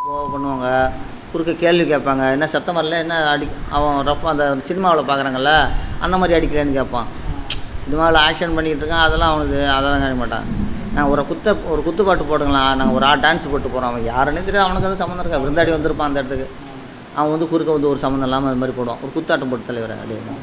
கோ- பண்ணுவாங்க குறுக்க கேள்வி கேட்பாங்க என்ன சத்தம் வரல என்ன அடி அவன் ரஃப் அந்த சினிமாவில் பார்க்குறாங்கல்ல அந்த மாதிரி அடிக்கலைன்னு கேட்பான் சினிமாவில் ஆக்ஷன் பண்ணிக்கிட்டு இருக்கான் அதெல்லாம் அவனுக்கு அதெல்லாம் கேட்க மாட்டான் நான் ஒரு குத்த ஒரு குத்துப்பாட்டு போடுங்களா நாங்கள் ஒரு ஆ டான்ஸ் போட்டு போகிறோம் அவன் யாருன்னே தெரியாது அவனுக்கு வந்து சம்மந்தம் இருக்கா விருந்தாடி வந்திருப்பான் அந்த இடத்துக்கு அவன் வந்து குறுக்க வந்து ஒரு சம்மந்தம் இல்லாமல் அது மாதிரி போடுவான் ஒரு குத்தாட்டம் போட்டு தலைவர் அப்படின்னு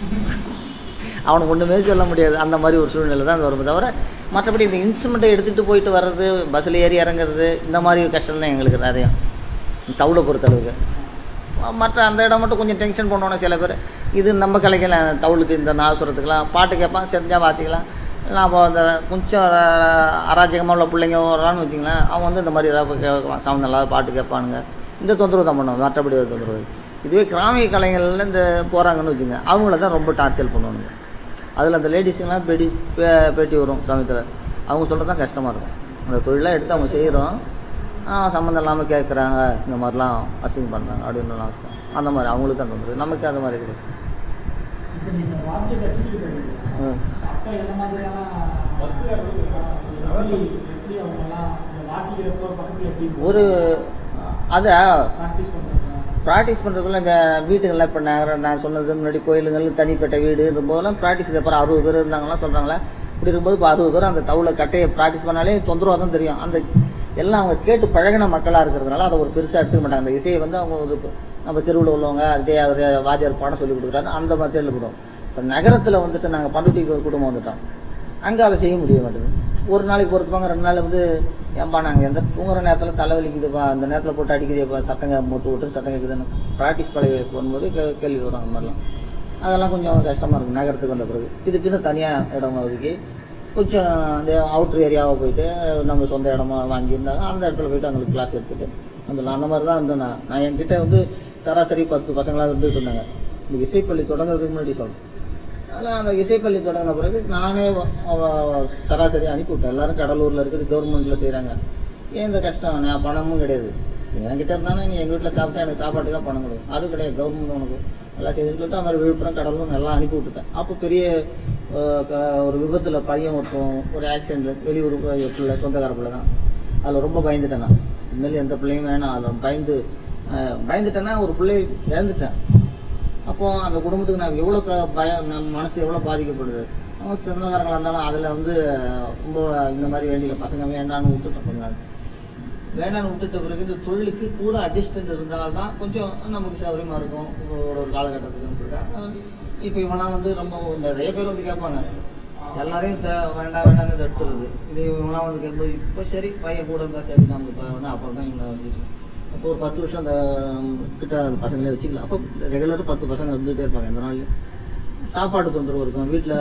அவனுக்கு ஒன்றுமே சொல்ல முடியாது அந்த மாதிரி ஒரு சூழ்நிலை தான் அது வருமே தவிர மற்றபடி இந்த இன்ஸ்ட்ருமெண்ட்டை எடுத்துகிட்டு போயிட்டு வர்றது பஸ்ஸில் ஏறி இறங்குறது இந்த மாதிரி கஷ்டம் தான் எங்களுக்கு நிறையா தவுளை பொறுத்தளவுக்கு மற்ற அந்த இடம் மட்டும் கொஞ்சம் டென்ஷன் பண்ணுவோன்னா சில பேர் இது நம்ம கலைக்கலாம் தவுளுக்கு இந்த நாசுரத்துக்கெலாம் பாட்டு கேட்பான் செஞ்சால் வாசிக்கலாம் நான் அப்போ அந்த கொஞ்சம் அஹ், அராஜகமாக உள்ள பிள்ளைங்க வரான்னு வச்சிங்களேன் அவன் வந்து இந்த மாதிரி ஏதாவது கேட்பான் சவுண்ட் நல்லா பாட்டு கேட்பானுங்க இந்த தொந்தரவு தான் பண்ணுவான் மற்றபடி ஒரு தொந்தரவு இதுவே கிராமிய கலைஞர்கள் இந்த போகிறாங்கன்னு வச்சுங்க அவங்கள தான் ரொம்ப டார்ச்சர் பண்ணுவானுங்க அதில் அந்த லேடிஸுங்கெல்லாம் பேட்டி பே- பேட்டி வரும் சமயத்தில் அவங்க சொல்கிறது தான் கஷ்டமாக இருக்கும் அந்த தொழிலாக எடுத்து அவங்க செய்கிறோம் சம்மந்தம் இல்லாமல் கேட்குறாங்க இந்த மாதிரிலாம் அசிங்கம் பண்ணுறாங்க அப்படின்னுலாம் இருக்கும் அந்த மாதிரி அவங்களுக்கு தான் தோணுது நமக்கு அந்த மாதிரி கிடையாது இப்போ நீங்கள் வார்த்தை கற்றுக்கிட்டு ம். அப்போ என்ன மாதிரியான எப்படி எப்படி அவங்கெல்லாம் இந்த வாசிக்கிறப்போ பக்கத்தில் எப்படி ஒரு அதை ப்ராக்டிஸ் பண்ணுறாங்க ப்ராக்டிஸ் பண்ணுறதுக்குள்ள இந்த வீட்டுங்கள்லாம் இப்போ நான் நான் சொன்னது முன்னாடி கோயிலுங்கள் தனிப்பட்ட வீடு இருக்கும்போதெல்லாம் ப்ராக்டிஸ் அப்புறம் அறுபது பேர் இருந்தாங்கலாம் சொல்கிறாங்களே இப்படி இருக்கும்போது இப்போ அறுபது பேர் அந்த தவுளை கட்டையை ப்ராக்டிஸ் பண்ணாலே தொந்தரவாக தான் தெரியும் அந்த எல்லாம் அவங்க கேட்டு பழகின மக்களாக இருக்கிறதுனால அதை ஒரு பெருசாக எடுத்துக்க மாட்டாங்க அந்த இசையை வந்து அவங்க ஒரு நம்ம தெருவில் உள்ளவங்க அதே அவர் வாத்தியார் பாடம் சொல்லி கொடுக்குறாரு அந்த மாதிரி தெரியப்படுவோம் இப்போ நகரத்தில் வந்துட்டு நாங்கள் பண்ருட்டி குடும்பம் வந்துட்டோம் அங்கே அதை செய்ய முடிய மாட்டேங்குது ஒரு நாளைக்கு பொறுத்துப்பாங்க ரெண்டு நாள் வந்து ஏன்பா நாங்கள் எந்த தூங்குற நேரத்தில் தலைவலிக்குதுப்பா அந்த நேரத்தில் போட்டு அடிக்கிறேப்பா சத்தங்க மூட்டு விட்டு சத்தம் கேட்குதுன்னு ப்ராக்டிஸ் பழகி போகும்போது கே- கேள்வி வரும் அந்த மாதிரிலாம் அதெல்லாம் கொஞ்சம் கஷ்டமாக இருக்கும் நகரத்துக்கு வந்த பிறகு இதுக்குன்னு தனியாக இடம் ஒதுக்கி கொஞ்சம் அந்த அவுட்ரு ஏரியாவை போயிட்டு நம்ம சொந்த இடமா வாங்கியிருந்தாங்க அந்த இடத்துல போயிட்டு அவங்களுக்கு கிளாஸ் எடுத்துட்டு வந்துடலாம் அந்த மாதிரி தான் இருந்தேன் நான் நான் என்கிட்ட வந்து சராசரி பத்து பசங்களாக இருந்துட்டு இருந்தாங்க இந்த இசைப்பள்ளி தொடங்குறதுக்கு முன்னாடி சொல்கிறேன் அதனால் அந்த இசைப்பள்ளி தொடங்கின பிறகு நானே வ- அவ- சராசரி அனுப்பிவிட்டேன் எல்லாரும் கடலூரில் இருக்குது கவர்மெண்ட்டில் செய்கிறாங்க ஏன் இந்த கஷ்டம் நான் பணமும் கிடையாது என்கிட்ட இருந்தானே நீ எங்கள் வீட்டில் சாப்பிட்டா எனக்கு சாப்பாட்டுக்காக பணம் கொடுக்கும் அது கிடையாது கவர்மெண்ட் உனக்கு எல்லாம் செய்துன்னு சொல்லிட்டு அது மாதிரி விழுப்புரம் கடலூர் எல்லாம் அனுப்பி விட்டுட்டேன் அப்போ பெரிய அஹ், க- ஒரு விபத்தில் பையன் ஒருத்தன் ஒரு ஆக்சிடென்ட் வெளியூர் பிள்ளை சொந்தக்கார பிள்ளை தான் அதில் ரொம்ப பயந்துட்டேன் நான் இனிமேல் எந்த பிள்ளையும் வேணாம் அதில் பயந்து அஹ், பயந்துட்டேன்னா ஒரு பிள்ளை இழந்துட்டேன் அப்போ அந்த குடும்பத்துக்கு நான் எவ்வளோ க பயம் நம்ம மனசு எவ்வளோ பாதிக்கப்படுது அவங்க சொந்தக்காரங்களாக இருந்தாலும் அதில் வந்து ரொம்ப இந்த மாதிரி வேண்டிய பசங்க வேண்டான்னு விட்டுட்டோம் கொஞ்ச நாள் வேண்டான்னு விட்டுட்ட பிறகு இந்த தொழிலுக்கு கூட அட்ஜஸ்டன்ட் இருந்தால்தான் கொஞ்சம் நமக்கு சௌகரியமாக இருக்கும் ஒரு ஒரு காலகட்டத்துக்கு இப்போ இவனா வந்து ரொம்ப நிறைய பேர் வந்து கேட்பாங்க எல்லாரையும் த வேண்டாம் வேண்டாம்னு இதை எடுத்துருது இது இவங்களாம் வந்து கேட்கும்போது இப்போ சரி பையன் கூட இருந்தால் சரி நம்ம இப்போ வேணா அப்புறம் தான் இவங்க வந்து அப்போ ஒரு பத்து வருஷம் அந்த ம், கிட்ட அந்த பசங்களே வச்சுக்கலாம் அப்போ ரெகுலராக பத்து பசங்க இருந்துகிட்டே இருப்பாங்க எந்த நாள்லையும் சாப்பாடு தொந்தரவு இருக்கும் வீட்டில்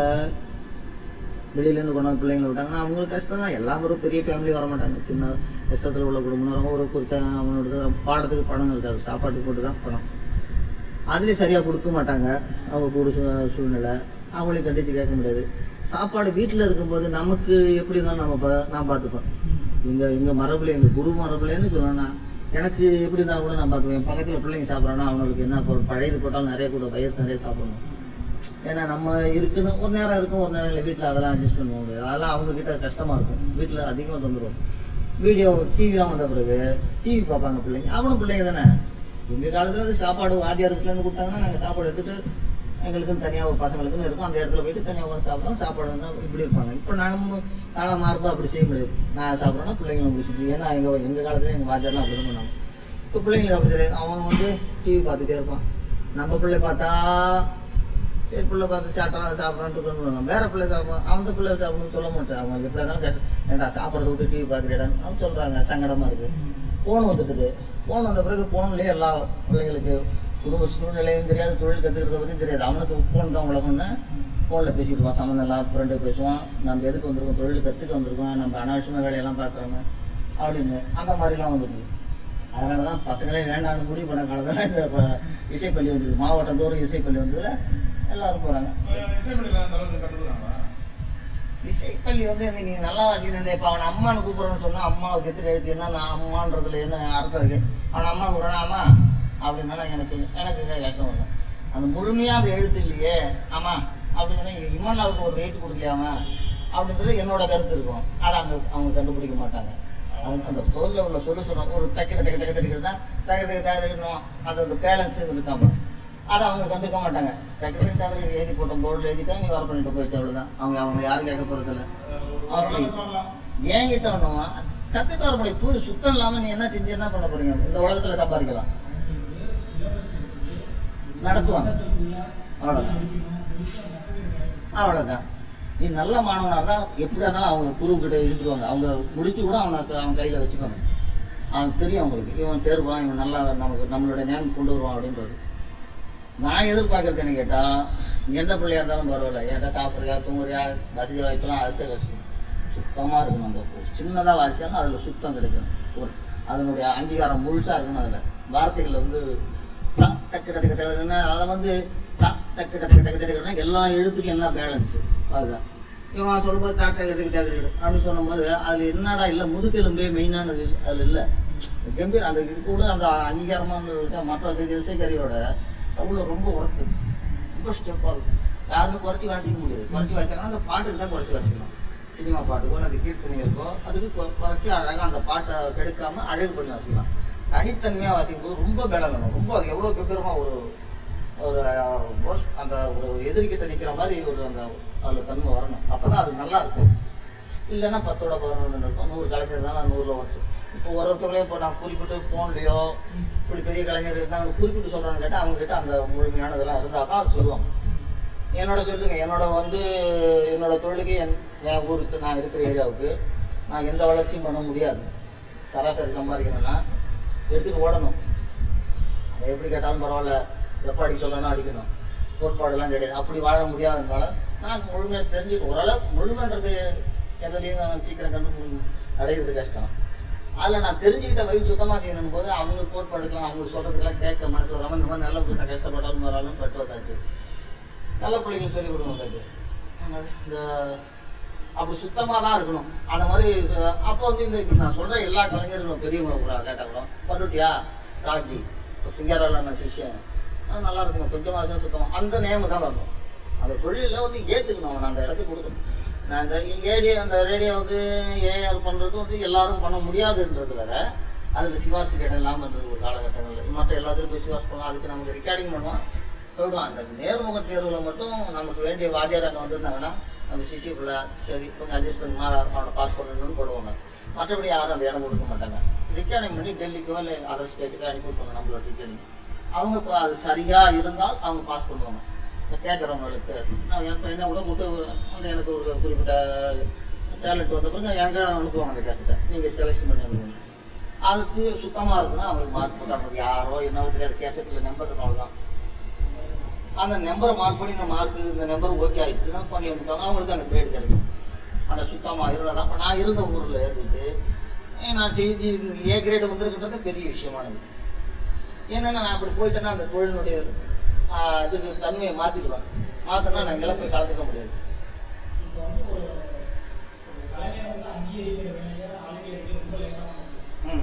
வெளியிலேருந்து கொண்டாந்து பிள்ளைங்களை விட்டாங்கன்னா அவங்களுக்கு கஷ்டம் தான் எல்லா ஒரு பெரிய ஃபேமிலி வர மாட்டாங்க சின்ன கஷ்டத்தில் உள்ள குடும்பம் வரவங்க ஒரு குறித்த அவனோட பாடத்துக்கு பணம் இருக்காது சாப்பாட்டுக்கு போட்டு தான் பணம் அதுலேயும் சரியாக கொடுக்க மாட்டாங்க அவங்க கூட சூ- சூழ்நிலை அவங்களையும் கண்டித்து கேட்க முடியாது சாப்பாடு வீட்டில் இருக்கும்போது நமக்கு எப்படி இருந்தாலும் நம்ம பா- நான் பார்த்துப்பேன் எங்கள் எங்கள் மரபுல எங்கள் குரு மரபுலன்னு சொல்லணும்னா எனக்கு எப்படி இருந்தாலும் கூட நான் பார்த்துப்பேன் என் பக்கத்தில் பிள்ளைங்க சாப்பிட்றாங்கன்னா அவங்களுக்கு என்ன பொருள் பழையது போட்டாலும் நிறைய கூட வயிறு நிறைய சாப்பிடணும் ஏன்னா நம்ம இருக்குன்னு ஒரு நேரம் இருக்கும் ஒரு நேரம் இல்லை வீட்டில் அதெல்லாம் அட்ஜஸ்ட் பண்ண முடியாது அதெல்லாம் அவங்க கிட்ட கஷ்டமாக இருக்கும் வீட்டில் அதிகமாக தந்துடும் வீடியோ டிவிலாம் வந்த பிறகு டிவி பார்ப்பாங்க பிள்ளைங்க அவனும் பிள்ளைங்க தானே எங்கள் காலத்தில் வந்து சாப்பாடு வாத்தியார் வீட்டிலேருந்து கொடுத்தாங்கன்னா நாங்கள் சாப்பாடு எடுத்துட்டு எங்களுக்குன்னு தனியாக ஒரு பசங்களுக்குன்னு இருக்கும் அந்த இடத்துல போயிட்டு தனியாக உட்காந்து சாப்பிடுவோம் சாப்பாடு வந்து இப்படி இருப்பாங்க இப்போ நம்ம காலம் மாறுபா அப்படி செய்ய முடியாது நான் சாப்பிட்றேன்னா பிள்ளைங்களும் அப்படி சுற்றி ஏன்னா எங்கள் எங்கள் காலத்தில் எங்கள் வாத்தியார்லாம் அப்படி தான் பண்ணாங்க இப்போ பிள்ளைங்களுக்கு அப்படி தெரியாது அவன் வந்து டிவி பார்த்துட்டே இருப்பான் நம்ம பிள்ளை பார்த்தா சரி பிள்ளை பார்த்து சாப்பிட்றான் சாப்பிட்றான்ட்டு சொல்லுவாங்க வேற பிள்ளை சாப்பிடும் அந்த பிள்ளை சாப்பிடணும்னு சொல்ல மாட்டேன் அவங்க எப்படி இருந்தாலும் கஷ்டம் ஏன்டா சாப்பிட்றத விட்டு டிவி பார்க்குறேடான்னு அவங்க சொல்கிறாங்க சங்கடமாக இருக்குது ஃபோன் வந்துட்டுது ஃபோன் வந்த பிறகு ஃபோன்லேயே எல்லா பிள்ளைங்களுக்கு குடும்ப சூழ்நிலையும் தெரியாது தொழில் கற்றுக்கிறத பற்றியும் தெரியாது அவனுக்கு ஃபோன் தான் உலகம்னு ஃபோனில் பேசிட்டு இருப்பான் சம்மந்தம் இல்லாம ஃப்ரெண்டு பேசுவான் நம்ம எதுக்கு வந்திருக்கோம் தொழில் கற்றுக்க வந்திருக்கோம் நம்ம அனாவசியமாக வேலையெல்லாம் பார்க்குறோங்க அப்படின்னு அந்த மாதிரிலாம் வந்துட்டு அதனால தான் பசங்களே வேண்டாம்னு முடிவு பண்ண காலத்தில் இந்த ப- இசைப்பள்ளி வந்தது மாவட்டம் தோறும் இசைப்பள்ளி வந்ததுல எல்லாரும் போகிறாங்க இசைப்பள்ளியில் அந்த அளவுக்கு கற்றுக்குறாங்களா இசைப்பள்ளி வந்து எனக்கு நீங்க நல்லா வாசிக்கிறேன் இப்போ அவன் அம்மானு கூப்பிடுறேன்னு சொன்னா அம்மாவுக்கு எத்தனை எழுத்து என்ன நான் அம்மான்றதுல என்ன அர்த்தம் இருக்கு அவன் அம்மா கூப்பிடுறான் அம்மா அப்படின்னா எனக்கு எனக்கு கஷ்டம் வரும் அந்த முழுமையா அந்த எழுத்து இல்லையே ஆமா அப்படின்னா இம்மன்னாவுக்கு ஒரு வெயிட் கொடுக்கலையா அவன் அப்படின்றது என்னோட கருத்து இருக்கும் அதை அங்க அவங்க கண்டுபிடிக்க மாட்டாங்க அது அந்த சொல்ல உள்ள சொல்ல சொல்றாங்க ஒரு தக்கிட தக்க தக்க தக்கிடுதா தக்க தக்க தக்கணும் அது அந்த பேலன்ஸ் இருக்காம அதை அவங்க கண்டுக்க மாட்டாங்க தக்க தக்க தக்க எழுதி போட்ட போர்டில் எழுதிட்டா நீ வர பண்ணிட்டு போயிடுச்சு அவ்வளோதான் அவங்க அவங்க யாரும் கேட்க போகிறது இல்லை என்கிட்ட ஒண்ணுமா கத்துட்டு வர முடியும் தூள் சுத்தம் இல்லாம நீ என்ன செஞ்சு என்ன பண்ண போறீங்க இந்த உலகத்துல சம்பாதிக்கலாம் நடத்துவாங்க அவ்வளவுதான் அவ்வளவுதான் நீ நல்ல மாணவனா இருந்தா எப்படியா இருந்தாலும் அவங்க குரு கிட்ட இழுத்துருவாங்க அவங்க முடிச்சு கூட அவனுக்கு அவன் கையில வச்சுப்பாங்க அவனுக்கு தெரியும் அவங்களுக்கு இவன் தேர்வான் இவன் நல்லா நமக்கு நம்மளோட நேம் கொண்டு வருவான் அப்படின்றது நான் எதிர்பார்க்கறது என்ன கேட்டா எந்த பிள்ளையா இருந்தாலும் பரவாயில்ல ஏன்டா சாப்பிட்றியா தூங்குறியா வசதி வாய்ப்பெல்லாம் அடுத்த கஷ்டம் சுத்தமா இருக்கணும் அந்த ஒரு சின்னதா வாசிச்சாலும் அதுல சுத்தம் கிடைக்கணும் ஒரு அதனுடைய அங்கீகாரம் முழுசா இருக்கணும் அதுல வார்த்தைகள் வந்து த, டக்கு டக்கு டக்குன்னா அதை வந்து த, டக்கு டக்கு டக்கு டக்குன்னா எல்லா எழுத்துக்கும் எல்லாம் பேலன்ஸ் அதுதான் இவன் சொல்லும்போது தாக்க டக்கு டக்கு டக்கு அப்படின்னு சொல்லும்போது அதுல என்னடா இல்லை முதுகெலும்பே மெயினானது இல்ல- அதுல இல்லை கம்பீர் அந்த இது கூட அந்த அங்கீகாரமா இருந்தது மற்ற இசைக்கறியோட அவ்வளோ ரொம்ப ஒர்த்து ரொம்ப ஸ்டெப்பாக இருக்கும் யாருமே குறைச்சி வாசிக்க முடியாது குறைச்சி வாசிச்சாங்கன்னா அந்த பாட்டுக்கு தான் குறைச்சி வாசிக்கலாம் சினிமா பாட்டுக்கோ அல்லது கீர்த்தனைகளுக்கோ அதுக்கு கொ- குறைச்சி அழகாக அந்த பாட்டை கெடுக்காம அழகு பண்ணி வாசிக்கலாம் தனித்தன்மையாக வாசிக்கும் போது ரொம்ப பலம் வேணும் ரொம்ப அது எவ்வளோ கம்பீரமா ஒரு ஒரு அஹ், boss- அந்த ஒரு எதிர்கிட்ட நிற்கிற மாதிரி ஒரு அந்த அதில் தன்மை வரணும் அப்போ தான் அது நல்லா இருக்கும் இல்லைன்னா பத்தோட பதினொன்று இருக்கும் நூறு கலைஞர் தான் நான் நூறில் வச்சு இப்போ ஒரு ஒருத்தவங்களையும் இப்போ நான் குறிப்பிட்டு ஃபோன்லேயோ இப்படி பெரிய கலைஞர் இருந்தாங்க குறிப்பிட்டு சொல்கிறான்னு கேட்டால் அவங்க கிட்ட அந்த முழுமையானதெல்லாம் இருந்தால் தான் அது சொல்லுவாங்க என்னோட சொல்லுங்க என்னோட வந்து என்னோட தொழிலுக்கு என் என் ஊருக்கு நான் இருக்கிற ஏரியாவுக்கு நான் எந்த வளர்ச்சியும் பண்ண முடியாது சராசரி சம்பாதிக்கணும்னா எடுத்துட்டு ஓடணும் அதை எப்படி கேட்டாலும் பரவாயில்ல எப்போ அடிக்க சொல்லணும் அடிக்கணும் கோட்பாடுலாம் கிடையாது அப்படி வாழ முடியாததுனால நான் முழுமையாக தெரிஞ்சு ஓரளவு முழுமைன்றது எதுலேயும் நான் சீக்கிரம் கண்டு அடையிறது கஷ்டம் அதில் நான் தெரிஞ்சுக்கிட்ட வரைக்கும் சுத்தமாக செய்யணும் போது அவங்க கோட்பாடுக்கெல்லாம் அவங்க சொல்கிறதுக்கெல்லாம் கேட்க மனசு வராமல் இந்த மாதிரி நல்ல கூட்டம் கஷ்டப்பட்டாலும் வராலும் பட்டு வந்தாச்சு நல்ல பிள்ளைங்களுக்கு சொல்லிக் கொடுக்கணும் அது இந்த அப்படி சுத்தமாக தான் இருக்கணும் அந்த மாதிரி இது- அப்போ வந்து இந்த இப்ப நான் சொல்ற எல்லா கலைஞர்களும் பெரியவங்க கூட கேட்டால் கூட பருட்டியா ராஜி இப்போ சிங்காரால நான் சிஷ்யன் அது நல்லா இருக்கணும் கொஞ்சமாக இருக்கணும் சுத்தமாக அந்த நேம் தான் வரணும் அந்த தொழிலில் வந்து ஏற்றுக்கணும் அவனை அந்த இடத்துக்கு கொடுக்கணும் நான் இந்த ஏடியோ அந்த ரேடியோ வந்து ஏஆர் பண்ணுறது வந்து எல்லாரும் பண்ண முடியாதுன்றது வேற அதுக்கு சிவாசி இடம் இல்லாமல் இருந்தது ஒரு காலகட்டங்களில் மற்ற எல்லாத்துக்கும் போய் சிவாஸ் பண்ணுவோம் அதுக்கு நமக்கு ரெக்கார்டிங் பண்ணுவோம் போயிடுவோம் அந்த நேர்முக தேர்வில் மட்டும் நமக்கு வேண்டிய வாத்தியார் அங்கே வந்திருந்தாங்கன்னா நம்ம சிசி பிள்ளை சரி கொஞ்சம் அட்ஜஸ்ட் பண்ணுமா அவனோட பாஸ் பண்ணணும்னு போடுவாங்க மற்றபடி யாரும் அந்த இடம் கொடுக்க மாட்டாங்க ரிக்கார்டிங் பண்ணி டெல்லிக்கோ இல்லை அதர் ஸ்டேட்டுக்கோ அனுப்பி விட்டுருவாங்க நம்மளோட ரிக்கார்டிங் அவங்க இப்போ அது சரியா இருந்தால் அவங்க பாஸ் பண்ணுவாங்க இந்த கேட்குறவங்களுக்கு நான் எனக்கு என்ன கூட கூட்டு அந்த எனக்கு ஒரு குறிப்பிட்ட டேலண்ட் வந்த பிறகு எனக்கு அனுப்புவாங்க அந்த கேசட்டை நீங்கள் செலக்ஷன் பண்ணி அனுப்புங்க அது சுத்தமாக இருக்குன்னா அவங்களுக்கு மார்க் போட்டாங்க யாரோ என்னவோ தெரியாது கேசட்டில் நம்பர் இருக்கும் அவ்வளோதான் அந்த நம்பரை மார்க் பண்ணி இந்த மார்க் இந்த நம்பர் ஓகே ஆயிடுச்சுன்னா பண்ணி அனுப்பிட்டாங்க அவங்களுக்கு அந்த கிரேட் கிடைக்கும் அந்த சுத்தமாக இருந்தால் அப்போ நான் இருந்த ஊரில் இருந்துட்டு ஏ, நான் செஞ்சு ஏ கிரேடு வந்திருக்கின்றது பெரிய விஷயமானது ஏன்னா நான் அப்படி போயிட்டேன்னா அந்த தொழிலினுடைய ஆ, இதுக்கு தன்மையை மாற்றிடுவேன் மாற்றினா நான் இங்கெல்லாம் போய் கலந்துக்க முடியாது இப்போ வந்து ஒரு ஒரு கலைஞர் வந்து அங்கீகரிக்கிற வேலையை ஆளுநருக்கு ரொம்ப லேட்டாக ம்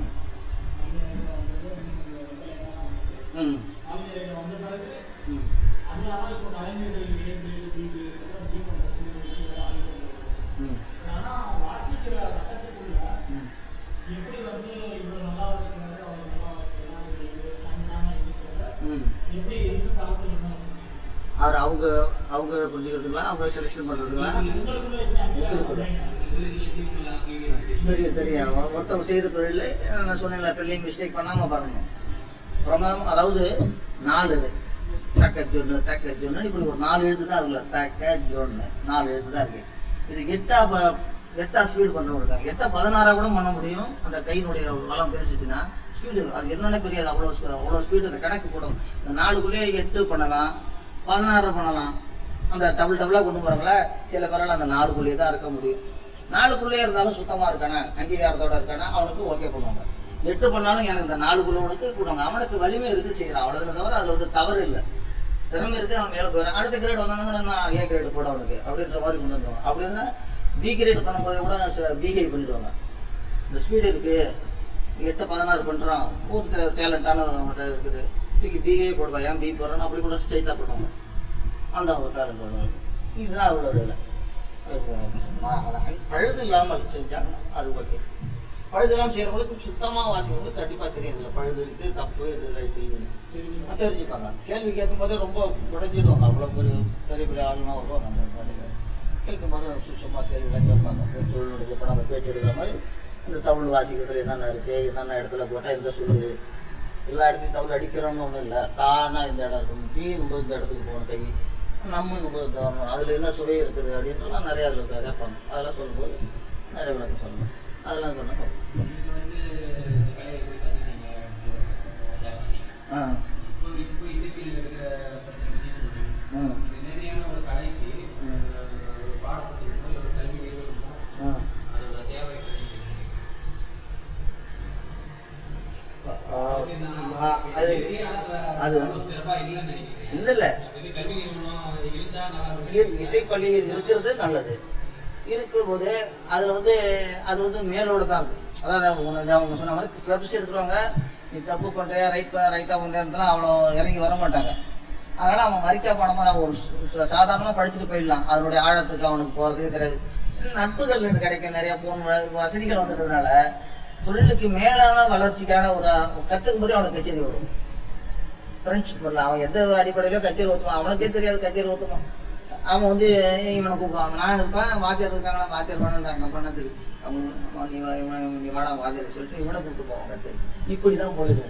ம் ஆளுநர் வந்த பிறகு ம் அதனால இப்போ கலைஞர்கள் A grade B grade B பண்ணுற சூழ்நிலை ஆளுநர் ம் ஆனா வாசிக்கிற கட்டத்துக்குள்ள ம் எப்படி வந்து இவர் நல்லா வாசிக்கிறாரு அவர் நல்லா வாசிக்கிறாரு இவர் ஸ்டாண்டான இருக்கிறத ம் எப்படி எந்த தளத்தில் இருந்தாலும் அவர் அவங்க அவங்க புரிஞ்சுக்கிறதுங்களா அவங்க செலெக்ஷன் பண்ணுறதுங்களா எங்களுக்குள்ள எப்படி எங்களுக்குள்ள. தெரியும் தெரியும் ஒ- ஒருத்தவங்க செய்கிற தொழில் நான் சொன்னேன்ல பெரிய மிஸ்டேக் பண்ணாமல் பண்ணணும் பிரமாதம் அதாவது நாலு தக்க ஜொன்னு தக்க ஜொன்னு இப்படி ஒரு நாலு எழுத்து தான் அதுல தக்க ஜொன்னு நாலு எழுத்து தான் இருக்கு இது எட்டா ப- எட்டா ஸ்பீடு பண்ணுறவங்க இருக்காங்க எட்டா பதினாறா கூட பண்ண முடியும் அந்த கையினுடைய வளம் பேசிச்சுன்னா ஸ்பீடு அது என்னன்னு தெரியாது அவ்வளோ ஸ்பீ- அவ்வளோ ஸ்பீடு அந்த கணக்கு போடும் இந்த நாலுக்குள்ளேயே எட்டு பண்ணலாம் பதினாறு பண்ணலாம் அந்த டபுள் டபுளாக கொண்டு போகிறாங்களா சில பேரால் அந்த நாலுக்குள்ளேயே தான் இருக்க முடியும் நாலுக்குள்ளே இருந்தாலும் சுத்தமாக இருக்கானா அங்கீகாரத்தோட இருக்கானா அவனுக்கு ஓகே பண்ணுவாங்க எட்டு பண்ணாலும் எனக்கு இந்த நாலுக்குள்ளவனுக்கு கூடுவாங்க அவனுக்கு வலிமை இருக்கு செய்யறான் அவ்வளவு தவிர அதுல வந்து தவறு இல்லை திறமை இருக்கு அவன் மேலே போயிடறான் அடுத்த கிரேட் வந்தாங்கன்னா நான் ஏ கிரேட் போட அவனுக்கு அப்படின்ற மாதிரி கொண்டு வந்துருவான் அப்படி இருந்தா பி கிரேட் பண்ணும்போது கூட பிஹை பண்ணிடுவாங்க இந்த ஸ்பீடு இருக்கு எட்டு பதினாறு பண்றான் ஊத்து டேலண்டான இருக்குது தூக்கி பிஏ போடுவான் ஏன் பி போடுறான் அப்படி கூட ஸ்ட்ரைட்டாக பண்ணுவாங்க அந்த ஒரு டேலண்ட் பண்ணுவாங்க இதுதான் அவ்வளோ இல்லை பழுது இல்லாமல் செஞ்சாங்க அது ஓகே பழுதெல்லாம் செய்யறவங்களுக்கு சுத்தமா வாசிக்கிறவங்களுக்கு கண்டிப்பா தெரியும் இதுல பழுது இருக்கு தப்பு இது ரைட்டு இதுன்னு தெரிஞ்சுப்பாங்க கேள்வி கேட்கும் போதே ரொம்ப உடஞ்சிடுவாங்க அவ்வளோ பெரிய பெரிய பெரிய ஆளுலாம் வருவாங்க அந்த கடையில் கேட்கும் போது சுத்தமாக கேள்விலாம் கேட்பாங்க இந்த தொழிலுடைய இப்போ நம்ம பேட்டி எடுக்கிற மாதிரி இந்த தமிழ் வாசிக்கிறதுல என்னென்ன இருக்குது என்னென்ன இடத்துல போட்டால் எந்த சொல்லு எல்லா இடத்தையும் தமிழ் அடிக்கிறோம்னு ஒன்றும் இல்லை தானா இந்த இடம் இருக்கணும் தீ ரொம்ப இந்த இடத்துக்கு போகணும் கை நம்ம ரொம்ப இந்த வரணும் அதில் என்ன சுவை இருக்குது அப்படின்றலாம் நிறையா அதில் கேட்பாங்க அதெல்லாம் சொல்லும்போது நிறைய விளக்கம் சொல்லணும் அதெல்லாம் சொன்னேன் நீங்க வந்து இந்த கலையை எப்படி கத்துக்கிட்டீங்க ஆ இப்போ இப்போ இசைப்பிரியில் இருக்கிற பிரச்சனை பற்றி சொல்றீங்க ம் இது மாதிரியான ஒரு கலைக்கு ஒரு பாடப்புத்தகமோ இல்லை ஒரு கல்வி நிறுவனமோ ஆ அதோட தேவை கிடையாது ஆ, ஆ, அது அது சிறப்பா இல்லைன்னு நினைக்கிறேன் இல்லை இல்லை இது கல்வி நிறுவனம் இருந்தா நல்லா இ- இருக்கும் இசைப்பள்ளி இருக்கிறது நல்லது இருக்கும்போது அதுல வந்து அது வந்து மேலோட தான் இருக்கு அதான் உங்க- அவங்க சொன்ன மாதிரி கிளப்ஸ் எடுத்துருவாங்க நீ தப்பு பண்றியா ரைட் ரைட்டா பண்றேன்றதுலாம் அவ்வளோ இறங்கி வர மாட்டாங்க அதனால அவன் மறிக்கா பணமா நம்ம ஒரு சு- சாதாரணமா படிச்சுட்டு போயிடலாம் அதனுடைய ஆழத்துக்கு அவனுக்கு போறதே தெரியாது நட்புகள் எனக்கு கிடைக்கும் நிறைய போன் வ- வசதிகள் வந்துட்டதுனால தொழிலுக்கு மேலான வளர்ச்சிக்கான ஒரு கத்துக்கும் போதே அவனுக்கு கச்சேரி வரும் ஃப்ரெண்ட்ஷிப் பண்ணல அவன் எந்த அடிப்படையிலோ கச்சேரி ஊற்றுவான் அவனுக்கே தெரியாது கச்சேரி ஊற்றுவான் அவன் வந்து இவனை கூப்பிடுவான் நான் இருப்பேன் வாத்தியார் இருக்காங்களா வாத்தியார் பண்ணாங்க பண்ணதுக்கு அவன் அவன் நீ வா- இவனை நீ வாடா வாத்தியார் சொல்லிட்டு இவனை கூப்பிட்டு போவான் கச்சேரி இப்படி தான் போயிடுவோம்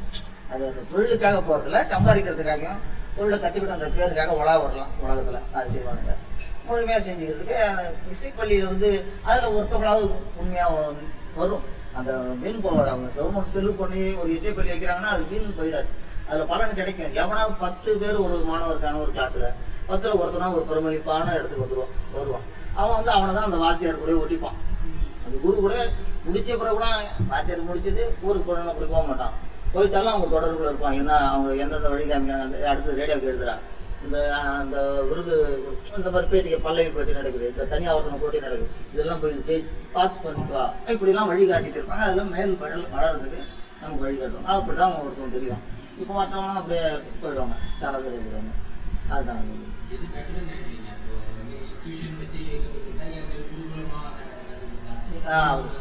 அது அந்த தொழிலுக்காக போகிறதில்ல சம்பாதிக்கிறதுக்காகவும் தொழிலை கற்றுக்கிட்டன்ற பேருக்காக உலா வரலாம் உலகத்தில் அது செய்வானுங்க முழுமையாக செஞ்சுக்கிறதுக்கு அந்த இசைப்பள்ளியில் வந்து அதில் ஒருத்தவங்களாவது உண்மையாக வரும் அந்த வீண் போகாது அவங்க கவர்மெண்ட் செலவு பண்ணி ஒரு இசைப்பள்ளி வைக்கிறாங்கன்னா அது வீண் போயிடாது அதில் பலன் கிடைக்கும் எவனாவது பத்து பேர் ஒரு மாணவர் இருக்கான ஒரு கிளாஸில் பத்தில் ஒருத்தனா ஒரு பிரமளிப்பான இடத்துக்கு வந்துருவான் வருவான் அவன் வந்து அவனை தான் அந்த வாத்தியார் கூட ஒட்டிப்பான் அந்த குரு கூட முடிச்ச பிறகு கூட வாத்தியார் முடிச்சது ஊருக்கு போனோம்னா அப்படி போக மாட்டான் போயிட்டாலும் அவங்க தொடர்புல இருப்பாங்க என்ன அவங்க எந்தெந்த வழி காமிக்கிறாங்க அந்த அடுத்து ரேடியோக்கு எழுதுறா இந்த அந்த விருது இந்த மாதிரி பேட்டிக்கு பல்லவி பேட்டி நடக்குது இந்த தனியாவர்த்தன போட்டி நடக்குது இதெல்லாம் போய் ஜெய் பார்த்து பண்ணிட்டு வா இப்படிலாம் வழி காட்டிட்டு இருப்பாங்க அதெல்லாம் மேல் வள வளர்றதுக்கு நமக்கு வழி காட்டுவாங்க அப்படி தான் ஒருத்தவங்க தெரியும் இப்போ மற்றவங்க அப்படியே போயிடுவாங்க சராசரி போயிடுவாங்க அதுதான் அது. எது பெட்டர்னு நினைக்கிறீங்க இப்போ டியூஷன் வச்சு கற்றுக்கிட்டா இல்லை குருகுலமா கற்றுக்கிட்டா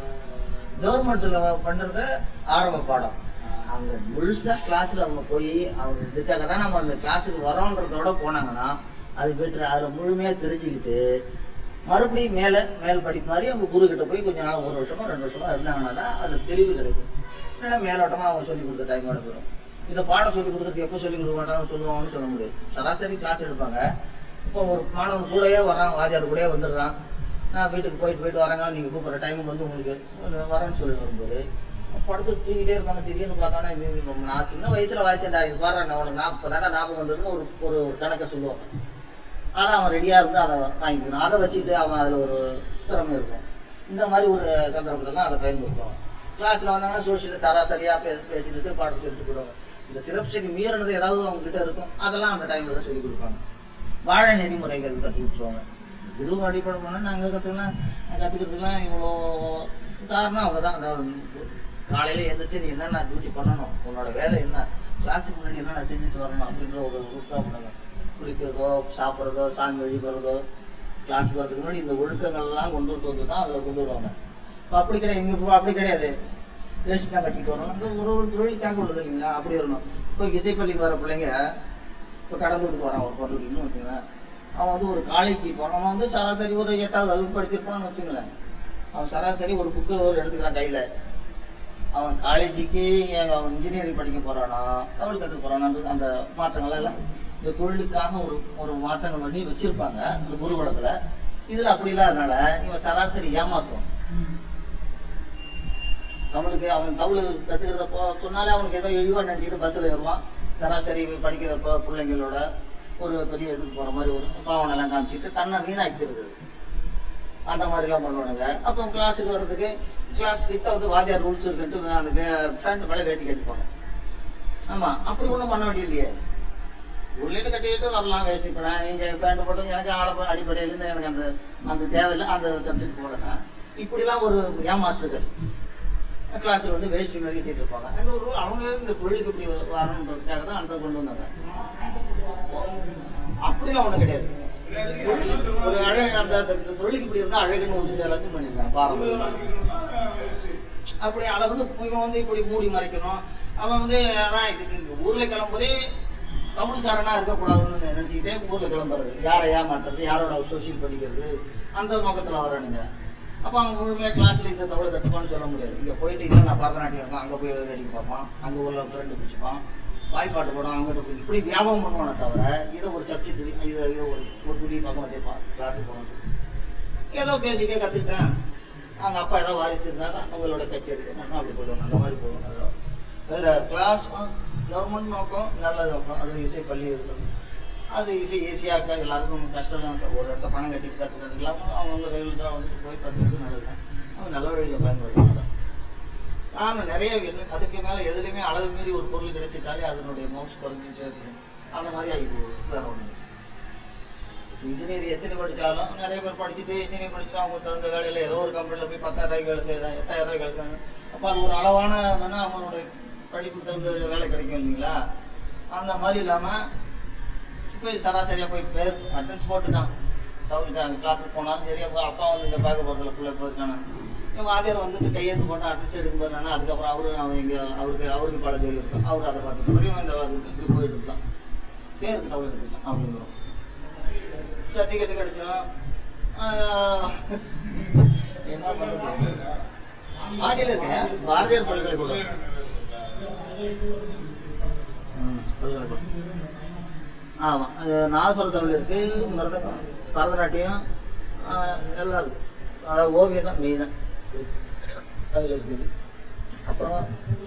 கவர்மெண்ட்ல பண்றது ஆரம்ப பாடம் அவங்க முழுசா கிளாஸ்ல அவங்க போய் அவங்க இதுக்காக தான் நம்ம அந்த கிளாஸுக்கு வரோன்றதோட போனாங்கன்னா அது பெட்டர் அதுல முழுமையா தெரிஞ்சுக்கிட்டு மறுபடியும் மேல மேல் படிப்பு மாதிரி அவங்க குரு கிட்ட போய் கொஞ்ச நாள் ஒரு வருஷமா ரெண்டு வருஷமா இருந்தாங்கன்னா தான் அது தெளிவு கிடைக்கும் இல்லைன்னா மேலோட்டமா அவங்க சொல்லி கொடுத்த டைமோட போயிடும் இந்த பாடம் சொல்லி கொடுக்கறது எப்போ சொல்லி கொடுக்க மாட்டாங்கன்னு சொல்லுவாங்கன்னு சொல்ல முடியாது சராசரி கிளாஸ் எடுப்பாங்க இப்போ ஒரு மாணவன் கூடயே வரான் வாத்தியார் கூடயே வந்துடுறான் நான் வீட்டுக்கு போயிட்டு போயிட்டு வரேங்க நீங்கள் கூப்பிட்ற டைமுக்கு வந்து உங்களுக்கு ஒரு வரேன்னு சொல்லி வரும்போது படுத்துட்டு தூக்கிட்டே இருப்பாங்க திடீர்னு பார்த்தானா இது இது நான் சின்ன வயசுல வாய்ச்சேன்டா இது பாரு நான் உனக்கு நாற்பதாண்டா ஞாபகம் வந்துருன்னு ஒரு ஒரு ஒரு கணக்கை சொல்லுவாங்க ஆனால் அவன் ரெடியாக இருந்து அதை வாங்கிக்கணும் அதை வச்சுட்டு அவன் அதில் ஒரு திறமை இருக்கும் இந்த மாதிரி ஒரு சந்தர்ப்பத்தில் அதை பயன்படுத்துவாங்க கிளாஸில் வந்தாங்கன்னா சோஷியல் சராசரியாக பே பேசிட்டு பாடம் சொல்லிட்டு போடுவாங்க இந்த சிறப்பு மீறினது ஏதாவது அவங்க கிட்ட இருக்கும் அதெல்லாம் அந்த டைமில் தான் சொல்லி கொடுப்பாங்க வாழ நெறிமுறைகள் கற்றுக் கொடுத்துருவாங்க குரு அடிப்படை போனால் நாங்கள் கற்றுக்கலாம் கற்றுக்கிறதுக்குலாம் இவ்வளோ காரணம் அவங்க தான் அதாவது காலையில் எழுந்திரிச்சு நீ என்னென்ன டியூட்டி பண்ணணும் உன்னோட வேலை என்ன கிளாஸுக்கு முன்னாடி என்னென்ன செஞ்சுட்டு வரணும் அப்படின்ற ஒரு உற்சாகம் பண்ணுங்க குளிக்கிறதோ சாப்பிட்றதோ சாமி வழிபடுறதோ கிளாஸுக்கு வரதுக்கு முன்னாடி இந்த ஒழுக்கங்கள்லாம் கொண்டு வந்து தான் அதில் கொண்டு வருவாங்க இப்போ அப்படி கிடையாது இங்கே இப்போ அப்படி கிடையாது வேஷ்டி தான் கட்டிட்டு வரணும் அந்த ஒரு ஒரு தொழிலுக்காக உள்ளது இல்லைங்களா அப்படி வரணும் இப்போ இசைப்பள்ளிக்கு வர பிள்ளைங்க இப்போ கடலூருக்கு வரான் ஒரு பொருளுக்குன்னு வச்சுங்களேன் அவன் வந்து ஒரு காலேஜ் போனான் அவன் வந்து சராசரி ஒரு எட்டாவது வகுப்பு படிச்சிருப்பான்னு வச்சுங்களேன் அவன் சராசரி ஒரு புக்கு ஒரு எடுத்துக்கிறான் கையில் அவன் காலேஜுக்கு ஏன் அவன் இன்ஜினியரிங் படிக்க போறானா தமிழ் கற்றுக்க போறானா அந்த- அந்த மாற்றங்கள் எல்லாம் இந்த தொழிலுக்காக ஒரு ஒரு மாற்றங்கள் பண்ணி வச்சிருப்பாங்க இந்த குருகுலத்துல இதுல அப்படி இல்லாதனால இவன் சராசரி ஏமாத்துவான் தமிழுக்கு அவன் தமிழ் கத்துக்கிறத போ சொன்னாலே அவனுக்கு ஏதோ இழிவா நினைச்சிட்டு பஸ்ஸில் ஏறுவான் சராசரி படிக்கிற ப- பிள்ளைங்களோட ஒரு பெரிய இதுக்கு போற மாதிரி ஒரு பாவனை எல்லாம் காமிச்சிட்டு தன்னை வீணாக்கிறது அந்த மாதிரிலாம் பண்ணுவானுங்க அப்போ கிளாஸுக்கு வர்றதுக்கு கிளாஸ் கிட்ட வந்து வாத்தியார் ரூல்ஸ் இருக்குன்ட்டு அந்த ஃபேண்ட் மேலே வேட்டி கட்டிப்பாங்க ஆமா அப்படி ஒன்றும் பண்ண வேண்டியது உள்ளிட்டு கட்டிட்டு வரலாம் வேஸ்ட் இப்போ நான் நீங்கள் பேண்ட் போட்டு எனக்கு ஆள அடிப்படையிலேருந்து எனக்கு அந்த அந்த தேவையில்லை அந்த சப்ஜெக்ட் போடணும் இப்படிலாம் ஒரு ஏமாற்றுகள் கிளாஸில் வந்து வேஸ்ட் மாதிரி கட்டிட்டு இருப்பாங்க அந்த ஒரு அவங்க இந்த தொழிலுக்கு இப்படி வரணுன்றதுக்காக தான் அந்த கொண்டு வந்தாங்க அப்படிலாம் ஒன்றும் கிடையாது தொழிலுக்கு ஒரு அழகு அந்த அந்த- இந்த தொழிலுக்கு இப்படி இருந்தால் அழகுன்னு ஒரு சில எல்லாத்தையும் பண்ணியிருக்காங்க பாரம்பரியம் அப்படி அதை வந்து இவன் வந்து இப்படி மூடி மறைக்கணும் அவன் வந்து அதான் இதுக்கு இந்த ஊர்ல கிளம்பும்போதே தமிழ்காரனா இருக்கக்கூடாதுன்னு நினைச்சுக்கிட்டே ஊர்ல கிளம்புறது யாரை ஏமாத்துறது யாரோட சோசியல் பண்ணிக்கிறது அந்த நோக்கத்துல வரானுங்க அப்ப அவன் முழுமையா கிளாஸ்ல இந்த தவிர கற்றுப்பான்னு சொல்ல முடியாது இங்க போயிட்டு இல்லை நான் பரதநாட்டியம் இருக்கேன் அங்க போய் வேடிக்கை பார்ப்பான் அங்க உள்ள ஃப்ரெண்டு பிடிச்சிப்பான் வாய்ப்பாட்டு போடும் அவங்ககிட்ட போய் இப்படி வியாபாரம் பண்ணுவானே தவிர இதை ஒரு சப்ஜெக்ட் இதை இதை ஒரு ஒரு துணி பக்கம் வச்சிருப்பான் கிளாஸுக்கு போனது ஏதோ பேசிட்டே கத்துக்கிட்டேன் அவங்க அப்பா ஏதோ வாரிசு இருந்தாங்க அவங்களோட கச்சேரி நான் அப்படி போடுவாங்க அந்த மாதிரி போடுவாங்க அதோ வேற கிளாஸ் கவர்மெண்ட் நோக்கம் நல்ல நோக்கம் அது இசை பள்ளி இருக்கணும் அது இசை ஈஸியாக எல்லாருக்கும் கஷ்டம் தான் ஒரு இடத்த பணம் கட்டிட்டு கற்றுக்கிறது இல்லாமல் அவங்க ரெகுலராக வந்துட்டு போய் கற்றுக்கிறது நல்லதுதான் அவங்க நல்ல வழியில் பயன்படுத்துவாங்க ஆமாம் நிறைய இது அதுக்கு மேலே எதுலையுமே அளவு மீறி ஒரு பொருள் கிடைச்சிட்டாலே அதனுடைய மவுஸ் குறைஞ்சிட்டே இருக்கும் அந்த மாதிரி ஆகி போகுது வேற ஒன்று இன்ஜினியர் எத்தனை படிச்சாலும் நிறைய பேர் படிச்சுட்டு இன்ஜினியர் படிச்சுட்டு அவங்க தகுந்த வேலையில் ஏதோ ஒரு கம்பெனியில் போய் பத்தாயிரம் ரூபாய்க்கு வேலை செய்யறாங்க எட்டாயிரம் ரூபாய்க்கு வேலை செய்யறாங்க அப்போ அது ஒரு அளவான என்னன்னா அவங்களோட படிப்புக்கு தகுந்த வேலை கிடைக்கும் இல்லைங்களா அந்த மாதிரி இல்லாமல் இப்போ சராசரியாக போய் பேர் அட்டன்ஸ் போட்டுட்டான் தவிர்த்தாங்க கிளாஸுக்கு போனாலும் சரி அப்போ அப்பா வந்து இங்கே பார்க்க போகிறதுல பிள்ளை போயிருக்கானே இவன் வாத்தியார் வந்துட்டு கையெழுத்து போட்டு அட்டன்ஸ் எடுக்கும்போது என்னன்னா அதுக்கப்புறம் அவரு அவன் இங்கே அவருக்கு அவருக்கு பல ஜோலி இருக்கும் அவர் அதை பார்த்துட்டு இவன் இந்த இப்படி போயிட்டு இருக்கான் பேருக்கு தவிர இருக்கலாம் அப்படிங்கிறோம் சர்டிஃபிகேட் கிடைச்சிடும் ஆஹ் என்ன பண்ணுறது பாடியில் இருக்கேன் பாரதியார் பல்கலைக்கூடம் ம், பல்கலைக்கூடம் ஆமாம் அது நாசுர தமிழ் இருக்கு மிருதங்கம் பரதநாட்டியம் ஆஹ், எல்லாம் இருக்கு அதாவது ஓவியம் தான் மெயினாக அதில் இருக்குது அப்புறம்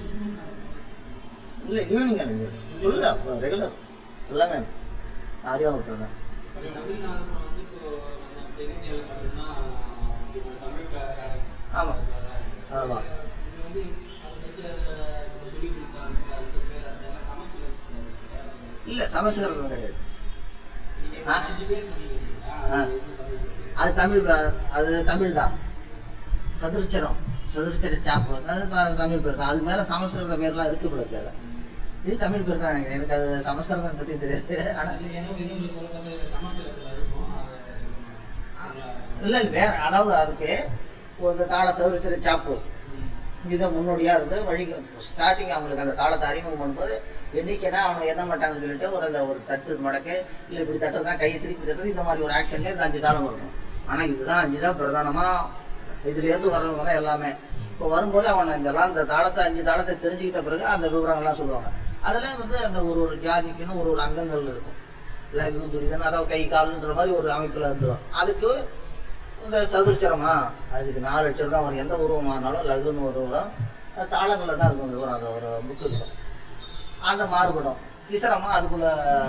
இல்லை ஈவினிங் எனக்கு இல்லை ரெகுலர் எல்லாமே ஆரியா விட்டுறேன் தமிழ்நாடு வந்து இப்போ நம்ம தென்னிந்தியாவில் பார்த்தீங்கன்னா இப்போ தமிழ் க- க- ஆமா. ஆமா. இது வந்து அதை பத்தி இப்போ சொல்லி கொடுத்தாங்க அதுக்கு பேர் அதெல்லாம் சமஸ்கிருதம் இல்லை சமஸ்கிருதம் கிடையாது நீங்க ஆ. அஞ்சு பேர் சொன்னீங்க இல்லையா? ஆ. அது வந்து தமிழ். அது தமிழ் ப- அது தமிழ் தான் சதுர்ச்சரம் சதுர்ச்சர சாப்பு அது த- தமிழ் பேர் தான் அது மேல சமஸ்கிருத பேர்லாம் இருக்கு போல தெரியல இது தமிழ் பேர் தான் நினைக்கிறேன் எனக்கு அது சமஸ்கிருதம் பத்தி தெரியாது ஆனா அதுல என்ன இன்னொரு சொல்றது சமஸ்கிருதத்துல இருக்கும் அதை சொல்லுங்க. இல்ல இல்ல வேற அதாவது அதுக்கு ஒரு தாள சதுர்ச்சர சாப்பு ம். இதுதான் முன்னோடியா இருந்து வழி ஸ்டார்டிங் அவங்களுக்கு அந்த தாளத்தை அறிமுகம் பண்ணும்போது எண்ணிக்கைனா அவங்க என்ன மாட்டாங்கன்னு சொல்லிட்டு ஒரு அந்த ஒரு தட்டு மடக்கு இல்லை இப்படி தட்டுறது தான் கையை திருப்பி தட்டுறது இந்த மாதிரி ஒரு ஆக்ஷன்ல இந்த அஞ்சு தாளம் இருக்கும் ஆனா இதுதான் அஞ்சு தான் பிரதானமா இதுல இருந்து வர்றவங்க தான் எல்லாமே இப்போ வரும்போது அவன் இந்த எல்லாம் இந்த தாளத்தை அஞ்சு தாளத்தை தெரிஞ்சுக்கிட்ட பிறகு அந்த விவரங்கள்லாம் சொல்லுவாங்க அதுல வந்து அந்த ஒரு ஒரு ஜாதிக்குன்னு ஒரு ஒரு அங்கங்கள் இருக்கும் லகு துரிதன் அதாவது கை கால்ன்ற மாதிரி ஒரு அமைப்புல இருந்துரும் அதுக்கு இந்த சதுர்ச்சரமா அதுக்கு நாலு அச்சரம் தான் வரும் எந்த உருவம் ஆனாலும் லகுன்னு ஒரு உருவம் அது தாளங்களில் தான் இருக்கும் விவரம் அது ஒரு புக்கு இருக்கும் அந்த மாறுபடும் திசரமா அதுக்குள்ள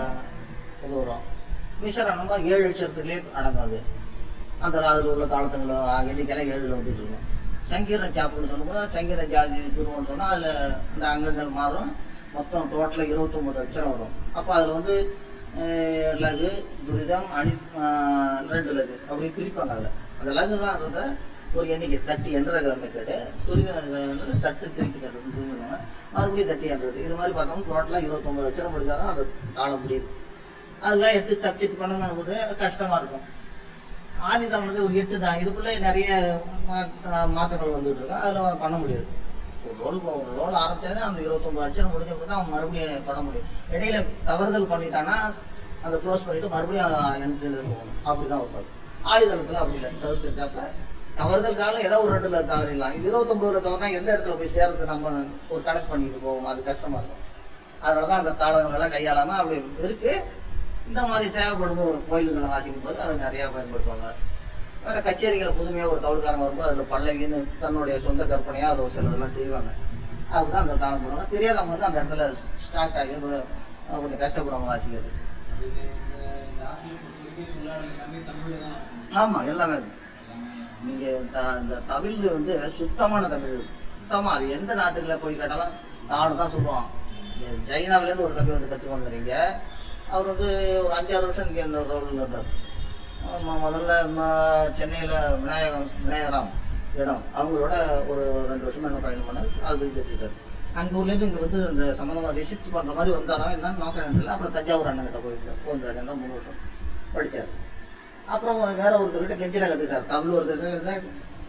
இது வரும் மிசரணமா ஏழு அச்சரத்துலேயே அடங்காது அந்த அதில் உள்ள தாளத்துங்களும் எண்ணிக்கையெல்லாம் ஏழுல வந்துட்டு இருக்கும் சங்கீர்ண சாப்புன்னு சொல்லும்போது சங்கீர்ண ஜாதி துருவம்னு சொன்னால் அதில் இந்த அங்கங்கள் மாறும் மொத்தம் டோட்டலாக இருபத்தொம்பது அச்சரம் வரும் அப்போ அதில் வந்து அஹ், லகு துரிதம் அணி அஹ், ரெண்டு லகு அப்படி பிரிப்பாங்க அதில் அந்த லகுலாம் இருந்த ஒரு எண்ணிக்கை தட்டி என்ற மெத்தடு துரிதம் தட்டு திருப்பி தட்டுறது சொல்லுவாங்க மறுபடியும் தட்டி என்றது இது மாதிரி பார்த்தோம்னா டோட்டலாக இருபத்தொம்பது அச்சரம் படித்தாதான் அது தாளம் முடியுது அதெல்லாம் எடுத்து சப்ஜெக்ட் பண்ணணும் போது கஷ்டமாக இருக்கும் ஆதி தமிழ் ஒரு எட்டு தான் இதுக்குள்ளே நிறைய மா- மாற்றங்கள் வந்துட்டு இருக்கு அதில் பண்ண முடியாது ஒரு ரோல் ஒரு ரோல் ஆரம்பிச்சாலே அந்த இருபத்தொம்பது அச்சரம் முடிஞ்ச பிறகு தான் அவன் மறுபடியும் பண்ண முடியும் இடையில தவறுதல் பண்ணிட்டான்னா அதை க்ளோஸ் பண்ணிட்டு மறுபடியும் என்ட்ரியில் போகணும் அப்படி தான் வைப்பாரு ஆயுதளத்தில் அப்படி இல்லை சர்வீஸ் செஞ்சாப்ப தவறுதல் காலம் ஏதோ ஒரு ரெண்டுல தவறிடலாம் இது இருபத்தொம்பதுல தவறுனா எந்த இடத்துல போய் சேர்றது நம்ம ஒரு கணக்கு பண்ணிட்டு போவோம் அது கஷ்டமா இருக்கும் அதனால தான் அந்த தாளங்கள் எல்லாம் கையாளாம அப்படி இருக்கு இந்த மாதிரி தேவைப்படும் ஒரு கோயில்களை வாசிக்கும் போது அதை நிறைய பயன்படுத்துவாங்க வேற கச்சேரிகளை புதுமையாக ஒரு தவுளுக்காரங்க வரும்போது அதில் பல்லவின்னு தன்னுடைய சொந்த கற்பனையாக அதை சிலதெல்லாம் செய்வாங்க அதுதான் அந்த தாளம் போடுவாங்க தெரியாதவங்க வந்து அந்த இடத்துல ஸ்டாக் ஆகி ஒரு- கொஞ்சம் கஷ்டப்படுவாங்க வாசிக்கிறது அது இந்த இந்த ஆப்பிள் பொறுத்த வரைக்கும் சொல்லாடல் எல்லாமே தமிழ்ல தான் இருக்கும். ஆமாம் எல்லாமே இருக்கு. எல்லாமே நீங்க த- இந்த தமிழ் வந்து சுத்தமான தமிழ் சுத்தமா அது எந்த நாட்டுல போய் கேட்டாலும் தானு தான் சொல்லுவான் இந்த சைனாவுல இருந்து ஒரு தம்பி வந்து கற்றுக்கு வந்துறீங்க அவர் வந்து ஒரு அஞ்சாறு வருஷம் இங்கே இந்த ரோலில் இருந்தார் ஆமா, முதல்ல ம- சென்னையில விநாயகம் விநாயகராம் இடம் அவங்களோட ஒரு ரெண்டு வருஷமா என்ன பயணம் பண்ணார் அது போய் கற்றுக்கிட்டார் அங்க ஊர்லேருந்து இங்கே வந்து இந்த சம்மந்தமாக ரிசர்ச் பண்ணுற மாதிரி வந்தாராம் என்னன்னு நோக்கம் எனக்கு தெரியல அப்புறம் தஞ்சாவூர் அண்ணன் கிட்ட போயிருந்தார் கோவிந்தராஜன் தான் மூணு வருஷம் படித்தார் அப்புறம் வேற ஒருத்தர்கிட்ட கெஞ்சில கற்றுக்கிட்டார் தமிழ் ஒருத்தர்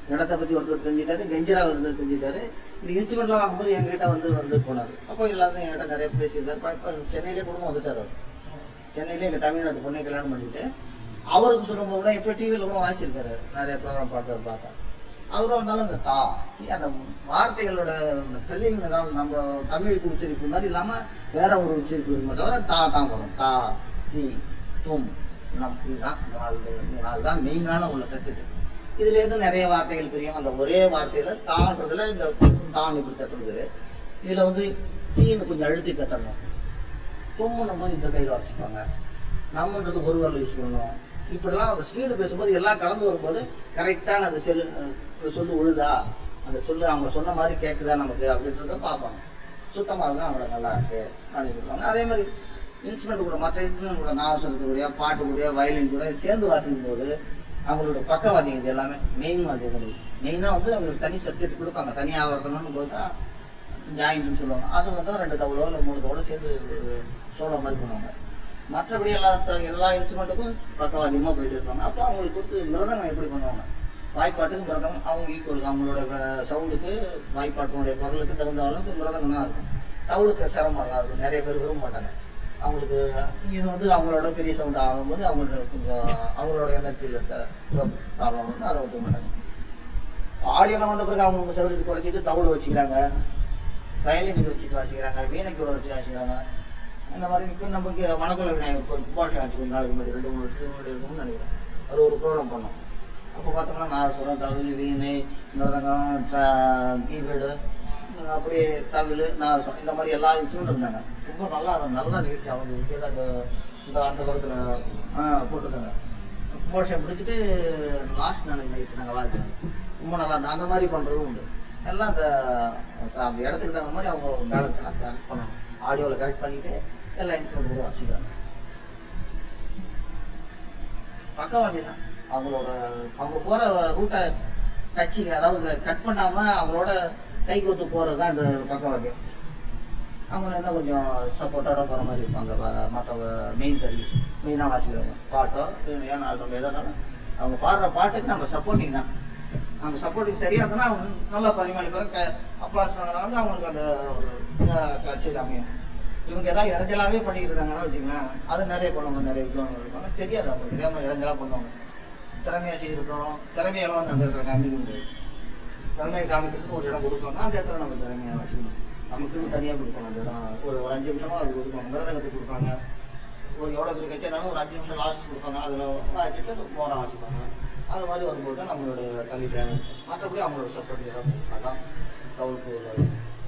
இடத்த பற்றி ஒருத்தர் தெரிஞ்சுட்டாரு கெஞ்சரா ஒருத்தர் தெரிஞ்சுட்டாரு இந்த இன்ஸ்ட்ருமெண்ட்லாம் வாங்கும்போது எங்ககிட்ட வந்து வந்து போனார் அப்போ எல்லாரும் என்கிட்ட நிறைய பேசியிருந்தார் இப்போ இப்போ சென்னையிலே குடும்பம் வந்துட்டார் அவர் சென்னையிலே எங்கள் தமிழ்நாட்டு பொண்ணை கல்யாணம் பண்ணிட்டு அவருக்கு சொல்லும்போது கூட இப்போ டிவியில் கூட வாசிச்சிருக்காரு நிறைய ப்ரோக்ராம் பார்த்து பார்த்தா அவரும் வந்தாலும் அந்த தா தி, அந்த வார்த்தைகளோட ஸ்பெல்லிங் தான் நம்ம தமிழ் உச்சரிப்பு மாதிரி இல்லாமல் வேற ஒரு உச்சரிப்பு இருக்குமே தவிர தா தான் வரும் தா தி தும் நம் இதுதான் இந்த நாலு இந்த நாலு தான் மெயினான உள்ள சர்க்கிட் இதுல இருந்து நிறைய வார்த்தைகள் பிரியும் அந்த ஒரே வார்த்தையில தான்றதுல இந்த தான் இப்படி தட்டுறது இதுல வந்து தீன்னு கொஞ்சம் அழுத்தி தட்டணும் தும்முனும் போது இந்த கையில் வாசிப்பாங்க நம்மன்றது ஒரு வரல யூஸ் பண்ணணும் இப்படிலாம் அந்த ஸ்பீடு பேசும்போது எல்லாம் கலந்து வரும்போது கரெக்டான அந்த சொல்லு அஹ் சொல்லு உழுதா அந்த சொல்லு அவங்க சொன்ன மாதிரி கேட்குதா நமக்கு அப்படின்றத பார்ப்பாங்க சுத்தமாக இருந்தால் அவங்கள நல்லா இருக்கு அப்படின்னு சொல்லுவாங்க அதே மாதிரி இன்ஸ்ட்ருமெண்ட் கூட மற்ற இன்ஸ்ட்ருமெண்ட் கூட நாசனத்து கூடிய பாட்டு கூடிய வயலின் கூட சேர்ந்து வாசிக்கும் போது அவங்களோட பக்கவாதியம் இது எல்லாமே மெயின் வாத்தியங்கள் மெயினாக வந்து அவங்களுக்கு தனி சப்ஜெக்ட் கொடுப்பாங்க தனியாக வரணும்னு போது தான் ஜாயிண்ட்னு சொல்லுவாங்க அது வந்து ரெண்டு தவளோ இல்லை மூணு தவளோ சேர்ந்து சோளம் மாதிரி பண்ணுவாங்க மற்றபடி எல்லா த- எல்லா இன்ஸ்ட்ருமெண்ட்டுக்கும் பக்கவாதியமாக போயிட்டு இருப்பாங்க அப்போ அவங்களுக்கு வந்து மிருதங்கம் எப்படி பண்ணுவாங்க வாய்ப்பாட்டுக்கு மிருதங்கம் அவங்க ஈக்குவல் அவங்களோட சவுண்டுக்கு வாய்ப்பாட்டினுடைய குரலுக்கு தகுந்த அளவுக்கு மிருதங்கம் தான் இருக்கும் தவுளுக்கு சிரமம் இருக்கும் அது நிறைய பேர் விரும்ப மாட்டாங்க அவங்களுக்கு இது வந்து அவங்களோட பெரிய சவுண்ட் ஆகும்போது அவங்களோட கொஞ்சம் அவங்களோட எனர்ஜியில் ப்ராப்ளம் வந்து அதை ஒத்துக்க மாட்டாங்க ஆடியோலாம் வந்த பிறகு அவங்க உங்க சவுரியத்தை குறைச்சிட்டு தவுள் வச்சுக்கிறாங்க வயலினுக்கு வச்சுட்டு வாசிக்கிறாங்க வீணைக்கு கூட வச்சு வாசிக்கிறாங்க இந்த மாதிரி இப்போ நம்ம இங்கே வனக்குல விநாயகர் கோயில் கும்பாஷம் ஆச்சு கொஞ்ச நாளைக்கு முன்னாடி ரெண்டு மூணு வருஷத்துக்கு முன்னாடி இருக்கும்னு நினைக்கிறேன் அது ஒரு ப்ரோக்ராம் பண்ணோம் அப்போ பார்த்தோம்னா நாதஸ்வரம் தவில் வீணை மிருதங்கம் கீபேடு அப்படியே தவில் நாதஸ்வரம் இந்த மாதிரி எல்லா இன்ஸ்ட்ருமெண்ட் இருந்தாங்க ரொம்ப நல்லா நல்லா நிகழ்ச்சி அவங்க கீழே அந்த இந்த அந்த பக்கத்தில் போட்டிருக்காங்க கும்பாஷம் பிடிச்சிட்டு லாஸ்ட் நாளைக்கு நைட்டு நாங்கள் வாசிச்சோம் ரொம்ப நல்லா இருந்தது அந்த மாதிரி பண்ணுறதும் உண்டு எல்லாம் அந்த ச- அந்த இடத்துக்கு தகுந்த மாதிரி அவங்க பேலன்ஸ் எல்லாம் கரெக்ட் பண்ணணும் ஆடியோவில் கரெக்ட் பண்ணிட்டு எல்லா இன்ஸ்ட்ருமெண்ட் வச்சுக்கிறாங்க பக்கவாதி தான் அவங்களோட அவங்க போகிற ரூட்டை டச்சிங் அதாவது கட் பண்ணாமல் அவங்களோட கை கோத்து போகிறது தான் இந்த பக்கவாதியம் அவங்க என்ன கொஞ்சம் சப்போர்ட்டோட போகிற மாதிரி இருப்பாங்க வ- மற்றவங்க மெயின் கறி மெயினாக வாசிக்கிறவங்க பாட்டோ வீணையோ நான் சொல்ல எதனாலும் அவங்க பாடுற பாட்டுக்கு நம்ம சப்போர்ட்டிங் தான் அவங்க சப்போர்ட்டிங் சரியாக இருந்ததுன்னா அவங்க நல்லா பரிமாளிப்பாங்க க அப்ளாஸ் வாங்குறாங்க அவங்களுக்கு அந்த ஒரு இதாக கட்சியில் அமையும் இவங்க ஏதாவது இடைஞ்சலாவே பண்ணிட்டு இருந்தாங்கன்னா வச்சுங்களேன் அது நிறைய பண்ணுவாங்க நிறைய வித்வான்கள் இருப்பாங்க தெரியாது அவங்க தெரியாமல் இடைஞ்சலா பண்ணுவாங்க திறமையாக செய்யிருக்கோம் திறமையெல்லாம் வந்து அந்த இடத்துல காமிக்க முடியாது திறமையை காமிக்கிறதுக்கு ஒரு இடம் கொடுப்பாங்க அந்த இடத்துல நம்ம திறமையாக வச்சுக்கணும் நமக்குன்னு தனியாக கொடுப்பாங்க அந்த இடம் ஒரு ஒரு அஞ்சு நிமிஷமா அது கொடுப்பாங்க மிருதகத்துக்கு கொடுப்பாங்க ஒரு எவ்வளோ பெரிய கட்சினாலும் ஒரு அஞ்சு நிமிஷம் லாஸ்ட் கொடுப்பாங்க அதில் வாசிட்டு மோரம் வாசிப்பாங்க அது மாதிரி வரும்போது தான் நம்மளோட தள்ளி தேவை மற்றபடி அவங்களோட சப்போர்ட் அதான் தவிர்ப்பு உள்ளது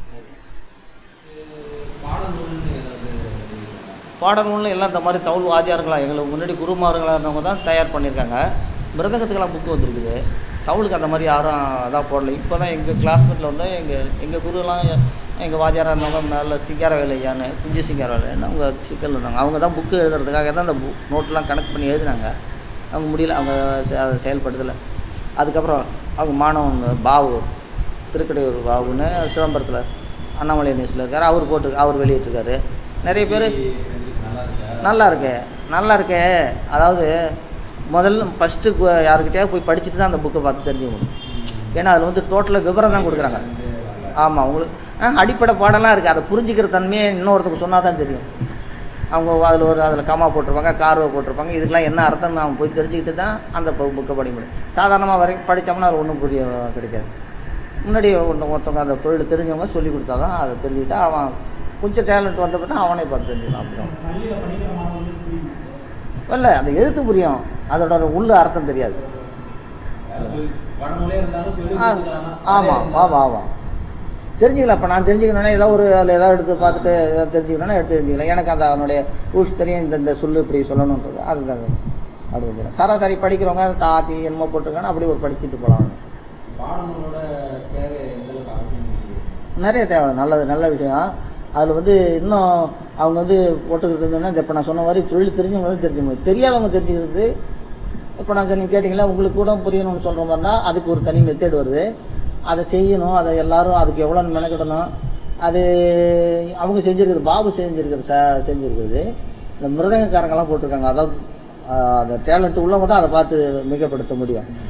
பாடல் நூல்னு ஏதாவது பாடல் நூலில் எல்லாம் இந்த மாதிரி தவுள் வாத்தியார்களாக எங்களுக்கு முன்னாடி குருமார்களாக இருந்தவங்க தான் தயார் பண்ணியிருக்காங்க மிருதங்கத்துக்கெல்லாம் புக்கு வந்திருக்குது தவுளுக்கு அந்த மாதிரி யாரும் அதான் போடல இப்போ தான் எங்கள் கிளாஸ்மேட்டில் வந்து எங்கள் எங்கள் குருலாம் எங்கள் வாத்தியாராக இருந்தவங்க மேலே சிங்கார வேலையான்னு குஞ்சு சிங்கார வேலையான்னு அவங்க சிக்கல் இருந்தாங்க அவங்க தான் புக்கு எழுதுறதுக்காக தான் அந்த பு நோட்லாம் கனெக்ட் பண்ணி எழுதினாங்க அவங்க முடியல அவங்க செ- அதை செயல்படுத்தலை அதுக்கப்புறம் அவங்க மாணவன் பாபு திருக்கடையூர் பாபுன்னு சிதம்பரத்தில் அண்ணாமலை நியூஸில் இருக்கார் அவர் போட்டு அவர் வெளியிட்டிருக்காரு நிறைய பேர் நல்லா இருக்கா நல்லா இருக்கு நல்லா இருக்கே அதாவது முதல்ல ஃபஸ்ட்டு யாருக்கிட்டயாவது போய் படிச்சுட்டு தான் அந்த புக்கை பார்த்து தெரிஞ்சுக்கணும் ஏன்னா அதில் வந்து டோட்டலாக விவரம் தான் கொடுக்குறாங்க ஆமாம் உங்களுக்கு ஆ அடிப்படை பாடலாம் இருக்குது அதை புரிஞ்சுக்கிற தன்மையை இன்னொருத்தருக்கு சொன்னால் தான் தெரியும் அவங்க அதில் ஒரு அதில் கமா போட்டிருப்பாங்க கார்வை போட்டிருப்பாங்க இதுக்கெல்லாம் என்ன அர்த்தம்னு அவன் போய் தெரிஞ்சுக்கிட்டு தான் அந்த புக்கை படிக்க முடியும் சாதாரணமாக வரைக்கும் படித்தோம்னா அது ஒன்றும் புரிய கிடைக்காது முன்னாடி ஒன்று ஒருத்தவங்க அந்த தொழில் தெரிஞ்சவங்க சொல்லி கொடுத்தா தான் அதை தெரிஞ்சுக்கிட்டா அவன் கொஞ்சம் டேலண்ட் வந்த பிறகு அவனே பார்த்து தெரிஞ்சுக்கலாம் அப்படிதான் பள்ளியில் படிக்கிற மாணவர்களுக்கு புரியும் இல்லை அந்த எழுத்து புரியும் அதோட உள்ள அர்த்தம் தெரியாது வடமொழியா இருந்தாலும் சொல்லி ஆ, கொடுக்குறாங்க. ஆமாம் ஆமாம் ஆமாம் தெரிஞ்சுக்கலாம் இப்போ நான் தெரிஞ்சுக்கணும்னா ஏதாவது ஒரு அதில் ஏதாவது எடுத்து பார்த்துட்டு ஏதாவது தெரிஞ்சுக்கணும்னா எடுத்து தெரிஞ்சுக்கலாம் எனக்கு அந்த அவனுடைய ரூல்ஸ் தெரியும் இந்த இந்த சொல்லு இப்படி சொல்லணுன்றது அதுதான் அப்படி வந்து சராசரி படிக்கிறவங்க தாத்தி என்னமோ போட்டிருக்காங்கன்னா அப்படி ஒரு படிச்சுட்டு போகலாம் பாடநூலோட தேவை எந்த அளவுக்கு அவசியம் இருக்குது? நிறைய தேவை நல்லது நல்ல விஷயம் அதில் வந்து இன்னும் அவங்க வந்து போட்டுக்கிட்டு இருந்தோம்னா இப்போ நான் சொன்ன மாதிரி தொழில் தெரிஞ்சவங்க வந்து தெரிஞ்சுக்கணும் தெரியாதவங்க தெரிஞ்சுக்கிறது இப்போ நான் நீங்கள் கேட்டிங்களா உங்களுக்கு கூட புரியணும்னு சொல்கிற மாதிரினா அதுக்கு ஒரு தனி மெத்தேட் வருது அதை செய்யணும் அதை எல்லாரும் அதுக்கு எவ்வளோ மெனக்கிடணும் அது அவங்க செஞ்சுருக்குது பாபு செஞ்சுருக்குது ச செஞ்சுருக்குது இந்த மிருதங்கக்காரங்கெல்லாம் போட்டிருக்காங்க அதாவது ஆஹ், அந்த டேலண்ட் உள்ளவங்க தான் அதை பார்த்து மிகப்படுத்த முடியும்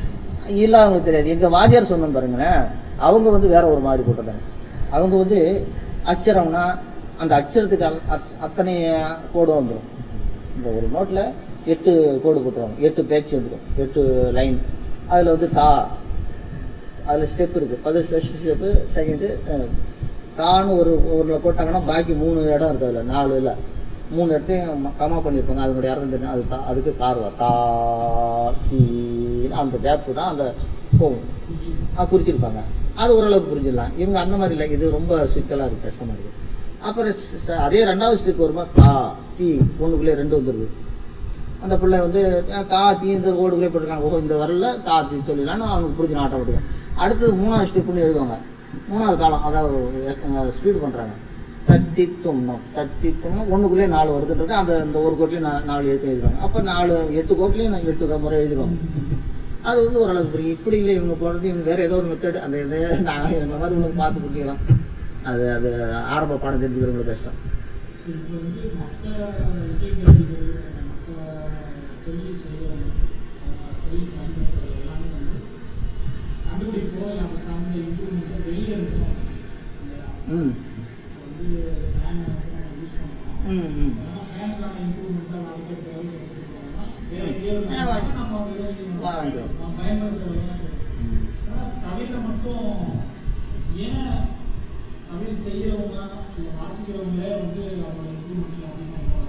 இல்ல அவங்களுக்கு தெரியாது எங்க வாத்தியார் சொன்னோம் பாருங்களேன் அவங்க வந்து வேற ஒரு மாதிரி போட்டிருந்தாங்க அவங்க வந்து அச்சரம்னா அந்த அச்சரத்துக்கு அல்- அத்- அத்தனை கோடு வந்துடும் இந்த ஒரு நோட்ல எட்டு கோடு போட்டுருவாங்க எட்டு பேட்ச் வந்துடும் எட்டு லைன் அதுல வந்து தா அதுல ஸ்டெப் இருக்கு பது ஸ்டெப்பு செகண்டு தான்னு ஒரு ஒரு போட்டாங்கன்னா பாக்கி மூணு இடம் இருக்கு அதுல நாலு இல்ல மூணு இடத்தையும் ம- கமா பண்ணியிருப்பாங்க அதனுடைய அர்த்தம் தெரியும் அது தா அதுக்கு கார்வா தா தீ அந்த கேப்பு தான் அந்த போகும் ஆ, குறிச்சிருப்பாங்க அது ஓரளவுக்கு புரிஞ்சிடலாம் இவங்க அந்த மாதிரி இல்லை இது ரொம்ப சிக்கலா இருக்கு கஷ்டமா இருக்கு அப்புறம் ஸ்- ஸ்- அதே ரெண்டாவது ஸ்டெப் வரும்போது தா தீ ஒண்ணுக்குள்ளே ரெண்டு வந்துருது அந்த பிள்ளை வந்து அஹ், தா தீ இந்த ஓடுகளே போட்டிருக்காங்க ஓ இந்த வரல தா தீ சொல்லிடலாம்னு அவனுக்கு புரிஞ்சு ஆட்டோமேட்டிக்காக அடுத்தது மூணாவது ஸ்டெப்னு எழுதுவாங்க மூணாவது காலம் அதாவது ஸ்பீடு பண்றாங்க தத்தி தும்னம் தத்தி தும்னம் ஒண்ணுக்குள்ளே நாலு வருதுன்றது அந்த இந்த ஒரு கோட்லையும் நா- நாலு எழுத்து எழுதுவாங்க அப்ப நாலு எட்டு கோட்லையும் நான் எட்டு முறை எழுதிடுவாங்க அது வந்து ஓரளவுக்கு புரியும் இப்படி இல்லை இவங்க போடுறது இவங்க வேற ஏதோ ஒரு மெத்தட் அந்த இதை நான் இந்த மாதிரி உங்களுக்கு பார்த்து புரிஞ்சுக்கலாம் அது அது ஆரம்ப பாடம் தெரிஞ்சுக்கிறவங்களுக்கு கஷ்டம் சரி, இப்போ வந்து மற்ற இசைக்கருவிகள் மற்ற தொழில் செய்கிறவங்க அஹ், தொழில் பயன்படுத்துறது எல்லாமே வந்து கண்டுபிடிப்போ நம்ம சார்ந்த இம்ப்ரூவ்மெண்ட்டோ வெளியே இருக்கும் இல்லையா? ம் இப்போ வந்து ஃபேனை வந்து நம்ம யூஸ் பண்ணுறோம் ம் ம் ஆனால் ஃபேனுக்கான இம்ப்ரூவ்மெண்ட்டாக நாலு பேர் தேவை எடுத்துட்டு போனோம்னா வேற எங்கேயோ ஆ, இருந்தா வாங்கி- நம்ம வந்து வாங்கிக்கலாம். நம்ம பயன்படுத்துறதெல்லாம் சரி ம். ஆனால் தமிழில் மட்டும் ஏன் தமிழ் செய்கிறவங்க இல்லை வாசிக்கிறவங்களே வந்து அவங்களோட இம்ப்ரூவ்மெண்ட் அதிகமாக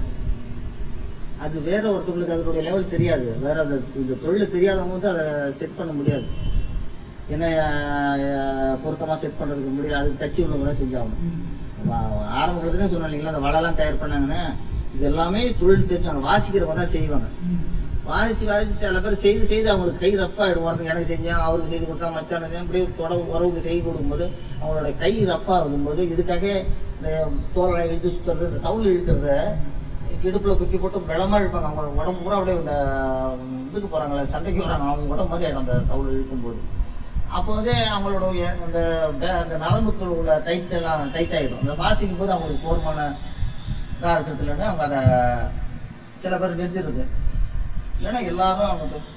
அது வேற ஒருத்தவங்களுக்கு அதனுடைய லெவல் தெரியாது வேற அந்த இந்த தொழில் தெரியாதவங்க வந்து அதை செட் பண்ண முடியாது என்ன அஹ், பொருத்தமா செட் பண்றதுக்கு முடியாது அது டச்சு உள்ளவங்க தான் செஞ்சாகணும் வா- ஆரம்ப காலத்துல சொன்னேன் இல்லைங்களா அந்த வலைலாம் தயார் பண்ணாங்கன்னா இது எல்லாமே தொழில் தெரிஞ்சாங்க வாசிக்கிறவங்க தான் செய்வாங்க வாசிச்சு வாசிச்சு சில பேர் செய்து செய்து அவங்களுக்கு கை ரஃப் ஆகிடும் ஒருத்தங்க எனக்கு செஞ்சேன் அவருக்கு செய்து கொடுத்தா மச்சானுக்கு இப்படி தொடர்பு உறவுக்கு செய்து கொடுக்கும்போது அவங்களோட கை ரஃப் ஆகும்போது இதுக்காக இந்த தோலை இழுத்து சுத்துறது இந்த தவுள் இழுக்கிறத இடுப்புல குக்கி போட்டு பலமா இழுப்பாங்க அவங்க உடம்பு பூரா அப்படியே இந்த இதுக்கு போறாங்களே சண்டைக்கு வராங்க அவங்க உடம்பு மாதிரி ஆயிடும் அந்த தவுள் இழுக்கும்போது அப்போ வந்து அவங்களோட எ- அந்த பே- அந்த நரம்புக்குள் உள்ள டைட் எல்லாம் டைட் ஆயிடும் அந்த வாசிக்கும் போது அவங்களுக்கு போர்மான இதாக இருக்கிறதுலன்னு அவங்க அதை சில பேர் நிறுத்திடுது இல்லைன்னா எல்லாரும் அவங்க வந்து-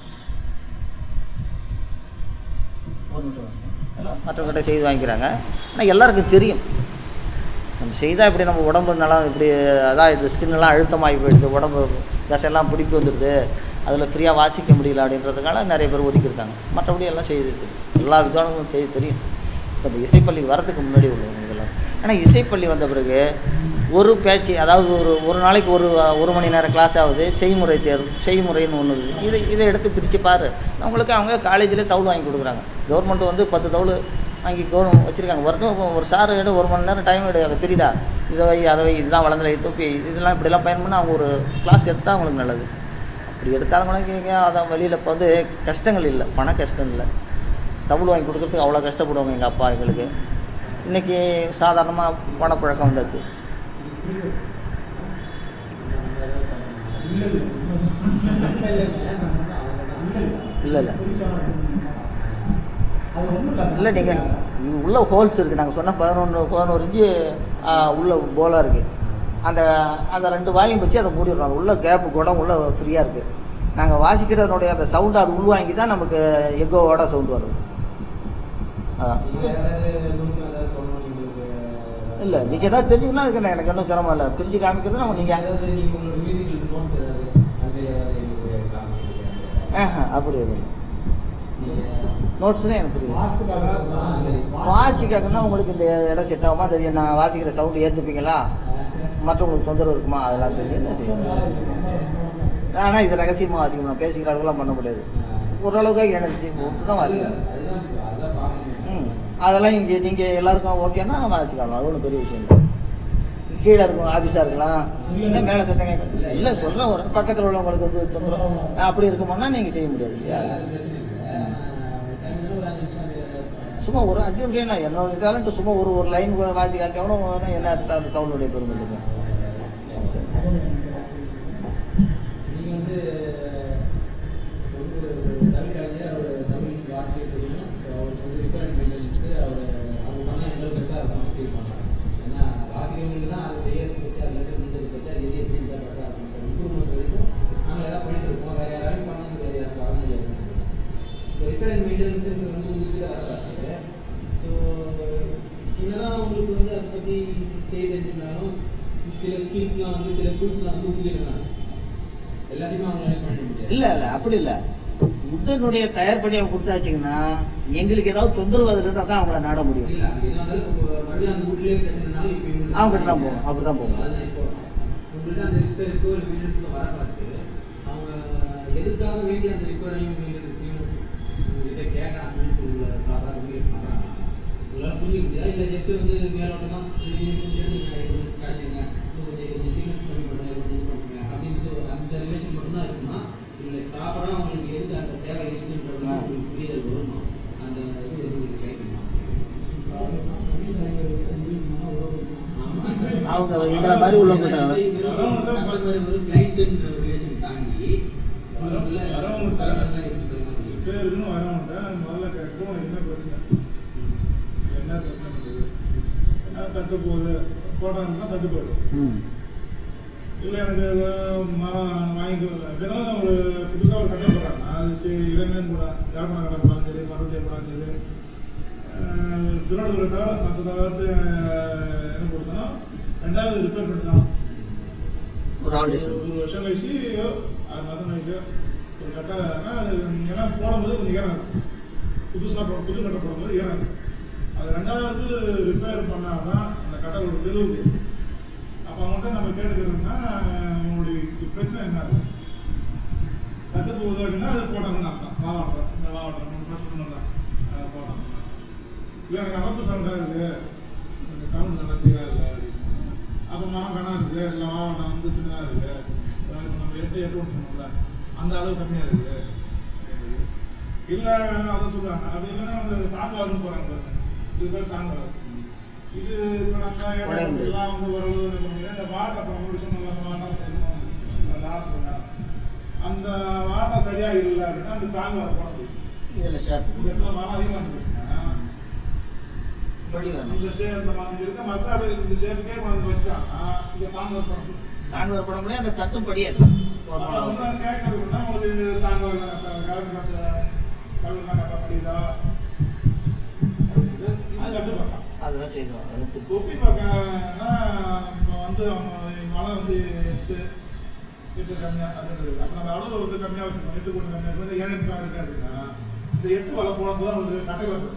ஒரு நிமிஷம் எல்லாம் மற்றவங்கிட்ட செய்து வாங்கிக்கிறாங்க ஆனால் எல்லாருக்கும் தெரியும் நம்ம செய்தால் இப்படி நம்ம உடம்பு நல்லா இப்படி அதான் இது ஸ்கின் எல்லாம் அழுத்தமாகி போயிடுது உடம்பு தசையெல்லாம் பிடிப்பு வந்துடுது அதில் ஃப்ரீயாக வாசிக்க முடியல அப்படின்றதுனால நிறைய பேர் ஒதுக்கியிருக்காங்க மற்றபடி எல்லாம் செய்து தெரியும் எல்லா விதங்களும் செய்ய தெரியும் இப்போ இந்த இசைப்பள்ளி வரதுக்கு முன்னாடி உள்ளவங்க எல்லாம் ஆனால் இசைப்பள்ளி வந்த பிறகு ஒரு பேச்சு அதாவது ஒரு ஒரு நாளைக்கு ஒரு ஒரு மணி நேரம் கிளாஸ் ஆகுது செய்முறை தேர்வு செய்முறைன்னு ஒன்று இருக்குது இதை இதை எடுத்து பிரித்து பாரு உங்களுக்கு அவங்க காலேஜில் தவுள் வாங்கி கொடுக்குறாங்க கவர்மெண்ட் வந்து பத்து தவுள் வாங்கி கவர்மெண்ட் வச்சுருக்காங்க ஒருத்தர் ஒரு சார் எடு ஒரு மணி நேரம் டைம் எடு அதை பிரிடா இதை வை அதை வை இதுதான் வளர்ந்துல தொப்பி இதெல்லாம் இப்படிலாம் பயன் பண்ணால் அவங்க ஒரு கிளாஸ் எடுத்தால் அவங்களுக்கு நல்லது அப்படி எடுத்தாலும் கூட கேட்க அதான் வெளியில் இப்போ வந்து கஷ்டங்கள் இல்லை பண கஷ்டம் இல்லை தமிழ் வாங்கி கொடுக்கறதுக்கு அவ்வளோ கஷ்டப்படுவாங்க எங்கள் அப்பா எங்களுக்கு இன்றைக்கி சாதாரணமாக பணப்பழக்கம் வந்தாச்சு இல்லை இல்லை இல்லை நீங்கள் உள்ள ஹோல்ஸ் இருக்குது நாங்கள் சொன்ன பதினொன்று பதினோரு இன்ச்சு ஆ, உள்ள போலாக இருக்குது அந்த அந்த ரெண்டு வாயும் வச்சு அதை மூடிடுறோம் அது உள்ள கேப்பு குடம் உள்ள ஃப்ரீயாக இருக்குது நாங்கள் வாசிக்கிறதனுடைய அந்த சவுண்டு அது உள்வாங்கி தான் நமக்கு எக்கோவோட சவுண்டு வருது அதான் இல்லை நீங்கள் ஏதாவது தெரிஞ்சுக்கலாம் அதுக்கு எனக்கு ஒன்றும் சிரமம் இல்லை பிரித்து காமிக்கிறது நம்ம நீங்கள் ஆஹா அப்படி எதுவும் நோட்ஸ்னே எனக்கு புரியுது வாசிக்காங்கன்னா உங்களுக்கு இந்த இடம் செட் ஆகுமா தெரியும் நான் வாசிக்கிற சவுண்டு ஏற்றுப்பீங்களா மற்றவங்களுக்கு தொந்தரவு இருக்குமா அதெல்லாம் தெரியும் என்ன செய்யும் ஆனால் இது ரகசியமாக வாசிக்கணும் நான் பேசிக்கிற அளவுக்குலாம் பண்ண முடியாது ஓரளவுக்கு எனக்கு கொடுத்து தான் வாசிக்கணும் ம் அதெல்லாம் இங்கே நீங்கள் எல்லாருக்கும் ஓகேன்னா வாசிக்கலாம் அது ஒன்றும் பெரிய விஷயம் இல்லை கீழே இருக்கும் ஆஃபீஸாக இருக்கலாம் இல்லை மேலே சத்தம் கேட்க இல்லை சொல்கிறேன் ஒரு பக்கத்தில் உள்ளவங்களுக்கு வந்து தொந்தரவு அப்படி இருக்குமானா நீங்கள் செய்ய முடியாது இல்லையா சும்மா ஒரு அஞ்சு நிமிஷம் என்ன என்னோட டேலண்ட் சும்மா ஒரு ஒரு லைன் வாசி காட்டியா கூட என்ன அர்த்தம் அந்த தவளுடைய பெருமை இருக்கும் நீங்க வந்து ஒரு தமிழ் கலைஞர் அவர் தமிழ் வாசிக்க தெரியும் ஸோ அவருக்கு வந்து ரிப்பேர் மெயின்டெனன்ஸ் அவர் அவங்க பண்ணால் எந்த அளவுக்கு அதை அவங்க ஃபீல் பண்ணுறாங்க ஏன்னா வாசிக்கிறவங்களுக்கு தான் அதை செய்யறது பற்றி அதில் இருந்து முன்னேறி பற்றி அது எது எப்படி இருந்தால் கரெக்டாக இருக்கும் இம்ப்ரூவ்மெண்ட் வரைக்கும் நாங்கள் எதாவது பண்ணிட்டு இருக்கோம் வேறு யாராலையும் பண்ண முடியாது எனக்கு வர முடியாது இப்போ ரிப்பேர் அண்ட் மெயின்டெனன்ஸ் செய்ய தெரிஞ்சிருந்தாலும் சில ஸ்கில்ஸ்லாம் வந்து சில டூல்ஸ்லாம் வந்து ஊற்றிட்டு எல்லாத்தையுமே அவங்களால பண்ண முடியாது இல்ல இல்ல அப்படி இல்ல உட்டனுடைய தயார் பண்ணி அவங்க கொடுத்தாச்சுங்கன்னா எங்களுக்கு ஏதாவது தொந்தரவு அதுல இருந்தா தான் அவங்கள நாட முடியும் இல்ல அது எதுவா இருந்தாலும் இப்போ மறுபடியும் அந்த வீட்லயே பிரச்சனைனாலும் இப்போ இவங்களுக்கு அவங்க கிட்ட தான் போகும் அப்படிதான் போகும் அதுதான் இப்போ உங்கள்கிட்ட அந்த ரிப்பேருக்கு ஒரு மெயின்டெனன்ஸ்ல வர பார்த்து அவங்க எதுக்காக வேண்டி அந்த ரிப்பேரையும் மெயின்டெனன்ஸையும் உங்ககிட்ட கேட்கறாங்கன்னு உங்களை ப்ராப்பராக கம்யூனிகேட் பண்ணுறாங்க உங்களால் புரிஞ்சுக்க முடியாது இல்லை ஜஸ்ட் வந்து மேலோட்டமா இது கொஞ்சம் எடுத்துங்க இது கொஞ்சம் கிடைச்சிங்க இன்னும் கொஞ்சம் இது கொஞ்சம் திக்னஸ் கம்மி பண்ணுங்க இது கொஞ்சம் இது பண்ணுங்க அப்படின்றது ஒரு அந்த ரிலேஷன் மட்டும்தான் இருக்குமா இல்லை ப்ராப்பராக உங்களுக்கு எதுக்கு அந்த தேவை இருக்குன்றது ஆ. உங்களுக்கு புரிதல் வருமா அந்த இது வந்து உங்களுக்கு கிடைக்குமா ஆமா அவங்க எங்களை மாதிரி உள்ளவங்க பேருக்குன்னு வரவன்ட்ட முதல்ல கேட்கும் என்ன பிரச்சனை என்ன பிரச்சனை இருக்குது என்ன தட்டு போகுது போட்டாங்கன்னா தட்டு போயிடும் ம். இல்லை எனக்கு இது மரம் வாங்கிட்டு வரல இப்போதான் ஒரு புதுசாக ஒரு கட்டை போடுறாங்க அது சரி இளைஞன் கூட ஜாழ்ப்பாணம் கடை போடாலும் சரி மருத்துவ போடாலும் சரி அஹ் திருவள்ளுவரை தவிர மற்ற தவிர்த்து அஹ், என்ன கொடுத்தோன்னா ரெண்டாவது ரிப்பேர் பண்ணி தான் ஒரு ஆல்டேஷன் ஒரு வருஷம் கழிச்சு ஆறு மாதம் கழிச்சு ஒரு கட்டை அது ஏன்னா போடும்போது கொஞ்சம் ஈரம் இருக்கும் புதுசாக போ புது கட்டை போடும்போது ஈரம் இருக்கும் அது ரெண்டாவது ரிப்பேர் பண்ணாதான் அந்த கட்டை ஒரு தெளிவு அப்போ அவங்கள்ட்ட நம்ம கேட்டுக்கிறோம்னா உங்களுடைய பிரச்சனை என்ன இருக்கு கட்டு போகுது அப்படின்னா அது போட்டாங்கன்னு அர்த்தம் மாவாட்டம் இந்த மாவாட்டம் மூணு வருஷம் சொன்னதான் அதை போட்டாங்க இல்லை எனக்கு அமைப்பு சவுண்டாக இருக்கு இந்த சவுண்ட் நல்லா கிளியராக இல்லை அப்படின்னு அப்போ மரம் கணா இருக்கு இல்லை மாவாட்டம் வந்து சின்னதாக இருக்கு அதாவது இப்ப நம்ம எட்டு எட்டு ஒன்று சொன்னோம்ல அந்த அளவு கம்மியாக இருக்கு இல்லை அதை சொல்லுவாங்க அப்படி இல்லைன்னா அந்த தாங்குவாருன்னு போகிறாங்க பாருங்க இது பேர் தாங்குவார் இது இப்போ நம்ம உடைந்து. எல்லாம் வந்து ஓரளவு இது பண்ணி இந்த வாட்டை அப்புறம் ஒரு சொன்ன வாட்டம் சொல்லணும் லாஸ்ட் அந்த வாட்டம் சரியா இல்லை அப்படின்னா அந்த தாங்குவார் போட முடியும் இதுல ஷார்ட் இந்த இடத்துல மரம் அதிகமாக இருந்துச்சுன்னா படி வேணும் இந்த ஷேப் இந்த மாதிரி இருக்க மற்ற அப்படியே இந்த ஷேப்புக்கே கொண்டு வச்சுட்டாங்கன்னா இங்க தாங்குவார் போட முடியும் நாங்க ஒரு படம் முடியாது அந்த தட்டும் படியாது ஒரு அப்ப படம் ஒண்ணு கேட்கறதுன்னா உங்களுக்கு தாங்குவார் கலந்து கட்ட கலந்து கட்ட முடியுதா இது கட்டு பார்க்கலாம் அதெல்லாம் செய்வோம் அதெல்லாம் திருப்பி தொப்பி பார்க்கன்னா இப்போ வந்து அவங்க மழை வந்து எட்டு எட்டு கம்மியாக அப்படின்றது அப்போ நம்ம அளவு வந்து கம்மியாக வச்சுக்கணும் எட்டு கொண்டு கம்மியாக வந்து ஏழு நிமிஷம் இருக்கு அப்படின்னா இந்த எட்டு வலை போடும்போது தான் வந்து கட்டையில் போடும்